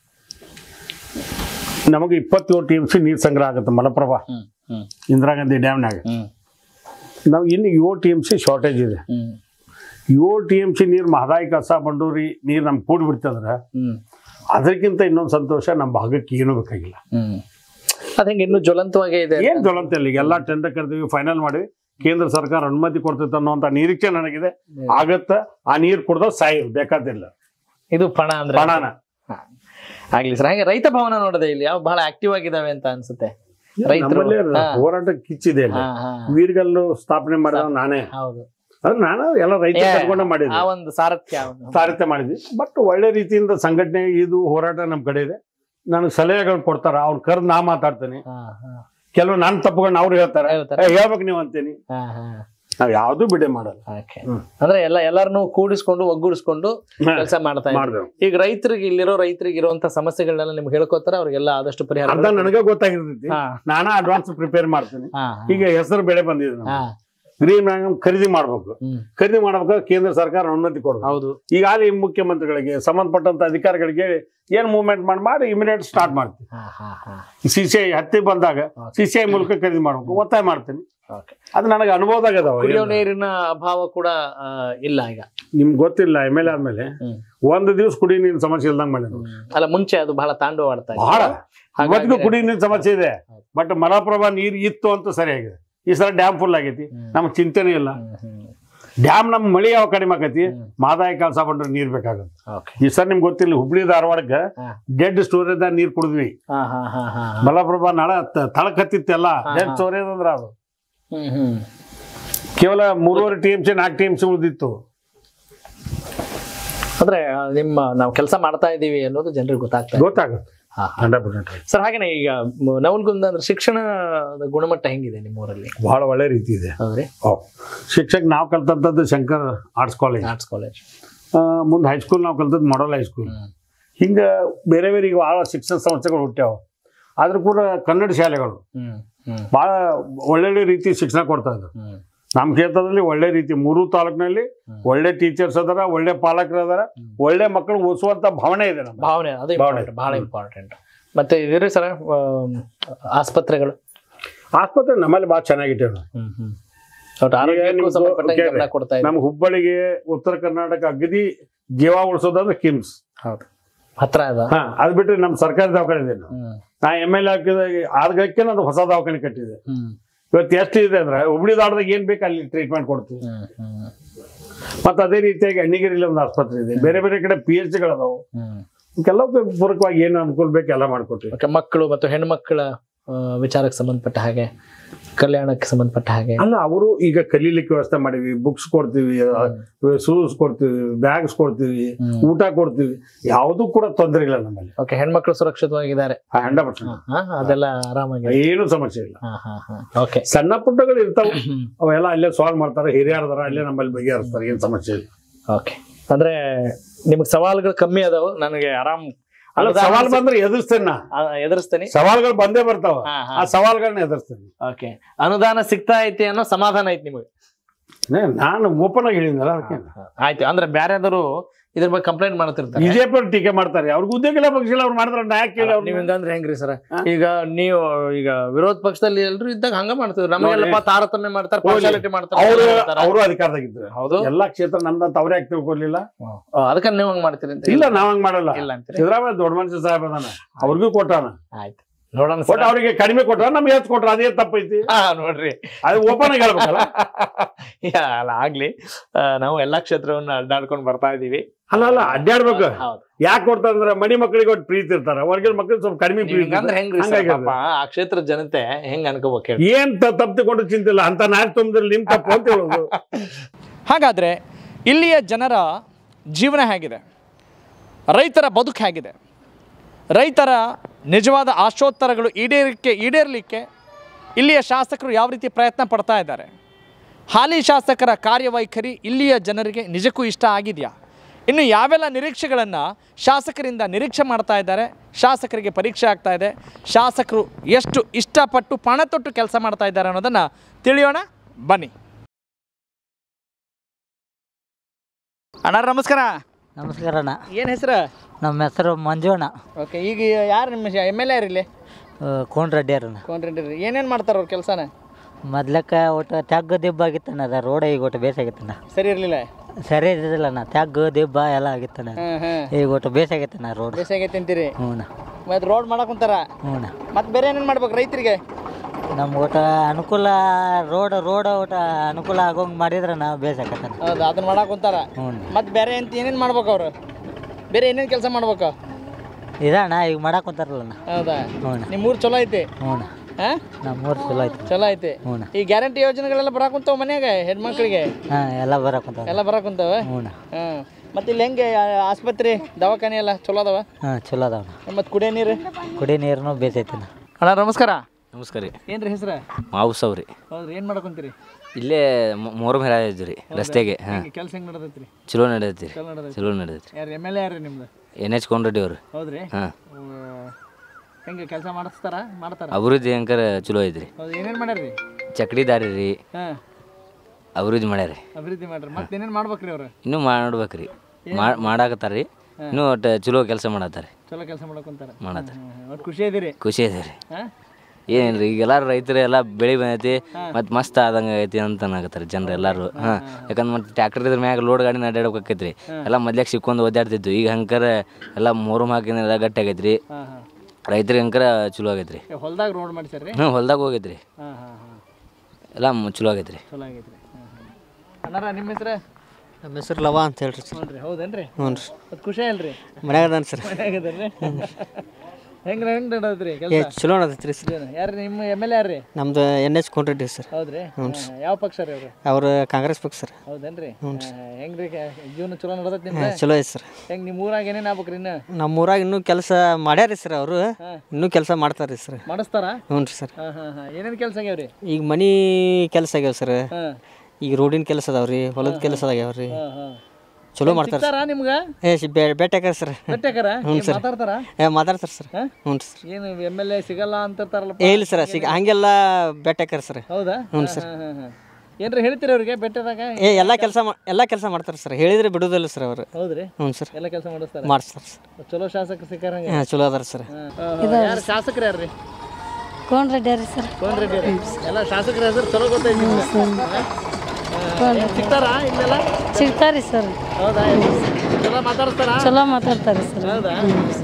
ನಮಗೆ ಇಪ್ಪತ್ತೇಳು ಟಿ ಎಮ್ ಸಿ ನೀರು ಸಂಗ್ರಹ ಆಗುತ್ತೆ ಮಲಪ್ರಭಾ ಹ್ಮ್ ಹ್ಮ್ ಇಂದಿರಾ ಗಾಂಧಿ ಡ್ಯಾಮ್ನಾಗ ಹ್ಮ್ ನಾವು ಇನ್ನು ಏಳು ಟಿ ಎಮ್ ಸಿ ಶಾರ್ಟೇಜ್ ಇದೆ ಹ್ಮ್ ಏಳು ಟಿ ಎಮ್ ಸಿ ನೀರು ಮಹದಾಯಿ ಕಸ ಬಂಡೂರಿ ನೀರು ನಮ್ಗೆ ಕೂಡಿ ಬಿಡ್ತಂದ್ರೆ ಹ್ಮ್ ಅದಕ್ಕಿಂತ ಇನ್ನೊಂದು ಸಂತೋಷ ನಮ್ಮ ಭಾಗಕ್ಕೆ ಏನೂ ಬೇಕಾಗಿಲ್ಲ ಹ್ಮ್ ಅದ್ ಹೆಂಗೆ ಇನ್ನೂ ಜ್ವಲಂತವಾಗೇ ಇದೆ ಏನ್ ಜ್ವಲಂತ ಇಲ್ಲ ಈಗ ಎಲ್ಲ ಟೆಂಡರ್ ಕರೆದಿವಿ ಫೈನಲ್ ಮಾಡಿ ಕೇಂದ್ರ ಸರ್ಕಾರ ಅನುಮತಿ ಕೊಡ್ತೈತೆ ಅನ್ನೋಂಥ ನಿರೀಕ್ಷೆ ನನಗಿದೆ ಆಗತ್ತ ಆ ನೀರು ಕುಡ್ದ ಸಾಯಿ ಬೇಕಾದಿಲ್ಲ ಇದು ಪಣ ಅಂದ್ರೆ ಪಣನ ಹಾ. ಆಗ್ಲಿ ಸರ್ ಹಾಗೆ ರೈತ ಭವನ ನೋಡದೆ ಇಲ್ಲಿ ಯಾವ ಬಹಳ ಆಕ್ಟಿವ್ ಆಗಿದಾವೆ ಅಂತ ಅನ್ಸುತ್ತೆ ರೈತರು ನಮ್ಮಲ್ಲಿ ಹಾ. ಹೋರಾಟ ಕಿಚ್ಚಿದೆ ಇಲ್ಲಿ. ಹಾ, ಹಾ. ವೀರ್ಗಲ್ಲು ಸ್ಥಾಪನೆ ಮಾಡಿದ ನಾನೇ ಹೌದು ಅದು ನಾನು ಎಲ್ಲ ರೈತ ಏ, ಕರ್ಕೊಂಡ ಆ ಮಾಡಿದ್ವಿ ಒಂದು ಸಾರಥ್ಯ ಒಂದು. ಸಾರಿತೆ ಮಾಡಿದ್ವಿ ಬಟ್ ಒಳ್ಳೆ ರೀತಿಯಿಂದ ಸಂಘಟನೆ ಇದು ಹೋರಾಟ ನಮ್ಮ ಕಡೆ ಇದೆ ನನಗೆ ಸಲಹೆಗಳು ಕೊಡ್ತಾರ ಅವ್ರ ಕರೆದು ನಾ ಮಾತಾಡ್ತೇನೆ ಹಾ, ಹಾ. ಕೆಲವು ನನ್ನ ತಪ್ಪುಗಳನ್ನ ಅವ್ರು ಹೇಳ್ತಾರೆ ಹೇಳ್ತಾರೆ. ಏ, ಹೇಳ್ಬೇಕು ನೀವು ಅಂತೀನಿ ಹಾ, ಹಾ. ನಾವ್ ಯಾವ್ದು ಬಿಡೆ ಮಾಡಲ್ಲ Okay. ಹ್ಮ್. ಅಂದ್ರೆ ಎಲ್ಲ ಎಲ್ಲರನ್ನೂ ಕೂಡಿಸ್ಕೊಂಡು ಒಗ್ಗೂಡಿಸ್ಕೊಂಡು ಹಾ. ಕೆಲಸ ಮಾಡ್ತಾ ಇದ್ದಾರೆ ಮಾಡ್ದೆವು ಈಗ ರೈತರಿಗೆ ಇಲ್ಲಿರೋ ರೈತರಿಗೆ ಇರುವಂತ ಸಮಸ್ಯೆಗಳನ್ನೆಲ್ಲ ನಿಮ್ಗೆ ಹೇಳ್ಕೊತಾರೆ ಅವ್ರಿಗೆಲ್ಲ ಆದಷ್ಟು ಪರಿಹಾರ ಅರ್ಧ ನನಗೆ ಗೊತ್ತಾಗಿರ್ತೈತಿ ಹಾ, ನಾನಾ ಅಡ್ವಾನ್ಸ್ ಪ್ರಿಪೇರ್ ಮಾಡ್ತೀನಿ ಹಾ, ಈಗ ಹೆಸರು ಬೆಳೆ ಬಂದಿದೆ ನಮ್ಗೆ. ಹಾ. ಗ್ರೀನ್ ಮ್ಯಾಂಗಮ್ ಖರೀದಿ ಮಾಡ್ಬೇಕು ಹ್ಮ್. ಖರೀದಿ ಮಾಡ್ಬೇಕಾದ್ರೆ ಕೇಂದ್ರ ಸರ್ಕಾರ ಅನುಮತಿ ಕೊಡ್ಬೇಕು ಹೌದು ಈಗಾಗಲೇ ಮುಖ್ಯಮಂತ್ರಿಗಳಿಗೆ ಸಂಬಂಧಪಟ್ಟಂತ ಅಧಿಕಾರಿಗಳಿಗೆ ಏನ್ ಮೂವ್ಮೆಂಟ್ ಮಾಡಿ ಮಾಡಿ ಇಮಿಡಿಯೇಟ್ ಸ್ಟಾರ್ಟ್ ಮಾಡ್ತೀನಿ ಹಾ, ಹಾ, ಹಾ. ಸಿ ಸಿ ಐ ಹತ್ತಿ ಬಂದಾಗ ಸಿ ಸಿ ಐ ಮೂಲಕ ಖರೀದಿ ಮಾಡ್ಬೇಕು ಒತ್ತಾಯ ಮಾಡ್ತೀನಿ Okay. ಅದು ನನಗೆ ಅನುಭವದಾಗ ಅದಾವ ಕುಡಿಯೋ ನೀರಿನ ಅಭಾವ ಕೂಡ ಆ, ಇಲ್ಲ ಈಗ ನಿಮ್ಗೆ ಗೊತ್ತಿಲ್ಲ ಎಮ್ ಎಲ್ ಎ ಆದ್ಮೇಲೆ ಹ್ಮ್. ಒಂದು ದಿವಸ ಕುಡಿ ನೀರಿನ ಸಮಸ್ಯೆ ಇಲ್ದಂಗ್ ಮಾಡಿದ್ರು ಅಲ್ಲ ಮುಂಚೆ ಅದು ಬಹಳ ತಾಂಡವಾಡ್ತಾ ಇತ್ತು. ಬಹಳ ಹಾಗಾಗಿ- ಇವತ್ತಿಗೂ ಕುಡಿ ನೀರಿನ ಸಮಸ್ಯೆ ಇದೆ ಬಟ್ ಮಲಪ್ರಭಾ ನೀರು ಇತ್ತು ಅಂತ ಸರಿಯಾಗಿದೆ ಈ ಸಲ ಡ್ಯಾಮ್ ಫುಲ್ ಆಗೈತಿ ನಮ್ಗೆ ಚಿಂತೆನೇ ಇಲ್ಲ ಹ್ಮ್, ಹ್ಮ್. ಡ್ಯಾಮ್ ನಮ್ ಮಳಿ ಯಾವ ಕಡಿಮೆ ಆಕೈತಿ ಮಾದಾಯ ಕೆಲಸ ಬಂದ್ರೆ ನೀರ್ ಬೇಕಾಗುತ್ತೆ Okay. ಈ ಸರ್ ನಿಮ್ಗೆ ಗೊತ್ತಿಲ್ಲ ಹುಬ್ಳಿ ಧಾರವಾಡಕ್ಕೆ ಹಾ. ಡೆಡ್ ಸ್ಟೋರೇಜ್ ನೀರ್ ಕುಡಿದ್ವಿ ಹಾ, ಹಾ, ಹಾ, ಹಾ. ಮಲಪ್ರಭಾ ನಳ ತಳಕ್ ಹತ್ತಿತ್ತೆಲ್ಲ ಡೆಡ್ ಸ್ಟೋರೇಜ್ ಅಂದ್ರ ಅದು ಹ್ಮ್, ಹ್ಮ್. ಕೇವಲ ಮೂರುವರೆ ಟಿ ಎಂ ಸಿ ನಾಲ್ಕು ಟಿ ಎಂ ಸಿ ಉಳಿದಿತ್ತು ಅಂದ್ರೆ ಆ, ನಿಮ್ಮ ನಾವು ಕೆಲಸ ಮಾಡ್ತಾ ಇದೀವಿ ಅನ್ನೋದು ಜನರಿಗೆ ಗೊತ್ತಾಗ್ತಾ ಇದೆ. ಗೊತ್ತಾಗುತ್ತೆ ಹಾ, ಹಾ. ಹಂಡ್ರೆಡ್ ಪರ್ಸೆಂಟ್ ಸರ್ ಹಾಗೇನೆ ಈಗ ಮ- ನವಲ್ಗುಂದ ಅಂದ್ರೆ ಶಿಕ್ಷಣದ ಗುಣಮಟ್ಟ ಹೆಂಗಿದೆ ನಿಮ್ಮೂರಲ್ಲಿ ಬಹಳ ಒಳ್ಳೆ ರೀತಿ ಇದೆ ಹೌದ್ರಿ ಹೌದು. ಶಿಕ್ಷಕ್ ನಾವು ಕಲ್ತಂತದ್ದು Shankar arts college arts college ಮುಂದೆ ಹೈಸ್ಕೂಲ್ ನಾವು ಕಲ್ತದ್ದು ಮಾಡಲ್ ಹೈಸ್ಕೂಲ್ ಹಿಂಗೆ ಬೇರೆ ಬೇರೆ ಈಗ ಭಾಳ ಶಿಕ್ಷಣ ಸಂಸ್ಥೆಗಳು ಹುಟ್ಟ್ಯಾವ ಆದ್ರೂ ಕೂಡ ಕನ್ನಡ ಶಾಲೆಗಳು ಹ್ಮ್ ಹ್ಮ್ ಭಾಳ ಒಳ್ಳೊಳ್ಳೆ ರೀತಿ ಶಿಕ್ಷಣ ಕೊಡ್ತಾ ಇದ್ರು ಹ್ಮ್ ನಮ್ಮ ಕ್ಷೇತ್ರದಲ್ಲಿ ಒಳ್ಳೆ ರೀತಿ ಮೂರು ತಾಲೂಕಿನಲ್ಲಿ ಒಳ್ಳೆ ಟೀಚರ್ಸ್ ಅದಾರ ಒಳ್ಳೆ ಪಾಲಕರು ಅದಾರ ಒಳ್ಳೆ ಮಕ್ಕಳು ಓದಿಸುವಂತ ಭಾವನೆ ಇದೆ ನಮ್ಮ ಭಾವನೆ ಅದು ಭಾವನೆ. important, ಬಹಳ ಇಂಪಾರ್ಟೆಂಟ್ ಮತ್ತೆ ಇದ್ರಿ ಸರ್ ಆಸ್ಪತ್ರೆಗಳು ಆಸ್ಪತ್ರೆ ನಮ್ಮಲ್ಲಿ ಭಾಳ ಚೆನ್ನಾಗಿಟ್ಟೇವೆ ನಾವು ಹ್ಮ್ ಹ್ಮ್ ಒಟ್ಟು ಆರೋಗ್ಯಕ್ಕೂ ನಿಮ್ಗೆ ಸಂಬಂಧಪಟ್ಟಂಗೆ ಕೇಳ್ರಿ. ಗಮನ ಕೊಡ್ತಾ ಇದ್ದೀವಿ ನಮ್ ಹುಬ್ಬಳ್ಳಿಗೆ ಉತ್ತರ ಕರ್ನಾಟಕ ಅಗದಿ ಜೀವ ಉಳಿಸೋದಂದ್ರೆ ಕಿಮ್ಸ್ ಹೌದು ಹತ್ರ ಅದ ಹಾ ಅದ್ ಬಿಟ್ರೆ ನಮ್ ಸರ್ಕಾರಿ ದವಾಖಾನೆ ಇದೆ ನಾವು. ಹ್ಮ್ ನಾ ಎಮ್ ಎಲ್ ಹಾಕಿದ ಆದ್ಗಕ್ಕೆ ನಾನು ಹೊಸ ದವಾಖಾನೆ ಕಟ್ಟಿದೆ ಹ್ಮ್ ಇವತ್ತು ಎಷ್ಟು ಇದೆ ಅಂದ್ರೆ ಹುಬ್ಳಿ ದಾಟದಾಗ ಏನ್ ಬೇಕು ಅಲ್ಲಿ ಟ್ರೀಟ್ಮೆಂಟ್ ಕೊಡ್ತೀವಿ ಹ್ಮ್ ಹ್ಮ್ ಮತ್ತೆ ಅದೇ ರೀತಿಯಾಗಿ ಅಣ್ಣಿಗಿರಿಲಿ ಒಂದು ಆಸ್ಪತ್ರೆ ಇದೆ ಬೇರೆ ಬೇರೆ ಕಡೆ ಪಿ ಎಚ್ ಗಳದಾವು ಹ್ಮ್ ಕೆಲವು ಪೂರಕವಾಗಿ ಏನು ಅನುಕೂಲ ಬೇಕು ಎಲ್ಲ ಮಾಡ್ಕೊಟ್ಟಿವಿ ಓಕೆ ಮಕ್ಕಳು ಮತ್ತು ಹೆಣ್ಮಕ್ಳ ಆ, ವಿಚಾರಕ್ಕೆ ಸಂಬಂಧಪಟ್ಟ ಹಾಗೆ ಕಲ್ಯಾಣಕ್ಕೆ ಸಂಬಂಧಪಟ್ಟ ಹಾಗೆ ಅಲ್ಲ ಅವರು ಈಗ ಕಲೀಲಿಕ್ಕೆ ವ್ಯವಸ್ಥೆ ಮಾಡಿವಿ ಬುಕ್ಸ್ ಕೊಡ್ತೀವಿ ಶೂಸ್ ಕೊಡ್ತೀವಿ ಬ್ಯಾಗ್ಸ್ ಕೊಡ್ತೀವಿ ಹ್ಮ್. ಊಟ ಕೊಡ್ತೀವಿ ಯಾವುದೂ ಕೂಡ ತೊಂದರೆ ಇಲ್ಲ ನಮ್ಮಲ್ಲಿ ಓಕೆ ಹೆಣ್ಮಕ್ಳು ಸುರಕ್ಷಿತವಾಗಿದ್ದಾರೆ ಹಂಡ್ರೆಡ್ ಪರ್ಸೆಂಟ್ ಹಾ, ಅದೆಲ್ಲ ಆರಾಮಾಗಿ ಏನು ಸಮಸ್ಯೆ ಇಲ್ಲ ಹಾ ಹಾ ಹಾ ಓಕೆ ಸಣ್ಣ ಪುಟ್ಟಗಳು ಇರ್ತಾವ ಅವೆಲ್ಲ ಅಲ್ಲೇ ಸಾಲ್ವ್ ಮಾಡ್ತಾರೆ ಹಿರಿಯರದಾರ ಅಲ್ಲೇ ನಮ್ಮಲ್ಲಿ ಬಗೆಹರಿಸ್ತಾರೆ ಏನ್ ಸಮಸ್ಯೆ ಇಲ್ಲ ಓಕೆ ಅಂದ್ರೆ ನಿಮ್ಗೆ ಸವಾಲುಗಳು ಕಮ್ಮಿ ಅದಾವ ನನಗೆ ಆರಾಮ್ ಅಲ್ಲ ಅನುದಾನ ಸವಾಲ್ ಬಂದ್ರೆ ಎದುರಿಸ್ತೇನೆ ನಾ ಆ, ಎದುರಿಸ್ತೀನಿ ಸವಾಲ್ಗಳು ಬಂದೇ ಬರ್ತಾವ ಹಾ, ಹಾ. ಆ ಸವಾಲ್ಗಳನ್ನ ಎದುರಿಸ್ತೇನೆ ಓಕೆ ಅನುದಾನ ಸಿಗ್ತಾ ಐತಿ ಅನ್ನೋ ಸಮಾಧಾನ ಐತಿ ನಿಮಗೆ ನೇ, ನಾನು ಓಪನ್ ಆಗಿ ಹೇಳಿದ್ನಲ್ಲ ಅದಕ್ಕೆ ಆಯ್ತು ಅಂದ್ರೆ ಬ್ಯಾರೆದವರು ಇದ್ರ ಬಗ್ಗೆ ಕಂಪ್ಲೇಂಟ್ ಮಾಡ್ತಿರ್ತಾರೆ ಬಿಜೆಪಿ ಅವ್ರು ಟೀಕೆ ಮಾಡ್ತಾರೆ ಅವ್ರಿಗೆ ಉದ್ಯೋಗ ಇಲ್ಲ ಪಕ್ಷ ಇಲ್ಲ ಅವ್ರು ಮಾಡಿದ್ರೆ ನಾ ಯಾಕೆ ಕೇಳಿ ನೀವ್ ಅವ್ರನ್ನ? ಹಿಂಗಂದ್ರೆ ಹೆಂಗ್ರಿ ಸರ್ ಈಗ ನೀವು ಈಗ ವಿರೋಧ ಪಕ್ಷದಲ್ಲಿ ಎಲ್ರು ಇದ್ದಾಗ ಹಂಗ ಮಾಡ್ತಿದ್ರು ನಮಗೆಲ್ಲಪ್ಪ ತಾರತಮ್ಯ ಮಾಡ್ತಾರೆ ಹೋಗ್ಲಿ. ಪಾರ್ಶಾಲಿಟಿ ಮಾಡ್ತಾರೆ ಅವ್ರು ಎಲ್ಲ ಮಾಡ್ತಾರೆ. ಅವರು ಅಧಿಕಾರದಾಗಿದ್ರು ಹೌದು ಎಲ್ಲಾ ಕ್ಷೇತ್ರ ನಮ್ದಂತ ಅವ್ರೇ ಯಾಕೆ ತಿಳ್ಕೊಲಿಲ್ಲ ಆ, ಅದಕ್ಕೆ ನೀವು ಹಂಗ್ ಮಾಡ್ತೀರಿ ಅಂತ ಇಲ್ಲ ನಾವ್ ಹಂಗ್ ಮಾಡಲ್ಲ ಇಲ್ಲ ಅಂತೀರಿ ಸಿದ್ದರಾಮಯ್ಯ ದೊಡ್ಡ ಮನುಷ್ಯ ಸಾಹೇಬ ಅದಾನ ಅವ್ರಿಗೂ ಕೊಟ್ಟಾನ ಆಯ್ತು ನೋಡೋಣ ಬಟ್ ಸರ್ ಅವ್ರಿಗೆ ಕಡಿಮೆ ಕೊಟ್ರ ನಮ್ಗೆ ಹೆಚ್ಚು ಕೊಟ್ರ ಅದೇ ತಪ್ಪೈತಿ ಹಾ ನೋಡ್ರಿ ಅದು ಓಪನ್ ಆಗಿ ಹೇಳ್ಬೇಕಲ್ಲ ಯಾ, ಅಲ್ಲ ಆಗ್ಲಿ ಆ, ನಾವು ಎಲ್ಲಾ ಕ್ಷೇತ್ರವನ್ನ ಅಡ್ಡಾಡ್ಕೊಂಡು ಬರ್ತಾ ಇದೀವಿ ಅಲ್ಲ ಅಲ್ಲ ಅಡ್ಡಾಡ್ಬೇಕು ಹೌದು ಯಾಕೆ ಕೊಡ್ತಾರೆ ಅಂದ್ರೆ ಮನಿ ಮಕ್ಕಳಿಗೆ ಒಟ್ಟು ಪ್ರೀತಿ ಇರ್ತಾರ ಹೊರಗಿನ ಮಕ್ಕಳಿಗೆ ಸ್ವಲ್ಪ ಕಡಿಮೆ ನೀವ್ ಪ್ರೀತಿ ಹಿಂಗಂದ್ರೆ ಹೆಂಗ್ರಿ ಸರ್ ಹಂಗಾಗಿ ಪಾಪ ಆ ಕ್ಷೇತ್ರದ ಜನತೆ ಹೆಂಗ್ ಅನ್ಕೋಬೇಕು ಹೇಳಿ ಏನ್ ತ- ತಪ್ಪು ತಗೊಂಡು ಚಿಂತಿಲ್ಲ ಅಂತ ನಾಲ್ಕು ತುಂಬಿದ್ರೆ ನಿಮ್ ತಪ್ಪು ಅಂತ ಹೇಳೋದು ಹಾಗಾದರೆ ಇಲ್ಲಿಯ ಜನರ ಜೀವನ ಹೇಗಿದೆ ರೈತರ ಬದುಕು ಹೇಗಿದೆ ರೈತರ ನಿಜವಾದ ಆಶೋತ್ತರಗಳು ಈಡೇರಕ್ಕೆ ಈಡೇರಲಿಕ್ಕೆ ಇಲ್ಲಿಯ ಶಾಸಕರು ಯಾವ ರೀತಿ ಪ್ರಯತ್ನ ಪಡ್ತಾ ಇದ್ದಾರೆ ಹಾಲಿ ಶಾಸಕರ ಕಾರ್ಯವೈಖರಿ ಇಲ್ಲಿಯ ಜನರಿಗೆ ನಿಜಕ್ಕೂ ಇಷ್ಟ ಆಗಿದೆಯಾ ಇನ್ನು ಯಾವೆಲ್ಲ ನಿರೀಕ್ಷೆಗಳನ್ನು ಶಾಸಕರಿಂದ ನಿರೀಕ್ಷೆ ಮಾಡ್ತಾ ಇದ್ದಾರೆ ಶಾಸಕರಿಗೆ ಪರೀಕ್ಷೆ ಆಗ್ತಾ ಇದೆ ಶಾಸಕರು ಎಷ್ಟು ಇಷ್ಟಪಟ್ಟು ಪಣ ತೊಟ್ಟು ಕೆಲಸ ಮಾಡ್ತಾ ಇದ್ದಾರೆ ಅನ್ನೋದನ್ನು ತಿಳಿಯೋಣ ಬನ್ನಿ ಅಣ್ಣ ನಮಸ್ಕಾರ ನಮಸ್ಕಾರ ಅಣ್ಣ ಏನು ಹೆಸರು ನಮ್ಮ ಹೆಸರು ಮಂಜು ಅಣ್ಣ ಓಕೆ ಈಗ ಯಾರು ನಿಮ್ಮ ಎಮ್ ಎಲ್ ಎ ಇಲ್ಲಿ ಕೋನ್ ರೆಡ್ಡಿ ಅಣ್ಣ ಕೊಂಡ್ರೆಡ್ಡಿ ಏನೇನು ಮಾಡ್ತಾರೆ ಅವ್ರ ಕೆಲಸನ ಮೊದ್ಲಕ್ಕ ಒಟ್ಟು ತೆಗ್ಗು ದಿಬ್ಬ ಆಗಿತ್ತಣ್ಣ ಅದ ರೋಡ್ ಈಗ ಒಟ್ಟು ಬೇಸಾಗಿತ್ತಣ್ಣ ಸರಿ ಇರಲಿಲ್ಲ ಸರಿ ಇದ್ದಿಲ್ಲಣ್ಣ ತೆಗ್ಗು ದಿಬ್ಬ ಎಲ್ಲ ಆಗಿತ್ತಣ್ಣ ಹಾಂ ಹಾಂ ಈಗ ಒಟ್ಟು ಬೇಸಾಗೈತಣ್ಣ ರೋಡ್ ಬೇಸಾಗೈತೆ ಅಂತೀರಿ ಹ್ಞೂ ಅಣ್ಣ ಮತ್ತು ರೋಡ್ ಮಾಡಕ್ ಕುಂತಾರ ಹ್ಞೂ ಅಣ್ಣ ಮತ್ತೆ ಬೇರೆ ಏನೇನು ಮಾಡ್ಬೇಕು ರೈತರಿಗೆ ನಮ್ಗೆ ಒಟ್ಟು ಅನುಕೂಲ ರೋಡ್ ರೋಡ್ ಒಟ್ಟು ಅನುಕೂಲ ಆಗೋಂಗೆ ಮಾಡಿದ್ರಣ್ಣ ಬೇಸಾಕತ್ತಣ್ಣ ಹೌದು ಅದನ್ನ ಮಾಡಕ್ ಕುಂತಾರ ಹ್ಞೂ ಅಣ್ಣ ಮತ್ತೆ ಬೇರೆ ಅಂತ ಏನೇನು ಮಾಡ್ಬೇಕು ಅವರು ಬೇರೆ ಏನೇನು ಕೆಲಸ ಮಾಡ್ಬೇಕು ಇದಣ್ಣ ಈಗ ಮಾಡಕ್ಕೆ ಕುಂತಾರಲ್ಲಣ್ಣ ಹೌದಾ ಹ್ಞೂ ಅಣ್ಣ ನಿಮ್ಮ ಊರು ಚಲೋ ಐತಿ ಹ್ಞೂ ಅಣ್ಣ ಹಾಂ ನಮ್ಮ ಊರು ಚಲೋ ಐತಿ ಚಲೋ ಐತಿ ಹ್ಞೂ ಅಣ್ಣ ಈ ಗ್ಯಾರಂಟಿ ಯೋಜನೆಗಳೆಲ್ಲ ಬರಾಕ್ ಕುಂತಾವ ಮನ್ಯಾಗ ಹೆಣ್ಮಕ್ಳಿಗೆ ಹಾಂ ಎಲ್ಲ ಬರಕ್ಕೆ ಕುಂತಾವ ಎಲ್ಲ ಬರಾಕ್ ಕುಂತಾವ ಹ್ಞೂ ಅಣ್ಣ ಹಾಂ ಮತ್ತೆ ಇಲ್ಲಿ ಹೆಂಗೆ ಆ, ಆಸ್ಪತ್ರೆ ದವಾಖಾನೆ ಎಲ್ಲ ಚಲೋ ಅದಾವ ಹಾಂ ಚಲೋ ಅದಾವಣ್ಣ ಮತ್ತೆ ಕುಡಿಯೋ ನೀರು ಕುಡಿ ನೀರನ್ನು ಬೇಸೈತಣ್ಣ ಅಣ್ಣ ನಮಸ್ಕಾರ ನಮಸ್ಕಾರ ರೀ ಏನ್ರಿ ಹೆಸರು ಮಾವುಸ್ ಅವ್ರಿ ಹೌದ್ರಿ ಏನು ಮಾಡಕೊಂತೀರಿ ಇಲ್ಲೇ ಮೂರು ಮೇಲೆ ಇದ್ವಿ ರೀ ರಸ್ತೆಗೆ ಹಾಂ ಕೆಲಸ ಹೆಂಗೆ ನಡೆದೈತ್ರಿ ಚಲೋ ನಡೆದೈತಿ ರೀ ಚಲೋ ನಡೆದೈತಿ ಚಲೋ ನಡೆದೈತಿ ಯಾರು ಎಮ್ ಎಲ್ ಎ ಯಾರು ನಿಮ್ದು ಎನ್ ಎಚ್ ಕೊಂಡ್ರೆಡ್ಡಿ ಅವ್ರು ಹೌದ್ರಿ ಹಾಂ ಹೆಂಗೆ ಕೆಲಸ ಮಾಡಿಸ್ತಾರ ಮಾಡ್ತಾರ ಅಭಿವೃದ್ಧಿ ಅಂಕರ್ ಚಲೋ ಐತ್ರಿ ಹೌದು ಏನೇನು ಮಾಡ್ಯಾರ್ರಿ ಚಕ್ಡಿ ದಾರಿ ರೀ ಹಾಂ ಅಭಿವೃದ್ಧಿ ಮಾಡ್ಯಾರ ಅಭಿವೃದ್ಧಿ ಮಾಡ್ರಿ ಮತ್ತೆ ಏನೇನು ಮಾಡ್ಬೇಕ್ರಿ ಅವ್ರು ಇನ್ನೂ ಮಾಡ್ಬೇಕು ರೀ ಮಾಡಾಕತ್ತಾರ ರೀ ಇನ್ನೂ ಒಟ್ಟು ಚಲೋ ಕೆಲಸ ಮಾಡತ್ತಾರ ಚಲೋ ಕೆಲಸ ಮಾಡಕೊಂತಾರ ಮಾಡತ್ತಾರ ಒಟ್ಟು ಖುಷಿ ಇದೀರಿ ಖುಷಿ ಇದೆ ರೀ ಹಾಂ ಏನಿಲ್ಲ ರೀ ಈಗ ಎಲ್ಲರೂ ರೈತರು ಎಲ್ಲ ಬೆಳೆ ಬಂದೈತಿ ಮತ್ತು ಮಸ್ತ್ ಆದಂಗೆ ಐತಿ ಅಂತ ಅನ್ನಕತ್ತಾರ ಜನರು ಎಲ್ಲರೂ ಹಾಂ ಯಾಕಂದ್ರೆ ಮತ್ತೆ ಟ್ಯಾಕ್ಟರ್ ಇದ್ರ ಮ್ಯಾಗ ಲೋಡ್ ಗಾಡಿ ನಡ್ಯಾಡಬೇಕಾಕೈತಿ ರೀ ಎಲ್ಲ ಮೊದ್ಲಾಗ ಸಿಕ್ಕೊಂಡು ಓದಾಡ್ತಿದ್ವು ಈಗ ಹಂಗಾರ ಎಲ್ಲ ಮೂರು ಹಾಕಿನ ಎಲ್ಲ ಗಟ್ಟಿ ಆಗೈತಿ ರೀ ಹಾಂ ಹಾಂ ರೈತರಿಗೆ ಅಂಕರ ಚಲೋ ಆಗೈತಿ ರೀ ಹೊಲ್ದಾಗ ರೋಡ್ ಮಾಡಿಸ್ಯಾರ್ರಿ ಹ್ಞೂ ಹೊಲ್ದಾಗ ಹೋಗೈತಿ ರೀ ಹಾಂ ಹಾಂ ಹಾಂ ಎಲ್ಲ ಮ್- ಚಲೋ ಆಗೈತಿ ರೀ ಚಲೋ ಆಗೈತ್ರಿ ಹಾಂ ಹಾಂ ಅಣ್ಣಾರ ನಿಮ್ಮ ಹೆಸ್ರು ನಮ್ಮ ಹೆಸರು ಲವ ಅಂತ ಹೇಳ್ರಿ ಸರ್ ಹ್ಞೂ ರೀ ಹೌದೇನ್ರಿ ಹ್ಞೂ ರೀ ಮತ್ತು ಖುಷಿ ಅಲ್ರಿ ಮನ್ಯಾಗ ಅದಾನ ಸರ್ ಮನ್ಯಾಗದನ್ರಿ ಹೆಂಗೆ ಹೆಂಗೆ ನಡೆದ್ರಿ ಏ ಕೆಲಸ ಚಲೋ ನಡೆದೈತಿ ಸರ್ ಯಾರು ನಿಮ್ಮ ಎಮ್ ಎಲ್ ಎ ಯಾರ್ರಿ ನಮ್ದು ಎನ್ ಎಚ್ ಕೊಂಡ್ರೆಡ್ಡಿ ಸರ್ ಹೌದ್ರಿ ಹಾಂ, ಯಾವ ಪಕ್ಷ ರೀ ಅವ್ರು ಅವ್ರು ಕಾಂಗ್ರೆಸ್ ಪಕ್ಷ ಸರ್ ಹೌದೇನ್ರಿ ಹಾಂ, ಹೆಂಗ್ರಿ ಕ- ಜೀವನ ಚಲೋ ನಡೆದೈತಿ ನಿಮ್ದು ಚಲೋ ಐತೆ ಸರ್ ಹೆಂಗ್ ನಿಮ್ಮ ಊರಾಗ ಏನೇನು ಆಗ್ಬೇಕ್ರಿ ಇನ್ನು ನಮ್ಮ ಊರಾಗ ಇನ್ನೂ ಕೆಲಸ ಮಾಡ್ಯಾರಿ ಸರ್ ಅವರು ಇನ್ನೂ ಕೆಲಸ ಮಾಡ್ತಾರೆ ಸರ್ ಮಾಡಿಸ್ತಾರ ಹ್ಞೂ ರೀ ಸರ್ ಹಾಂ ಹಾಂ ಹಾಂ ಏನೇನು ಕೆಲಸ ಆಗ್ಯಾವ್ರಿ ಈಗ ಮನಿ ಕೆಲಸ ಆಗ್ಯಾವ ಸರ್ ಹಾಂ ಈಗ ರೋಡಿನ ಕೆಲಸ ಅದಾವ ರೀ ಹೊಲದ ಕೆಲಸ ಆಗ್ಯಾವ ರೀ ಹಾಂ ಹಾಂ ಚಲೋ ಮಾಡ್ತಾರೆ ಸಿಗ್ತಾರ ನಿಮ್ಗೆ ಏ ಸಿ ಬೇಟೆಗಾರ ಸರ್ ಬೆಟ್ಟಕರ ಹ್ಞೂ ಸರ್. ಮಾತಾಡ್ತಾರ ಏ ಮಾತಾಡ್ತಾರೆ ಸರ್ ಹ್ಞೂ ಸರ್ ಏನು ಎಮ್ ಎಲ್ ಎ ಸಿಗಲ್ಲ ಅಂತಿರ್ತಾರಲ್ಲಪ್ಪ ಏ ಇಲ್ಲ ಸರ್ ಸಿಗ ಹಂಗೆಲ್ಲ ಬೇಟೆಗಾರ ಸರ್ ಹೌದಾ ಹ್ಞೂ ಸರ್ ಹಾಂ ಹಾಂ ಹಾಂ ಏನ್ರಿ ಹೇಳ್ತೀರಿ ಅವ್ರಿಗೆ ಬೆಟ್ಟದಾಗ ಏ ಎಲ್ಲ ಕೆಲಸ ಎಲ್ಲ ಕೆಲಸ ಮಾಡ್ತಾರೆ ಸರ್ ಹೇಳಿದ್ರೆ ಬಿಡೋದಿಲ್ಲ ಸರ್ ಅವರು ಹೌದ್ರಿ ಹ್ಞೂ ಸರ್ ಎಲ್ಲ ಕೆಲಸ ಮಾಡಿಸ್ತಾರ ಮಾಡಿಸ್ತಾರೆ ಸರ್ ಚಲೋ ಶಾಸಕ ಸಿಕ್ಕಾರ ಹಾಂ ಚಲೋ ಅದಾರ ಸರ್ ಯಾರು ಶಾಸಕರು ಯಾರ್ರಿ ಕೋನ್ ರೆಡ್ಡಿ ರೀ ಸರ್ ಕೋನ್ ರೆಡ್ಡಿ ಅವ್ರು? ಎಲ್ಲ ಶಾಸಕರ ಹೆಸರು ಚಲೋ ಗೊತ್ತೈತಿ ನಿಮ್ಗೆ ಸಿಗ್ತಾರಾ ಇಲ್ಲೆಲ್ಲ ಸಿಗ್ತಾರೆ ಸರ್ ಹೌದಾ ಚಲೋ ಮಾತಾಡ್ತಾರಾ ಚಲೋ ಮಾತಾಡ್ತಾರೆ ಸರ್ ಹೌದಾ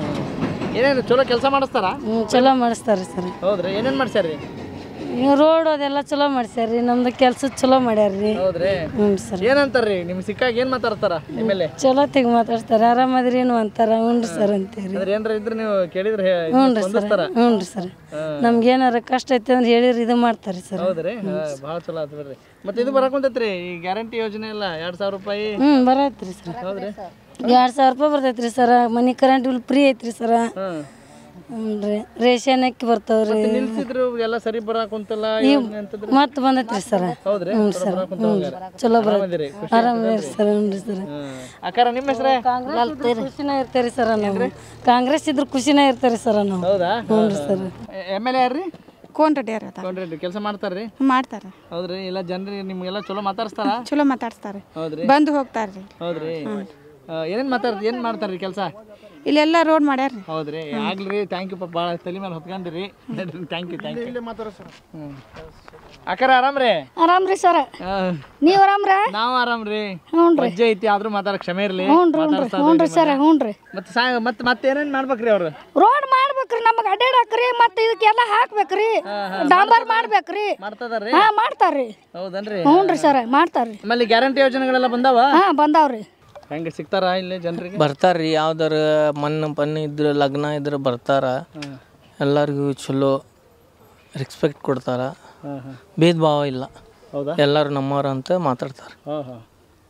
ಏನೇನು ಚಲೋ ಕೆಲಸ ಮಾಡಿಸ್ತಾರಾ ಹ್ಞೂ ಚಲೋ ಮಾಡಿಸ್ತಾರೆ ಸರ್ ಹೌದ್ರಿ ಏನೇನು ಮಾಡ್ಸ್ಯಾರ್ರಿ ನೀವು ರೋಡ್ ಅದೆಲ್ಲ ಚಲೋ ಮಾಡ್ಸ್ಯಾರ್ರಿ ನಮ್ದು ಕೆಲಸ ಚಲೋ ಮಾಡ್ಯಾರ್ರಿ ಹೌದ್ರಿ ಹ್ಞೂ ಸರ್ ಏನಂತಾರ್ರಿ ನಿಮ್ಗೆ ಸಿಕ್ಕಾಗ ಏನು ಮಾತಾಡ್ತಾರ ನಿಮ್ಮಲ್ಲಿ ಚಲೋ ತೆಗ್ ಮಾತಾಡ್ತಾರೆ ಆರಾಮದ್ರಿ ಏನು ಅಂತಾರ ಹ್ಞೂ ಸರ್ ಅಂತೀರಿ ಅಂದ್ರೆ ಏನ್ರ ಇದ್ರೆ ನೀವು ಕೇಳಿದ್ರೆ ಹೇ- ಹ್ಞೂ ರೀ ಸರ್ ಸ್ಪಂದಿಸ್ತಾರ ಹ್ಞೂ ರೀ ಸರ್ ನಮ್ಗೆ ಏನಾರ ಕಷ್ಟ ಐತೆ ಅಂದ್ರೆ ಹೇಳಿರಿ ಇದು ಮಾಡ್ತಾರೆ ಸರ್ ಹೌದ್ರಿ ಭಾಳ ಚಲೋ ಆತು ಬಿಡ್ರಿ ಮತ್ತೆ ಇದು ಬರಕುಂತೈತ್ರಿ ಈ ಗ್ಯಾರಂಟಿ ಯೋಜನೆ ಎಲ್ಲ ಎರಡ್ ಸಾವಿರ ರೂಪಾಯಿ ಹ್ಞೂ ಬರತ್ರಿ ಸರ್ ಹೌದ್ರಿ ಎರಡು ಸಾವಿರ ರೂಪಾಯಿ ಬರ್ತೈತ್ರಿ ಸರ್ ಮನೆ ಕರೆಂಟ್ ಬಿಲ್ ಫ್ರೀ ಐತ್ರಿ ಸರ್ ಹ್ಮ್ ಹ್ಞೂ ರೀ ರೇಷನ್ ಅಕ್ಕಿ ಬರ್ತಾವ್ರಿ ನಿಲ್ಸಿದ್ರು ಎಲ್ಲ ಸರಿ ಬರಾಕುಂತಲ್ಲ ಈಗ ಯೋಜ್ನೆ ಅಂತಂದ್ರೆ ಮತ್ತೆ ಬಂದೈತ್ರಿ ಸರ್ ಹೌದ್ರಿ ಹ್ಞೂ ಚಲೋ ಸರ್ ಬರಾಕುಂತ ಹ್ಞೂ ಹಂಗಾರೆ. ಚಲೋ ಆರಾಮದಿರಿ? ಬರ ಖುಷಿ ಆರಾಮದಿರಿ ಸರ್ ಹ್ಞೂ ರೀ ಸರ್ ಅಕ್ಕಾರ ನಿಮ್ಮ ಹೆಸ್ರೇ ಖುಷಿನ ಇರ್ತಾರೆ ಸರ್ ನಾವು ಕಾಂಗ್ರೆಸ್ ಇದ್ರ ಖುಷಿನ ಇರ್ತಾರೆ ಸರ್ ನಾವು ಹೌದಾ ಹ್ಞೂ ರೀ ಸರ್ ಎಮ್ ಎಲ್ ಎ ಯಾರ್ರಿ ಕೋನ್ ರೆಡ್ಡಿ ಅವ್ರ ಕೊಂಡ್ರಿ ಕೆಲಸ ಮಾಡ್ತಾರ್ರಿ ಮಾಡ್ತಾರೆ ಹೌದ್ರಿ ಎಲ್ಲ ಜನರಿಗೆ ನಿಮ್ಗೆಲ್ಲ ಚಲೋ ಮಾತಾಡ್ಸ್ತಾರ ಚಲೋ ಮಾತಾಡ್ತಾರೆ ಹೌದ್ರಿ ಬಂದು ಹೋಗ್ತಾರ್ರಿ ಹೌದ್ರಿ ಏನೇನು ಮಾತಾಡ್ ಏನು ಮಾಡ್ತಾರ್ರಿ ಕೆಲಸ ಇಲ್ಲೆಲ್ಲ ರೋಡ್ ಮಾಡ್ಯಾರ್ರಿ ಹೌದ್ರಿ ಆಗ್ಲಿ ಥ್ಯಾಂಕ್ ಯು ಭಾಳ ತಲೆ ಮೇಲೆ ಹೊತ್ಕೊಂಡಿರಿ ಥ್ಯಾಂಕ್ ಯು ಥ್ಯಾಂಕ್ ಯು ಹ್ಞೂ ಅಕ್ಕಾರ ಆರಾಮ್ರಿ ಆರಾಮ್ರಿ ಸರ್ ನೀವ್ ಆರಾಮ್ರ ನಾವು ಆರಾಮ್ರಿ ಹ್ಞೂನ್ರಿ. ವಜ್ಜೆ ಐತಿ ಆದ್ರೂ ಮಾತಾಡಕ್ ಕ್ಷಮೆ ಇರ್ಲಿ ಹ್ಞೂನ್ರಿ ಹ್ಞೂನ್ರಿ ಮಾತಾಡ್ಸ್ತಾ ಹ್ಞೂನ್ರಿ ಇದೀವಿ ಸರ್ ನಿಮ್ಮನ್ನ. ಹ್ಞೂನ್ರಿ ಮತ್ತೆ ಸಾ ಮತ್ತೆ ಮತ್ತೆ ಏನೇನ್ ಮಾಡ್ಬೇಕ್ರಿ ಅವ್ರು ರೋಡ್ ಮಾಡ್ಬೇಕ್ರಿ ನಮಗ್ ಅಡ್ಡಾಡಕ್ರಿ ಮತ್ತೆ ಇದಕ್ಕೆಲ್ಲ ಹಾಕ್ಬೇಕ್ರಿ ಡಾಂಬರ್ ಮಾಡ್ಬೇಕ್ರಿ ಮಾಡ್ತದಾರ್ರಿ ಹಾ ಮಾಡ್ತಾರ್ರಿ ಹೌದನ್ರಿ ಹ್ಞೂನ್ರಿ ಸರ್ ಮಾಡ್ತಾರ್ರಿ ಆಮೇಲೆ ಗ್ಯಾರಂಟಿ ಯೋಜನೆಗಳೆಲ್ಲ ಬಂದಾವ ಹಾ ಬಂದಾವ್ರಿ ಹೆಂಗೆ ಸಿಗ್ತಾರ ಇಲ್ಲಿ ಜನರಿಗೆ ಬರ್ತಾರ್ರಿ ಯಾವ್ದಾರ ಮಣ್ಣು ಪಣ್ಣು ಇದ್ರೆ ಲಗ್ನ ಇದ್ರೆ ಬರ್ತಾರ ಎಲ್ಲರಿಗೂ ಚಲೋ ರೆಸ್ಪೆಕ್ಟ್ ಕೊಡ್ತಾರ ಹಾಂ ಹಾಂ ಭೇದ ಭಾವ ಇಲ್ಲ ಹೌದಾ ಎಲ್ಲರೂ ನಮ್ಮವ್ರು ಅಂತ ಮಾತಾಡ್ತಾರೆ ಹಾಂ ಹಾಂ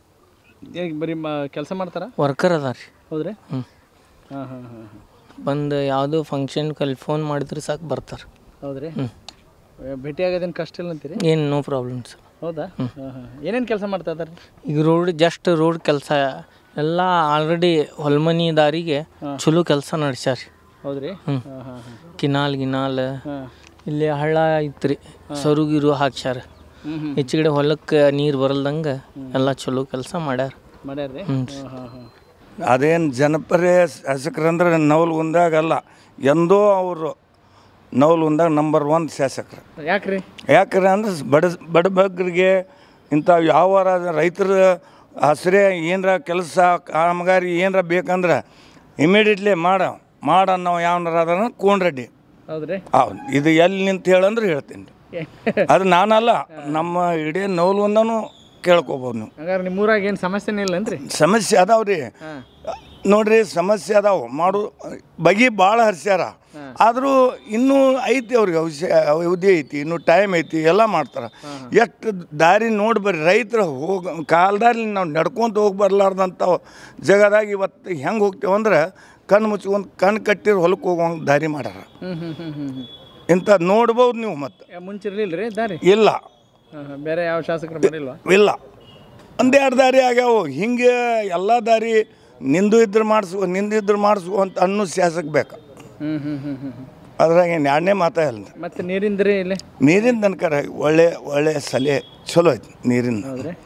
ಈಗ ಬರೀ ಕೆಲಸ ಮಾಡ್ತಾರ ವರ್ಕರ್ ಅದಾರ ರೀ ಹೌದ್ರಿ ಹ್ಞೂ ಹಾಂ ಹಾಂ ಹಾಂ ಬಂದು ಯಾವುದೋ ಫಂಕ್ಷನ್ ಕಲ್ ಫೋನ್ ಮಾಡಿದ್ರೆ ಸಾಕು ಬರ್ತಾರೆ ಹೌದ್ರಿ ಹ್ಞೂ ಭೇಟಿ ಆಗೋದೇನು ಕಷ್ಟ ಇಲ್ಲ ಅಂತೀರಿ ಏನು ನೋ ಪ್ರಾಬ್ಲಮ್ ಸರ್ ಹೌದಾ ಹಾಂ ಹಾಂ ಏನೇನು ಕೆಲಸ ಮಾಡ್ತಾ ಇದಾರೆ ಈಗ ರೋಡ್ ಜಸ್ಟ್ ರೋಡ್ ಕೆಲಸ ಎಲ್ಲ ಆಲ್ರೆಡಿ ಹೊಲ್ಮನಿ ದಾರಿಗೆ ಚಲೋ ಕೆಲಸ ನಡೆಸ್ಯಾರ ಹೌದ್ರಿ ಹ್ಞೂ ಹಾಂ ಹಾಂ ಹಾಂ ಕಿನಾಲ್ ಗಿನಾಲ್ ಹಾಂ ಇಲ್ಲಿ ಹಳ್ಳ ಐತ್ರಿ ಸರುಗಿರು ಹಾಕ್ಸ್ಯಾರ ಹ್ಮ್ ಹ್ಮ್. ಹೆಚ್ಚಿಗಡೆ ಹೊಲಕ್ಕೆ ನೀರು ಬರಲ್ದಂಗೆ ಎಲ್ಲ ಚಲೋ ಕೆಲಸ ಮಾಡ್ಯಾರ ಮಾಡ್ಯಾರ್ರಿ ಹ್ಞೂ ಹಾಂ ಹಾಂ ಹಾಂ ಅದೇನು ಜನಪರ್ಯ ಶಾಸಕರಂದ್ರೆ ನವಲ್ಗುಂದಾಗಲ್ಲ ಎಂದೋ ಅವರು ನವಲ್ಗುಂದಾಗ ನಂಬರ್ ಒನ್ ಶಾಸಕರು ಯಾಕ್ರಿ ಯಾಕಂದ್ರೆ ಅಂದ್ರೆ ಬಡ ಬಡಬಗ್ಗರಿಗೆ ಇಂಥ ಯಾವ ರೈತರ ಹಸ್ರೇ ಏನರ ಕೆಲಸ ಕಾಮಗಾರಿ ಏನರ ಬೇಕಂದ್ರೆ ಇಮಿಡಿಯೇಟ್ಲಿ ಮಾಡ ಮಾಡ ನಾವು ಯಾವನಾರ ಅದನ್ನ ಕೋನ್ರೆಡ್ಡಿ ಹೌದ್ರಿ ಹೌದು ಇದು ಎಲ್ಲಿ ನಿಂತ ಹೇಳಂದ್ರೆ ಹೇಳ್ತೀನಿ ಅದು ನಾನಲ್ಲ ನಮ್ಮ ಇಡೀ ನವಲ್ಗುಂದನೂ ಕೇಳ್ಕೊಬೋದು ನೀವು ಹಂಗಾರೆ ನಿಮ್ಮ ಊರಾಗ ಏನು ಸಮಸ್ಯೆನೇ ಇಲ್ಲನ್ರಿ ಸಮಸ್ಯೆ ಅದಾವ ರೀ ನೋಡ್ರಿ ಸಮಸ್ಯೆ ಅದಾವ ಮಾಡು ಬಗೆ ಭಾಳ ಹರ್ಸ್ಯಾರ ಆದರೂ ಇನ್ನೂ ಐತಿ ಅವ್ರಿಗೆ ಔಷ ಅವಧಿ ಐತಿ ಇನ್ನೂ ಟೈಮ್ ಐತಿ ಎಲ್ಲ ಮಾಡ್ತಾರೆ ಎಷ್ಟು ದಾರಿ ನೋಡಿ ಬರ್ರಿ ರೈತರು ಹೋಗ ಕಾಲ್ದಾರಿ ನಾವು ನಡ್ಕೊಂತ ಹೋಗಿ ಬರ್ಲಾರ್ದಂಥ ಜಗದಾಗ ಇವತ್ತು ಹೆಂಗೆ ಹೋಗ್ತೇವೆ ಅಂದ್ರೆ ಕಣ್ಣು ಮುಚ್ಕೊಂಡು ಕಣ್ಣು ಕಟ್ಟಿರೋ ಹೊಲಕ್ಕೆ ಹೋಗುವಂಗೆ ದಾರಿ ಮಾಡ್ಯಾರ ಹ್ಞೂ ಹ್ಞೂ ಹ್ಞೂ ಹ್ಞೂ ಹ್ಞೂ ಇಂಥ ನೋಡ್ಬೋದು ನೀವು ಮತ್ತೆ ಮುಂಚೆ ಇರ್ಲಿಲ್ಲ ರೀ ದಾರಿ ಇಲ್ಲ ಹಾಂ ಹಾಂ ಬೇರೆ ಯಾವ ಶಾಸಕರು ಮಾಡಿಲ್ವಾ ಇಲ್ಲ ಒಂದೆರಡು ದಾರಿ ಆಗ್ಯಾವ ಹಿಂಗೆ ಎಲ್ಲ ದಾರಿ ನಿಂದು ಇದ್ರೆ ಮಾಡಿಸುವ ನಿಂದಿದ್ರೆ ಮಾಡಿಸುವ ಅಂತ ಅನ್ನೋ ಶಾಸಕ ಬೇಕು ಹ್ಞೂ ಹ್ಞೂ ಹ್ಞೂ ಹ್ಞೂ ಹ್ಞೂ ಅದ್ರಾಗ ಏನು ಎರಡನೇ ಮಾತಾ ಇಲ್ಲ ಮತ್ತೆ ನೀರಿಂದ್ರಿ ಇಲ್ಲಿ ನೀರಿನ ತನಕ ಒಳ್ಳೆ ಒಳ್ಳೆ ಸಲಹೆ ಚಲೋ ಐತಿ ನೀರಿನ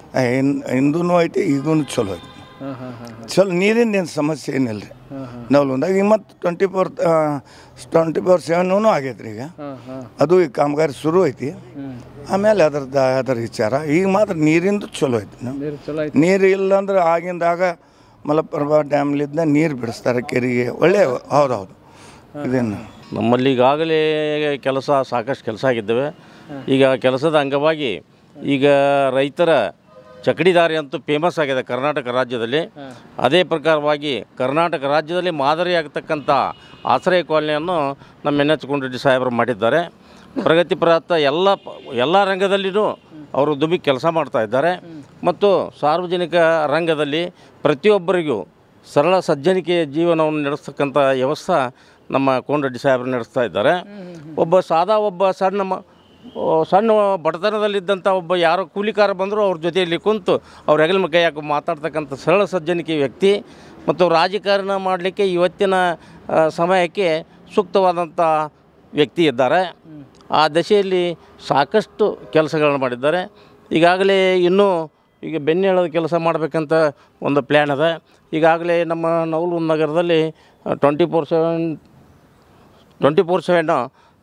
ಹಿಂದೂ ಐತಿ ಈಗೂ ಚಲೋ ಐತಿ ಹಾಂ ಹಾಂ ಹಾಂ ಚಲೋ ನೀರಿಂದ ಏನು ಸಮಸ್ಯೆ ಏನಿಲ್ಲ ರೀ ಹಾಂ ಹಾಂ ನವಲೊಂದಾಗ ಈಗ ಮತ್ತು ಟ್ವೆಂಟಿ ಫೋರ್ ಟ್ವೆಂಟಿ ಫೋರ್ ಸೆವೆನ್ನೂ ಆಗೈತೆ ರೀ ಈಗ ಹಾಂ ಹಾಂ ಅದು ಈಗ ಕಾಮಗಾರಿ ಶುರು ಐತಿ ಆಮೇಲೆ ಅದ್ರದ್ದು ಅದರ ವಿಚಾರ ಈಗ ಮಾತ್ರ ನೀರಿಂದು ಚಲೋ ಐತಿ ನಾವು ನೀರು ಚಲೋ ಐತಿ ನೀರು ಇಲ್ಲ ಅಂದ್ರೆ ಆಗಿಂದಾಗ ಮಲಪ್ರಭಾ ಡ್ಯಾಮ್ಲಿದ್ದ ನೀರು ಬಿಡಿಸ್ತಾರೆ ಕೆರೆಗೆ ಒಳ್ಳೆ ಹೌದು ಹೌದು ಇದೇನು ನಮ್ಮಲ್ಲಿ ಈಗಾಗಲೇ ಕೆಲಸ ಸಾಕಷ್ಟು ಕೆಲಸ ಆಗಿದ್ದಾವೆ ಈಗ ಕೆಲಸದ ಅಂಗವಾಗಿ ಈಗ ರೈತರ ಚಕಡಿದಾರಿ ಅಂತೂ ಫೇಮಸ್ ಆಗಿದೆ ಕರ್ನಾಟಕ ರಾಜ್ಯದಲ್ಲಿ ಅದೇ ಪ್ರಕಾರವಾಗಿ ಕರ್ನಾಟಕ ರಾಜ್ಯದಲ್ಲಿ ಮಾದರಿಯಾಗತಕ್ಕಂಥ ಆಶ್ರಯ ಕಾಲನಿಯನ್ನು ನಮ್ಮ ಎನ್ ಎಚ್ ರೆಡ್ಡಿ ಸಾಹೇಬರು ಮಾಡಿದ್ದಾರೆ ಪ್ರಗತಿಪರತ್ತ ಎಲ್ಲ ಪ- ಎಲ್ಲ ರಂಗದಲ್ಲಿಯೂ ಅವರು ದುಮಿ ಕೆಲಸ ಮಾಡ್ತಾ ಇದ್ದಾರೆ ಮತ್ತು ಸಾರ್ವಜನಿಕ ರಂಗದಲ್ಲಿ ಪ್ರತಿಯೊಬ್ಬರಿಗೂ ಸರಳ ಸಜ್ಜನಿಕೆಯ ಜೀವನವನ್ನು ನಡೆಸ್ತಕ್ಕಂಥ ವ್ಯವಸ್ಥೆ ನಮ್ಮ ಕೋನರೆಡ್ಡಿ ಸಾಹೇಬರು ನಡೆಸ್ತಾ ಇದ್ದಾರೆ ಒಬ್ಬ ಸಾದಾ ಒಬ್ಬ ಸಣ್ಣ ಮ ಓ, ಸಣ್ಣ ಬಡತನದಲ್ಲಿದ್ದಂಥ ಒಬ್ಬ ಯಾರೋ ಕೂಲಿಕಾರ ಬಂದರೂ ಅವ್ರ ಜೊತೆಯಲ್ಲಿ ಕುಂತು ಅವ್ರ ಹೆಗಲ ಮೈ ಕೈ ಹಾಕಿ ಮಾತಾಡ್ತಕ್ಕಂಥ ಸರಳ ಸಜ್ಜನಿಕೆ ವ್ಯಕ್ತಿ ಮತ್ತು ರಾಜಕಾರಣ ಮಾಡಲಿಕ್ಕೆ ಇವತ್ತಿನ ಆ, ಸಮಯಕ್ಕೆ ಸೂಕ್ತವಾದಂಥ ವ್ಯಕ್ತಿ ಇದ್ದಾರೆ ಆ ದಶೆಯಲ್ಲಿ ಸಾಕಷ್ಟು ಕೆಲಸಗಳನ್ನು ಮಾಡಿದ್ದಾರೆ ಈಗಾಗಲೇ ಇನ್ನೂ ಈಗ ಬೆನ್ನೆಳದ ಕೆಲಸ ಮಾಡಬೇಕಂತ ಒಂದು ಪ್ಲ್ಯಾನ್ ಅದ ಈಗಾಗಲೇ ನಮ್ಮ ನವಲು ನಗರದಲ್ಲಿ twenty four seven twenty four seven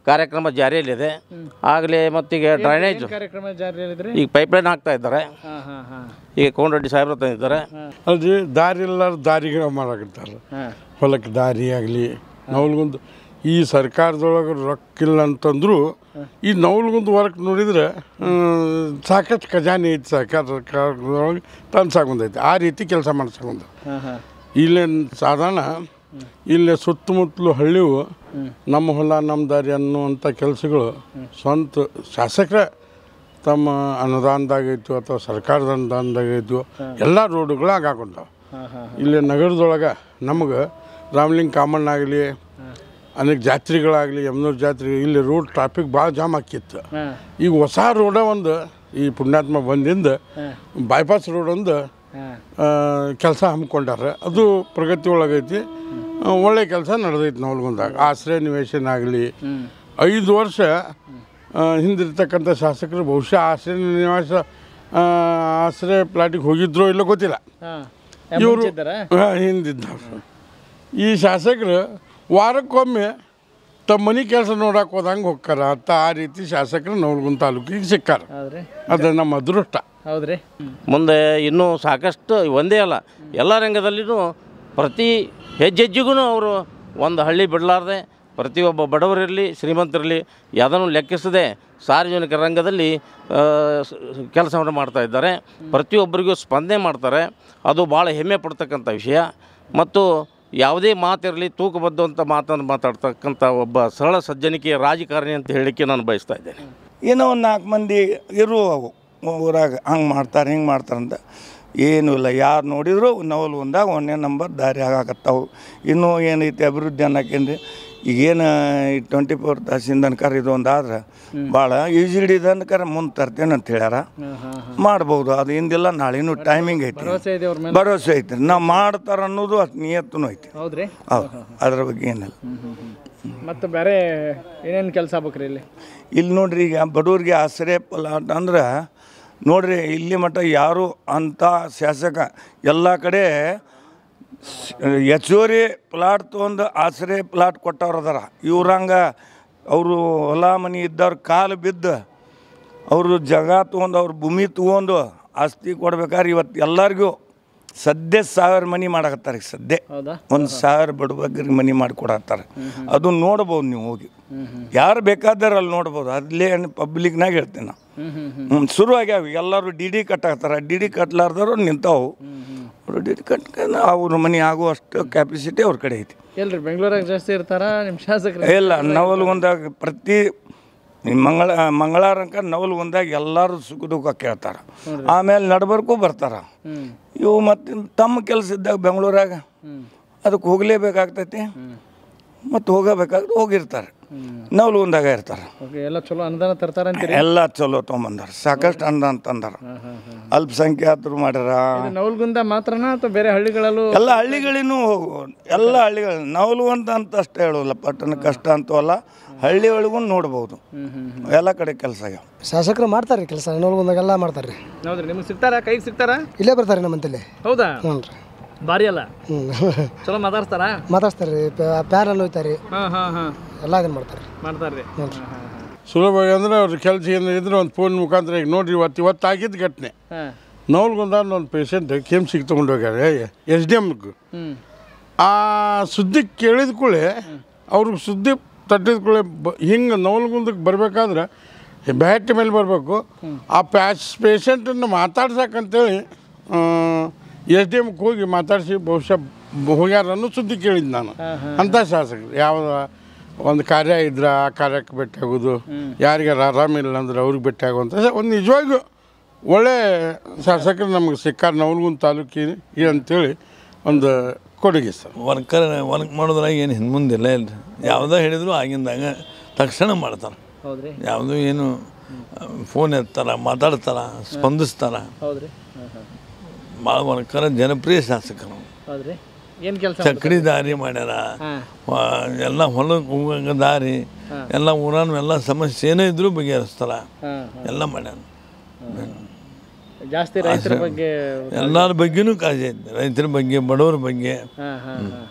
ಕಾರ್ಯಕ್ರಮ ಜಾರಿಯಲ್ಲಿದೆ ಆಗಲೇ ಮತ್ತೀಗ ಡ್ರೈನೇಜ್ ಏನ್ ಕಾರ್ಯಕ್ರಮ ಜಾರಿಯಲ್ಲಿದ್ರಿ ಈಗ ಪೈಪ್ಲೈನ್ ಹಾಕ್ತಾ ಇದ್ದಾರೆ ಹಾ ಹಾ ಹಾ ಈಗ ಕೋನರೆಡ್ಡಿ ಸಾಹೇಬ್ರು ತಂದಿದ್ದಾರೆ ಅಲ್ರಿ ದಾರಿ ಇಲ್ಲಾರ ದಾರಿಗೆ ಮಾಡಕತ್ತಾರ ಹೊಲಕ್ಕೆ ದಾರಿ ಆಗಲಿ ನವಲ್ಗುಂದ್ ಈ ಸರ್ಕಾರದೊಳಗೆ ರೊಕ್ಕ ಇಲ್ಲ ಅಂತಂದ್ರು ಈ ನವಲ್ಗುಂದ್ ವರ್ಕ್ ನೋಡಿದ್ರೆ ಆ, ಸಾಕಷ್ಟು ಖಜಾನೆ ಐತಿ ಸರ್ಕಾರ ಸರ್ಕಾರದೊಳಗೆ ತಂದ್ಸಾಕೊಂಡೈತಿ ಆ ರೀತಿ ಕೆಲಸ ಮಾಡ್ಸಕೊಂಡ ಹಾ ಹಾ ಇಲ್ಲೇ ಸಾಧಾರಣ ಇಲ್ಲೇ ಸುತ್ತಮುತ್ತಲು ಹಳ್ಳಿವು ನಮ್ಮ ಹೊಲ ನಮ್ಮ ದಾರಿ ಅನ್ನುವಂಥ ಕೆಲಸಗಳು ಸ್ವಂತ ಶಾಸಕರ ತಮ್ಮ ಅನುದಾನದಾಗೈತು ಅಥವಾ ಸರ್ಕಾರದ ಅನುದಾನದಾಗೈತು ಎಲ್ಲ ರೋಡುಗಳಾಗ ಹಾಕೊಂಡಾವ ಹಾ ಹಾ ಇಲ್ಲಿ ನಗರದೊಳಗೆ ನಮಗೆ ರಾಮಲಿಂಗ ಕಾಮಣ್ಣ ಆಗಲಿ ಅನೇಕ ಜಾತ್ರೆಗಳಾಗಲಿ ಯಮನೂರು ಜಾತ್ರೆ ಇಲ್ಲಿ ರೋಡ್ ಟ್ರಾಫಿಕ್ ಭಾಳ ಜಾಮ್ ಆಕಿತ್ತು ಹಾ ಈಗ ಹೊಸ ರೋಡ ಒಂದು ಈ ಪುಣ್ಯಾತ್ಮ ಬಂದಿಂದ ಬೈಪಾಸ್ ರೋಡ್ ಒಂದು ಹಾ ಕೆಲಸ ಹಮ್ಮಿಕೊಂಡಾರ ಅದು ಪ್ರಗತಿ ಒಳಗೈತಿ ಆ, ಒಳ್ಳೆ ಕೆಲಸ ನಡೆದೈತಿ ನವಲ್ಗುಂದಾಗ ಆಶ್ರಯ ನಿವೇಶನ ಆಗಲಿ ಐದು ವರ್ಷ ಆ, ಹಿಂದಿರ್ತಕ್ಕಂಥ ಶಾಸಕರು ಬಹುಶಃ ಆಶ್ರಯ ನಿವಾಸ ಆ, ಆಶ್ರಯ ಪ್ಲಾಟಿಗೆ ಹೋಗಿದ್ರೋ ಇಲ್ಲೋ ಗೊತ್ತಿಲ್ಲ ಹಾ ಇವರು ಮುಂಚಿದ್ದಾರಾ? ಹಿಂದಿದ್ದವ್ರು ಈ ಶಾಸಕರು ವಾರಕ್ಕೊಮ್ಮೆ ತಮ್ಮ ಮನೆ ಕೆಲಸ ನೋಡಕ್ಕೆ ಹೋದಂಗೆ ಹೋಗ್ತಾರ ಅಂತ ಆ ರೀತಿ ಶಾಸಕರು ನವಲ್ಗುಂದ ತಾಲೂಕಿಗೆ ಸಿಕ್ಕಾರ ಹೌದ್ರಿ ಅದು ನಮ್ಮ ಅದೃಷ್ಟ ಹೌದ್ರಿ ಮುಂದೆ ಇನ್ನೂ ಸಾಕಷ್ಟು ಒಂದೇ ಅಲ್ಲ ಎಲ್ಲ ರಂಗದಲ್ಲಿನೂ ಪ್ರತಿ ಹೆಜ್ಜೆಜ್ಜಿಗೂ ಅವರು ಒಂದು ಹಳ್ಳಿ ಬಿಡಲಾರ್ದೆ ಪ್ರತಿಯೊಬ್ಬ ಬಡವರಿರಲಿ ಶ್ರೀಮಂತರಿರಲಿ ಯಾವುದನ್ನು ಲೆಕ್ಕಿಸದೆ ಸಾರ್ವಜನಿಕ ರಂಗದಲ್ಲಿ ಕೆಲಸವನ್ನು ಮಾಡ್ತಾ ಇದ್ದಾರೆ ಪ್ರತಿಯೊಬ್ಬರಿಗೂ ಸ್ಪಂದನೆ ಮಾಡ್ತಾರೆ ಅದು ಭಾಳ ಹೆಮ್ಮೆ ಪಡ್ತಕ್ಕಂಥ ವಿಷಯ ಮತ್ತು ಯಾವುದೇ ಮಾತಿರಲಿ ತೂಕಬದ್ಧವಂಥ ಮಾತನ್ನು ಮಾತಾಡ್ತಕ್ಕಂಥ ಒಬ್ಬ ಸರಳ ಸಜ್ಜನಿಕೆಯ ರಾಜಕಾರಣಿ ಅಂತ ಹೇಳಲಿಕ್ಕೆ ನಾನು ಬಯಸ್ತಾ ಇದ್ದೇನೆ ಏನೋ ಒಂದು ನಾಲ್ಕು ಮಂದಿ ಇರುವವು ಊರಾಗ ಹಂಗೆ ಮಾಡ್ತಾರೆ ಹಿಂಗೆ ಮಾಡ್ತಾರೆ ಅಂತ ಏನೂ ಇಲ್ಲ ಯಾರು ನೋಡಿದ್ರು ನವಲ್ ಒಂದಾಗ ಒಂದನೇ ನಂಬರ್ ದಾರಿ ಆಗಾಕತ್ತಾವು ಇನ್ನೂ ಏನೈತಿ ಅಭಿವೃದ್ಧಿ ಅನ್ನೋಕೇನ್ರಿ ಈಗೇನು ಈ ಟ್ವೆಂಟಿ ಫೋರ್ ತಾಸಿಂದ ಅನ್ಕರ್ ಇದು ಒಂದು ಆದ್ರೆ ಭಾಳ ಈಜಿಡಿ ಅನ್ಕರ ಮುಂದೆ ತರ್ತೇನೆ ಅಂತ ಹೇಳ್ಯಾರ ಮಾಡ್ಬೋದು ಅದು ಹಿಂದಿಲ್ಲ ನಾಳೆನೂ ಟೈಮಿಂಗ್ ಐತಿ ಭರವಸೆ ಇದೆ ಅವ್ರ ಮೇಲೆ ಭರವಸೆ ಐತಿ ನಾವು ಮಾಡ್ತಾರ ಅನ್ನೋದು ಅಷ್ಟು ನಿಯತ್ತೂ ಐತಿ ಹೌದ್ರಿ ಹೌದು ಅದ್ರ ಬಗ್ಗೆ ಏನಿಲ್ಲ ಮತ್ತೆ ಬೇರೆ ಏನೇನು ಕೆಲಸ ಆಗ್ಬೇಕ್ರಿ ಇಲ್ಲಿ ಇಲ್ಲಿ ನೋಡ್ರಿ ಈಗ ಬಡವ್ರಿಗೆ ಆಶ್ರಯ ಪ್ಲಾಟ್ ಅಂದ್ರೆ ನೋಡ್ರಿ ಇಲ್ಲಿ ಮಟ್ಟ ಯಾರು ಅಂಥ ಶಾಸಕ ಎಲ್ಲ ಕಡೆ ಹೆಚ್ಚುವರಿ ಪ್ಲಾಟ್ ತೊಗೊಂಡು ಆಶ್ರಯ ಪ್ಲಾಟ್ ಕೊಟ್ಟವ್ರು ಅದಾರ ಇವ್ರಂಗ ಅವರು ಹೊಲ ಮನೆ ಇದ್ದವ್ರ ಕಾಲು ಬಿದ್ದು ಅವರು ಜಾಗ ತೊಗೊಂಡು ಅವ್ರ ಭೂಮಿ ತೊಗೊಂಡು ಆಸ್ತಿ ಕೊಡ್ಬೇಕಾದ್ರೆ ಇವತ್ತು ಎಲ್ಲರಿಗೂ ಸದ್ಯ ಸಾವಿರ ಮನೆ ಮಾಡಕತ್ತಾರೆ ಈಗ ಸದ್ಯ ಹೌದಾ ಒಂದು ಸಾವಿರ ಬಡಬಗ್ಗರಿಗೆ ಮನೆ ಮಾಡಿಕೊಡತ್ತಾರೆ ಅದು ನೋಡ್ಬೋದು ನೀವು ಹೋಗಿ ಯಾರು ಬೇಕಾದ್ರೆ ಅಲ್ಲಿ ನೋಡ್ಬೋದು ಅಲ್ಲೇ ಪಬ್ಲಿಕ್ನಾಗ ಹೇಳ್ತೀನಿ ನಾವು ಹ್ಮ್ ಹ್ಮ್ ಹ್ಮ್ ಹ್ಞೂ ಶುರು ಆಗ್ಯಾವ ಎಲ್ಲರೂ ಡಿ ಡಿ ಕಟ್ಟಾಕ್ತಾರೆ ಡಿ ಡಿ ಕಟ್ಲಾರ್ದವ್ರು ನಿಂತಾವು ಅವರು ಡಿ ಡಿ ಕಟ್ಕೊಂಡು ಅವ್ರ ಮನೆ ಆಗುವಷ್ಟು ಕ್ಯಾಪಿಸಿಟಿ ಅವ್ರ ಕಡೆ ಐತಿ ಎಲ್ರಿ ಬೆಂಗಳೂರಾಗ ಜಾಸ್ತಿ ಇರ್ತಾರ ನಿಮ್ಮ ಶಾಸಕರು ಇಲ್ಲ ನವಲ್ಗೊಂದಾಗ ಪ್ರತಿ ಈ ಮಂಗಳ ಮಂಗಳಾರಂಕ ನವಲ್ಗೊಂದಾಗ ಎಲ್ಲರೂ ಸುಖ ದುಃಖ ಕೇಳ್ತಾರೆ ಆಮೇಲೆ ನಡ್ಬರ್ಕು ಬರ್ತಾರೆ ಹ್ಮ್ ಇವು ಮತ್ತು ತಮ್ಮ ಕೆಲಸ ಇದ್ದಾಗ ಬೆಂಗಳೂರಾಗ ಅದಕ್ಕೆ ಹೋಗಲೇಬೇಕಾಗ್ತೈತಿ ಮತ್ತು ಹೋಗಬೇಕಾದ್ರೆ ಹೋಗಿರ್ತಾರೆ ನವಲ್ಗೊಂದಾಗ ಇರ್ತಾರೆ ಓಕೆ ಎಲ್ಲ ಚಲೋ ಅನುದಾನ ತರ್ತಾರ ಅಂತೀರಿ ಎಲ್ಲ ಚಲೋ ತೊಗೊಂಬಂದಾರ ಸಾಕಷ್ಟು ಅನುದಾನ ತಂದಾರ ಅಲ್ಪಸಂಖ್ಯಾತರು ಮಾಡ್ಯಾರ ಇದು ನವಲ್ಗುಂದ ಮಾತ್ರನಾ ಅಥವಾ ಬೇರೆ ಹಳ್ಳಿಗಳಲ್ಲೂ ಎಲ್ಲ ಹಳ್ಳಿಗಳಿನೂ ಹೋಗು ಎಲ್ಲ ಹಳ್ಳಿಗಳು ನವಲು ಅಂತ ಅಂತ ಅಷ್ಟೇ ಹೇಳೋಲ್ಲ ಪಟ್ಟಣ ಕಷ್ಟ ಅಂತವಲ್ಲ ಹಳ್ಳಿ ಒಳಗೂ ನೋಡ್ಬೋದು ಎಲ್ಲ ಕಡೆ ಕೆಲಸ ಆಗ್ಯಾವ ಶಾಸಕರು ಮಾಡ್ತಾರೆ ಕೆಲಸ ನೋಡ್ಕೊಂಡಾಗೆಲ್ಲ ಮಾಡ್ತಾರೆ ರೀ ಹೌದ್ರಿ ನಿಮ್ಗೆ ಸಿಗ್ತಾರ ಕೈಗೆ ಸಿಗ್ತಾರ ಇಲ್ಲೇ ಬರ್ತಾರೆ ನಮ್ಮಂತಲ್ಲಿ ಹೌದಾ ಹ್ಞೂ ರೀ ಭಾರಿ ಅಲ್ಲ ಹ್ಞೂ ಚಲೋ ಮಾತಾಡ್ತಾರ ಮಾತಾಡ್ತಾರೆ ರೀ ಪ್ಯಾರಲ್ಲಿ ಹೋಯ್ತಾರೆ ಹಾ ಹಾ ಹಾ ಎಲ್ಲ ಇದನ್ನು ಮಾಡ್ತಾರೆ ಮಾಡ್ತಾರ್ರಿ ಹ್ಞೂ ರೀ ಸುಲಭವಾಗಿ ಅಂದ್ರೆ ಅವ್ರ ಕೆಲಸ ಏನು ಇದ್ರೆ ಒಂದು ಫೋನ್ ಮುಖಾಂತರ ಈಗ ನೋಡ್ರಿ ಇವತ್ತು ಇವತ್ತು ಆಗಿದ್ದು ಘಟನೆ ಹಾ ನವಲ್ಗೊಂದ ಒಂದು ಪೇಷಂಟ್ ಕೆಮ್ಸಿಗೆ ತೊಗೊಂಡು ಹೋಗ್ಯಾರ ಎಸ್ ಡಿ ಎಮ್ಗೆ ಹ್ಮ್ ಆ ಸುದ್ದಿ ಕೇಳಿದ ಕೂಡಲೇ ಅವ್ರಿಗೆ ಸುದ್ದಿ ತಟ್ಟಿದ ಕೂಡಲೇ ಬ ಹಿಂಗೆ ನವಲ್ಗುಂದಕ್ಕೆ ಬರಬೇಕಾದ್ರೆ ಬ್ಯಾಟಿ ಮೇಲೆ ಬರಬೇಕು ಆ ಪ್ಯಾಶ್ ಪೇಷಂಟನ್ನು ಮಾತಾಡ್ಸಕ್ಕಂತೇಳಿ ಎಸ್ ಡಿ ಎಮ್ಗೆ ಹೋಗಿ ಮಾತಾಡಿಸಿ ಬಹುಶಃ ಹೋಗ್ಯಾರ ಅನ್ನೋ ಸುದ್ದಿ ಕೇಳಿದ್ದು ನಾನು ಅಂಥ ಶಾಸಕರು ಯಾವ ಒಂದು ಕಾರ್ಯ ಇದ್ರೆ ಆ ಕಾರ್ಯಕ್ಕೆ ಭೇಟಿ ಆಗೋದು ಯಾರಿಗಾರ ಆರಾಮಿಲ್ಲ ಅಂದ್ರೆ ಅವ್ರಿಗೆ ಭೇಟಿ ಆಗುವಂಥ ಒಂದು ನಿಜವಾಗಿಯೂ ಒಳ್ಳೆ ಶಾಸಕರು ನಮಗೆ ಸಿಕ್ಕಾರ ನವಲ್ಗುಂದ ತಾಲೂಕಿಗೆ ಅಂತೇಳಿ ಒಂದು ಕೊಡುಗೆ ಸರ್ ವರ್ಕರ್ ವರ್ಕ್ ಮಾಡೋದ್ರಾಗ ಏನು ಹಿಂದೆ ಇಲ್ಲ ಇಲ್ಲ ಯಾವುದೇ ಹೇಳಿದ್ರು ಆಗಿಂದಾಗ ತಕ್ಷಣ ಮಾಡ್ತಾರೆ ಹೌದ್ರಿ ಯಾವುದೂ ಏನು ಫೋನ್ ಎತ್ತಾರ ಮಾತಾಡ್ತಾರ ಸ್ಪಂದಿಸ್ತಾರ ಹೌದ್ರಿ ಹಾ ಹಾ ಭಾಳ ವರ್ಕರ ಜನಪ್ರಿಯ ಶಾಸಕರು ಹೌದ್ರಿ ಏನು ಕೆಲಸ ಚಕ್ಡಿ ದಾರಿ ಮಾಡ್ಯಾರ ವ- ಎಲ್ಲ ಹೊಲಕ್ಕೆ ಹೋಗಂಗ ದಾರಿ ಎಲ್ಲ ಊರಾನು ಎಲ್ಲ ಸಮಸ್ಯೆ ಏನೇ ಇದ್ರೂ ಬಗೆಹರಿಸ್ತಾರ ಹಾ, ಎಲ್ಲ ಮಾಡ್ಯಾರ ಜಾಸ್ತಿ ರೈತರ ಬಗ್ಗೆ ಎಲ್ಲರ ಬಗ್ಗೆನೂ ಕಾಳಜಿ ಐತೆ ರೈತರ ಬಗ್ಗೆ ಬಡವ್ರ ಬಗ್ಗೆ ಹಾ ಹಾ ಹಾ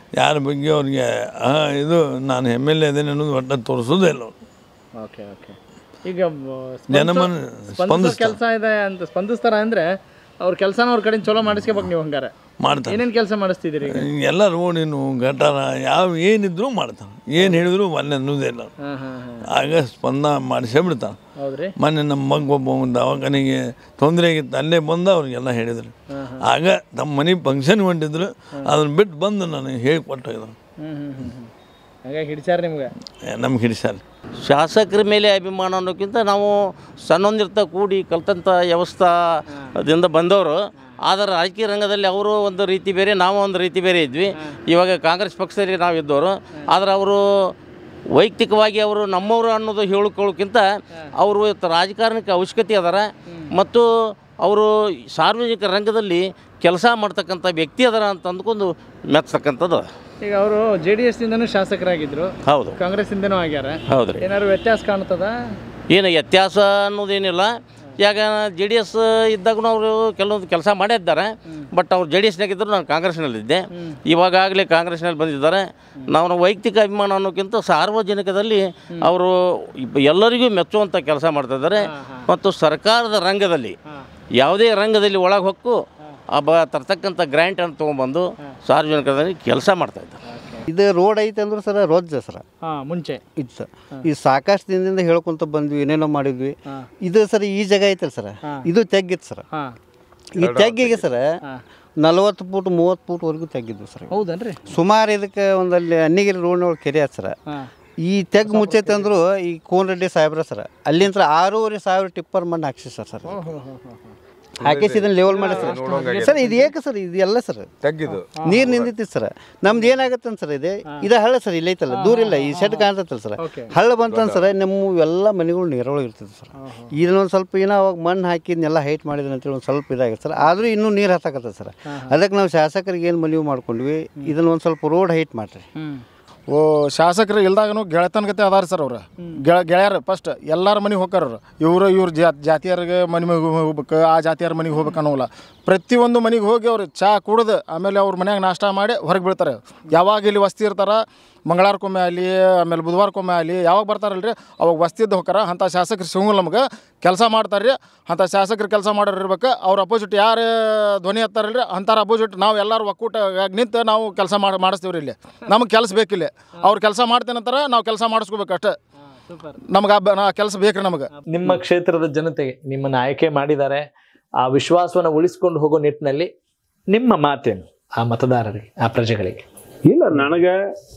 ಯಾರ ಬಗ್ಗೆ ಅವ್ರಿಗೆ ಆ, ಇದು ನಾನು ಎಮ್ ಎಲ್ ಎ ಇದ್ದೇನೆ ಅನ್ನೋದು ಒಟ್ಟು ತೋರಿಸೋದೇ ಇಲ್ಲ ಅವ್ರು ಓಕೆ ಓಕೆ ಈಗ ಜನಮನ ಸ್ಪಂದಿಸ್ತಾರೆ. ಕೆಲಸ ಇದೆ ಅಂತ ಸ್ಪಂದಿಸ್ತಾರ ಅಂದ್ರೆ ಅವ್ರ ಕೆಲಸನ ಅವ್ರ ಕಡೆ ಚಲೋ ಮಾಡಿಸ್ಕೋಬೇಕು ನೀವು ಹಂಗಾರೆ ಮಾಡ್ತಾರೆ ಏನೇನ್ ಕೆಲಸ ಮಾಡಿಸ್ತಿದ್ದೀರಿ ಈಗ ಎಲ್ಲ ರೋಡಿನು ಗಟಾರ ಯಾವ ಏನಿದ್ರು ಮಾಡ್ತಾನೆ ಏನು ಹೇಳಿದ್ರು ಒಳ್ಳೆ ಅನ್ನೋದೇ ಇಲ್ಲ ಹಾ ಹಾ ಹಾ ಆಗ ಸ್ಪಂದ ಮಾಡಿಸೇ ಬಿಡ್ತಾನೆ ಹೌದ್ರಿ ಮೊನ್ನೆ ನಮ್ಮ ಮಗ ಒಬ್ಬ ಒಂದು ದವಾಖಾನೆಗೆ ತೊಂದರೆ ಆಗಿತ್ತು ಅಲ್ಲೇ ಬಂದು ಅವ್ರಿಗೆಲ್ಲ ಹೇಳಿದ್ರು ಆಗ ನಮ್ಮ ಮನೆ ಫಂಕ್ಷನ್ ಹೊಂಟಿದ್ರು ಅದನ್ನ ಬಿಟ್ಟು ಬಂದು ನನಗೆ ಹೇಳಿ ಕೊಟ್ಟೋಗಿದ್ರು ಹ್ಮ್ ಹ್ಮ್ ಹ್ಮ್ ಹ್ಮ್ ಹಾಗಾಗಿ ಹಿಡಿಸ್ಯಾರ ನಿಮ್ಗೆ ನಮ್ಗೆ ಹಿಡಿಸಾರಿ ಶಾಸಕರ ಮೇಲೆ ಅಭಿಮಾನ ಅನ್ನೋಕ್ಕಿಂತ ನಾವು ಸಣ್ಣೊಂದಿರ್ತ ಕೂಡಿ ಕಲ್ತಂಥ ವ್ಯವಸ್ಥಾದಿಂದ ಬಂದವರು ಆದರೆ ರಾಜಕೀಯ ರಂಗದಲ್ಲಿ ಅವರು ಒಂದು ರೀತಿ ಬೇರೆ ನಾವು ಒಂದು ರೀತಿ ಬೇರೆ ಇದ್ವಿ ಇವಾಗ ಕಾಂಗ್ರೆಸ್ ಪಕ್ಷದಲ್ಲಿ ನಾವು ಇದ್ದವರು ಆದರೆ ಅವರು ವೈಯಕ್ತಿಕವಾಗಿ ಅವರು ನಮ್ಮವರು ಅನ್ನೋದು ಹೇಳ್ಕೊಳ್ಳೋಕ್ಕಿಂತ ಅವರು ಇವತ್ತು ರಾಜಕಾರಣಕ್ಕೆ ಅವಶ್ಯಕತೆ ಅದಾರ ಮತ್ತು ಅವರು ಸಾರ್ವಜನಿಕ ರಂಗದಲ್ಲಿ ಕೆಲಸ ಮಾಡ್ತಕ್ಕಂಥ ವ್ಯಕ್ತಿ ಅದಾರ ಅಂತ ಅಂದ್ಕೊಂಡು ಮೆಚ್ಚತಕ್ಕಂಥದ್ದು ಈಗ ಅವರು ಜೆ ಡಿ ಎಸ್ ಇಂದನೂ ಶಾಸಕರಾಗಿದ್ರು ಹೌದು ಕಾಂಗ್ರೆಸ್ ಇಂದನೂ ಆಗ್ಯಾರ ಹೌದ್ರಿ ಏನಾದ್ರು ವ್ಯತ್ಯಾಸ ಕಾಣ್ತದ ಏನು ವ್ಯತ್ಯಾಸ ಅನ್ನೋದೇನಿಲ್ಲ ಯಾಕ ಜೆ ಡಿ ಎಸ್ ಇದ್ದಾಗೂ ಅವರು ಕೆಲವೊಂದು ಕೆಲಸ ಮಾಡಿದ್ದಾರೆ ಬಟ್ ಅವ್ರು ಜೆ ಡಿ ಎಸ್ನಾಗಿದ್ದರು ನಾನು ಕಾಂಗ್ರೆಸ್ನಲ್ಲಿದ್ದೆ ಇವಾಗಲೇ ಕಾಂಗ್ರೆಸ್ನಲ್ಲಿ ಬಂದಿದ್ದಾರೆ ನಾವು ವೈಯಕ್ತಿಕ ಅಭಿಮಾನ ಅನ್ನೋಕ್ಕಿಂತ ಸಾರ್ವಜನಿಕದಲ್ಲಿ ಅವರು ಇಬ್ಬ- ಎಲ್ಲರಿಗೂ ಮೆಚ್ಚುವಂಥ ಕೆಲಸ ಮಾಡ್ತಾ ಇದ್ದಾರೆ ಮತ್ತು ಸರ್ಕಾರದ ರಂಗದಲ್ಲಿ ಯಾವುದೇ ರಂಗದಲ್ಲಿ ಒಳಗೆ ಹೊಕ್ಕು ಅಬ್ಬ ತರ್ತಕ್ಕಂಥ ಗ್ರ್ಯಾಂಟನ್ನು ತೊಗೊಂಬಂದು ಸಾರ್ವಜನಿಕರಲ್ಲಿ ಕೆಲಸ ಮಾಡ್ತಾ ಇದ್ದಾರೆ ಇದು ರೋಡ್ ಐತೆ ಅಂದ್ರೆ ಸರ ರೋಜ್ ಸರ ಹಾ ಮುಂಚೆ ಇದು ಸರ್ ಈ ಸಾಕಷ್ಟು ದಿನದಿಂದ ಹೇಳ್ಕೊಂತ ಬಂದ್ವಿ ಏನೇನೋ ಮಾಡಿದ್ವಿ ಇದು ಸರ್ ಈ ಜಾಗ ಐತಲ್ಲ ಸರ ಇದು ತೆಗ್ಗಿತ್ತು ಸರ್ ಹಾ ಈ ತೆಗ್ಗಿಗೆ ಸರ್ ನಲವತ್ತು ಫೂಟ್ ಮೂವತ್ತು ಫೂಟ್ವರೆಗೂ ತೆಗ್ಗಿದ್ವು ಸರ್ ಹೌದನ್ರಿ ಸುಮಾರು ಇದಕ್ಕೆ ಒಂದಲ್ಲಿ ಅನ್ನಿಗಿರಿ ರೋಡ್ನೊಳಗೆ ಕೆರೆ ಆಯ್ತು ಸರ್ ಹಾ ಈ ತೆಗ್ ಮುಚ್ಚೈತೆ ಅಂದ್ರು ಈ ಕೋನ್ ರೆಡ್ಡಿ ಸಾಹೇಬ್ರ ಸರ್ ಅಲ್ಲಿಂದ ಆರೂವರೆ ಸಾವಿರ ಟಿಪ್ಪರ್ ಮಣ್ಣು ಹಾಕ್ಸಿ ಸರ್ ಸರ್ ಹಾಕಿಸಿ ಇದನ್ನ ಲೆವೆಲ್ ಮಾಡಿ ಸರ್ ಸರ್ ಇದು ಏಕೆ ಸರ್ ಇದು ಎಲ್ಲ ಸರ್ ತೆಗ್ಗಿದ್ದು ನೀರು ನಿಂದಿತ್ತು ಸರ್ ನಮ್ದು ಏನಾಗತ್ತೆ ಸರ್ ಇದೆ ಇದು ಹಳ್ಳ ಸರ್ ಇಲ್ಲ ಐತಲ್ಲ ದೂರ ಇಲ್ಲ ಈ ಸೆಟ್ ಕಾಣ್ತೈತಲ್ಲ ಸರ್ ಹಳ್ಳ ಬಂತಂದ್ ಸರ್ ನಮ್ಮ ಎಲ್ಲ ಮನೆಗಳು ನೀರೊಳಗೆ ಇರ್ತದೆ ಸರ್ ಇದನ್ನೊಂದು ಸ್ವಲ್ಪ ಏನೋ ಅವಾಗ ಮಣ್ಣು ಹಾಕಿ ಇದನ್ನೆಲ್ಲ ಹೈಟ್ ಮಾಡಿದ್ರೆ ಅಂತೇಳಿ ಒಂದು ಸ್ವಲ್ಪ ಇದಾಗುತ್ತೆ ಸರ್ ಆದರೂ ಇನ್ನೂ ನೀರು ಹತ್ತಾಕತ್ತೆ ಸರ್ ಅದಕ್ಕೆ ನಾವು ಶಾಸಕರಿಗೆ ಏನು ಮನವಿ ಮಾಡ್ಕೊಂಡ್ವಿ ಇದನ್ನ ಒಂದು ಸ್ವಲ್ಪ ರೋಡ್ ಹೈಟ್ ಮಾಡಿರಿ ಓ ಶಾಸಕರು ಇಲ್ದಾಗನು ಗೆಳೆತನ ಅದಾರ ಸರ್ ಅವ್ರು ಗೆಳ ಗೆಳೆಯರು ಫಸ್ಟ್ ಎಲ್ಲಾರ ಮನೆಗೆ ಹೋಗ್ತಾರ ಅವ್ರು ಇವರು ಇವ್ರ ಜಾ ಜಾತಿಯರಿಗೆ ಮನೆ ಮನೆಗೆ ಹೋಗ್ಬೇಕು ಆ ಜಾತಿಯರ ಮನೆಗೆ ಹೋಗ್ಬೇಕು ಅನ್ನೋಲ್ಲ ಪ್ರತಿಯೊಂದು ಮನೆಗೆ ಹೋಗಿ ಅವ್ರು ಚಾ ಕುಡ್ದು ಆಮೇಲೆ ಅವ್ರ ಮನ್ಯಾಗ ನಾಷ್ಟ ಮಾಡಿ ಹೊರಗೆ ಬೀಳ್ತಾರೆ ಯಾವಾಗ ಇಲ್ಲಿ ವಸ್ತಿ ಇರ್ತಾರ ಮಂಗಳವಾರಕ್ಕೊಮ್ಮೆ ಆಗಲಿ ಆಮೇಲೆ ಬುಧವಾರಕ್ಕೊಮ್ಮೆ ಆಗಲಿ ಯಾವಾಗ ಬರ್ತಾರಲ್ರಿ ಅವಾಗ ವಸ್ತಿದ್ದು ಹೋಗಾರ ಅಂಥ ಶಾಸಕರು ಸಿಗಂಗಿಲ್ಲ ನಮ್ಗೆ ಕೆಲಸ ಮಾಡ್ತಾರೆ ಅಂಥ ಶಾಸಕರು ಕೆಲಸ ಮಾಡೋರು ಇರ್ಬೇಕು ಅವ್ರ ಅಪೋಸಿಟ್ ಯಾರು ಧ್ವನಿ ಎತ್ತಾರಲ್ರಿ ಅಂಥವ್ರ ಅಪೋಸಿಟ್ ನಾವು ಎಲ್ಲರೂ ಒಕ್ಕೂಟ ನಿಂತು ನಾವು ಕೆಲಸ ಮಾಡಿ ಮಾಡಿಸ್ತೀವ್ರಿ ಇಲ್ಲಿ ನಮಗೆ ಕೆಲಸ ಬೇಕಿಲ್ಲ ಅವ್ರು ಕೆಲಸ ಮಾಡ್ತೇನೆ ಅಂತಾರೆ ನಾವು ಕೆಲಸ ಮಾಡಿಸ್ಕೋಬೇಕು ಅಷ್ಟೇ ನಮ್ಗೆ ಆ ಕೆಲಸ ಬೇಕ್ರಿ ನಮಗೆ ನಿಮ್ಮ ಕ್ಷೇತ್ರದ ಜನತೆಗೆ ನಿಮ್ಮನ್ನ ಆಯ್ಕೆ ಮಾಡಿದ್ದಾರೆ ಆ ವಿಶ್ವಾಸವನ್ನು ಉಳಿಸ್ಕೊಂಡು ಹೋಗೋ ನಿಟ್ಟಿನಲ್ಲಿ ನಿಮ್ಮ ಮಾತೇನು ಆ ಮತದಾರರಿಗೆ ಆ ಪ್ರಜೆಗಳಿಗೆ ಇಲ್ಲ ನನಗೆ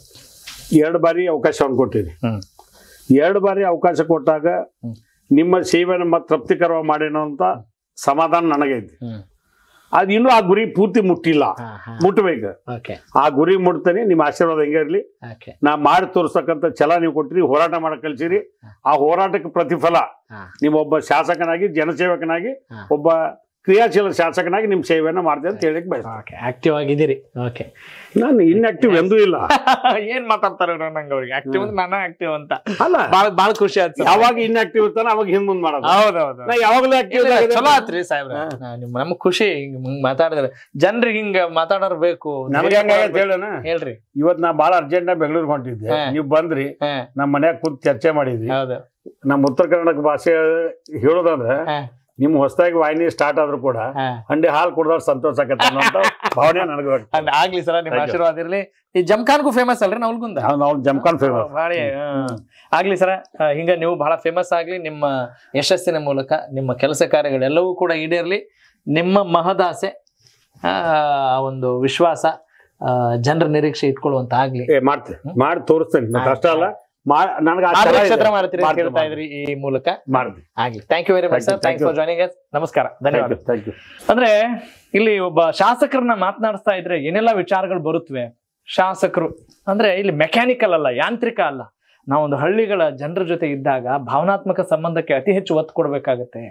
ಎರಡು ಬಾರಿ ಅವಕಾಶವನ್ನು ಕೊಟ್ಟಿರಿ ಎರಡು ಬಾರಿ ಅವಕಾಶ ಕೊಟ್ಟಾಗ ನಿಮ್ಮ ಸೇವೆಯನ್ನು ಮತ್ತೆ ತೃಪ್ತಿಕರವಾಗಿ ಮಾಡೇನೋ ಅಂತ ಸಮಾಧಾನ ನನಗೈತಿ ಅದು ಇನ್ನೂ ಆ ಗುರಿ ಪೂರ್ತಿ ಮುಟ್ಟಿಲ್ಲ ಮುಟ್ಟಬೇಕು ಓಕೆ ಆ ಗುರಿ ಮುಟ್ತೇನೆ ನಿಮ್ಮ ಆಶೀರ್ವಾದ ಹೆಂಗೆ ಇರಲಿ ಓಕೆ ನಾ ಮಾಡಿ ತೋರಿಸ್ತಕ್ಕಂಥ ಛಲ ನೀವು ಕೊಟ್ಟಿರಿ ಹೋರಾಟ ಮಾಡಕ್ ಕಲ್ಸಿರಿ ಆ ಹೋರಾಟಕ್ಕೆ ಪ್ರತಿಫಲ ನಿಮ್ಮ ಒಬ್ಬ ಶಾಸಕನಾಗಿ ಜನಸೇವಕನಾಗಿ ಒಬ್ಬ ಕ್ರಿಯಾಶೀಲ ಶಾಸಕನಾಗಿ ನಿಮ್ಮ ಸೇವೆಯನ್ನ ಮಾಡ್ತೇನೆ ಅಂತ ಹೇಳಿಕ್ ಬಯಸ್ತೇನೆ ಆಕ್ಟಿವ್ ಆಗಿದ್ದೀರಿ ಓಕೆ ನಾನು ಇನ್ಆಕ್ಟಿವ್ ಎಂದೂ ಇಲ್ಲ ಏನ್ ಮಾತಾಡ್ತಾರೆ ಇವ್ರು ನಂಗೆ ಅವ್ರಿಗೆ ಆಕ್ಟಿವ್ ಅಂದ್ರೆ ನಾನು ಆಕ್ಟಿವ್ ಅಂತ ಅಲ್ಲ ಬಾಳ ಬಾಳ ಖುಷಿ ಆಯ್ತು ಯಾವಾಗ ಇನ್ಆಕ್ಟಿವ್ ಇರ್ತಾನೆ ಅವಾಗ ಹಿಂದ್ ಮುಂದ್ ಮಾಡೋದು ಹೌದೌದು ನಾ ಯಾವಾಗಲೂ ಆಕ್ಟಿವ್ ಇಲ್ಲ, ಚಲೋ ಆತ್ರಿ ಸಾಹೇಬ್ರ ನಿಮ್ ನಮ್ಗ್ ಖುಷಿ ಹಿಂಗ್ ಹಿಂಗ್ ಮಾತಾಡಿದ್ರೆ ಜನರಿಗೆ ಹಿಂಗ ಮಾತಾಡೋರ್ ಬೇಕು ನನಗೆ ಹೆಂಗಾಗೈತೆ ಹೇಳೋಣ ಹೇಳ್ರಿ ಇವತ್ ನಾ ಬಾಳ ಅರ್ಜೆಂಟ್ ಬೆಂಗಳೂರಿಗೆ ಹೊಂಟಿದ್ದೆ ನೀವು ಬಂದ್ರಿ ನಮ್ಮ ಮನ್ಯಾಗ ಕೂತ್ ಚರ್ಚೆ ಮಾಡಿದ್ವಿ ನಮ್ಮ ಉತ್ತರ ಕರ್ನಾಟಕ ಭಾಷೆ ಹೇಳೋದಂದ್ರೆ ನಿಮ್ ಹೊಸದಾಗಿ ವಾಹಿನಿ ಸ್ಟಾರ್ಟ್ ಆದ್ರೂ ಕೂಡ ಹಂಡಿ ಹಾಲು ಕುಡ್ದವ್ರು ಸಂತೋಷ ಆಗತ್ತೆ ಅನ್ನೋಂಥ ಭಾವನೆ ನನಗೆ ವ್ಯಕ್ತ. ಅದ್ ಆಗ್ಲಿ ಸರ ನಿಮ್ Thank you. ಆಶೀರ್ವಾದ ಇರ್ಲಿ ಈ ಜಮ್ಖಾನ್ಗೂ ಫೇಮಸ್ ಅಲ್ರಿ ನವಲ್ಗುಂದ ನಾವು ಜಮ್ಖಾನ್ ಫೇಮಸ್ ಭಾಳ ಆಗ್ಲಿ ಸರ ಆ, ಹಿಂಗ ನೀವು ಬಹಳ ಫೇಮಸ್ ಆಗ್ಲಿ ನಿಮ್ಮ ಯಶಸ್ಸಿನ ಮೂಲಕ ನಿಮ್ಮ ಕೆಲಸ ಕಾರ್ಯಗಳೆಲ್ಲವೂ ಕೂಡ ಈಡೇರ್ಲಿ ನಿಮ್ಮ ಮಹದಾಸೆ ಆ ಆ ಒಂದು ವಿಶ್ವಾಸ ಜನರ ನಿರೀಕ್ಷೆ ಇಟ್ಕೊಳ್ಳುವಂತ ಆಗ್ಲಿ ಏ ಮಾಡ್ತೀನಿ ಮಾಡಿ ತೋರಿಸ್ತೇನೆ ನನ್ ಕಷ್ಟ ಅಲ್ಲ ಮಾ- ನನಗೆ ಆ ಛಲ ಇದೆ. ಮಾರ್ಗಕ್ಷೇತ್ರ ಮಾಡ್ತೀರಿ ಅಂತ ಮಾಡ್ತೀನಿ, ಹೇಳ್ತಾ ಇದ್ರಿ ಈ ಮೂಲಕ ಮಾಡ್ತೀನಿ ಆಗ್ಲಿ thank you very much Thank you, sir thanks thank for you. Joining us ನಮಸ್ಕಾರ ಧನ್ಯವಾದ ಥ್ಯಾಂಕ್ ಯು ಅಂದ್ರೆ ಇಲ್ಲಿ ಒಬ್ಬ ಶಾಸಕರನ್ನ ಮಾತನಾಡಿಸ್ತಾ ಇದ್ರೆ ಏನೆಲ್ಲ ವಿಚಾರಗಳು ಬರುತ್ತವೆ ಶಾಸಕರು ಅಂದ್ರೆ ಇಲ್ಲಿ ಮೆಕ್ಯಾನಿಕಲ್ ಅಲ್ಲ ಯಾಂತ್ರಿಕ ಅಲ್ಲ ನಾವೊಂದು ಹಳ್ಳಿಗಳ ಜನರ ಜೊತೆ ಇದ್ದಾಗ ಭಾವನಾತ್ಮಕ ಸಂಬಂಧಕ್ಕೆ ಅತಿ ಹೆಚ್ಚು ಒತ್ತು ಕೊಡಬೇಕಾಗತ್ತೆ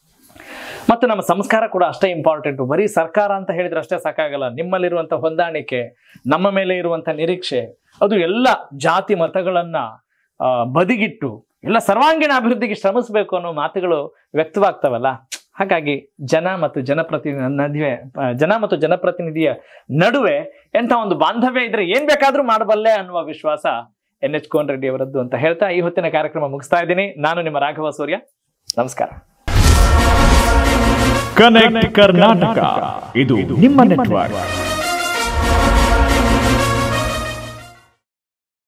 ಮತ್ತು ನಮ್ಮ ಸಂಸ್ಕಾರ ಕೂಡ ಅಷ್ಟೇ ಇಂಪಾರ್ಟೆಂಟ್ ಬರೀ ಸರ್ಕಾರ ಅಂತ ಹೇಳಿದ್ರೆ ಅಷ್ಟೇ ಸಾಕಾಗಲ್ಲ ನಿಮ್ಮಲ್ಲಿರುವಂಥ ಹೊಂದಾಣಿಕೆ ನಮ್ಮ ಮೇಲೆ ಇರುವಂಥ ನಿರೀಕ್ಷೆ ಅದು ಎಲ್ಲ ಜಾತಿ ಮತಗಳನ್ನ ಆ, ಬದಿಗಿಟ್ಟು ಎಲ್ಲ ಸರ್ವಾಂಗೀಣ ಅಭಿವೃದ್ಧಿಗೆ ಶ್ರಮಿಸಬೇಕು ಅನ್ನೋ ಮಾತುಗಳು ವ್ಯಕ್ತವಾಗ್ತವಲ್ಲ ಹಾಗಾಗಿ ಜನ ಮತ್ತು ಜನಪ್ರತಿನಿಧಿ ನಡುವೆ ಆ, ಜನ ಮತ್ತು ಜನಪ್ರತಿನಿಧಿಯ ನಡುವೆ ಎಂಥ ಒಂದು ಬಾಂಧವ್ಯ ಇದ್ರೆ ಏನ್ ಬೇಕಾದ್ರೂ ಮಾಡಬಲ್ಲೆ ಅನ್ನುವ ವಿಶ್ವಾಸ ಎನ್ ಎಚ್ ಕೋನ್ ರೆಡ್ಡಿ ಅವರದ್ದು ಅಂತ ಹೇಳ್ತಾ ಈ ಹೊತ್ತಿನ ಕಾರ್ಯಕ್ರಮ ಮುಗಿಸ್ತಾ ಇದ್ದೀನಿ ನಾನು ನಿಮ್ಮ ರಾಘವ ಸೂರ್ಯ ನಮಸ್ಕಾರ ಕನೆಕ್ಟ್ ಕರ್ನಾಟಕ ಇದು ನಿಮ್ಮ ನೆಟ್ವರ್ಕ್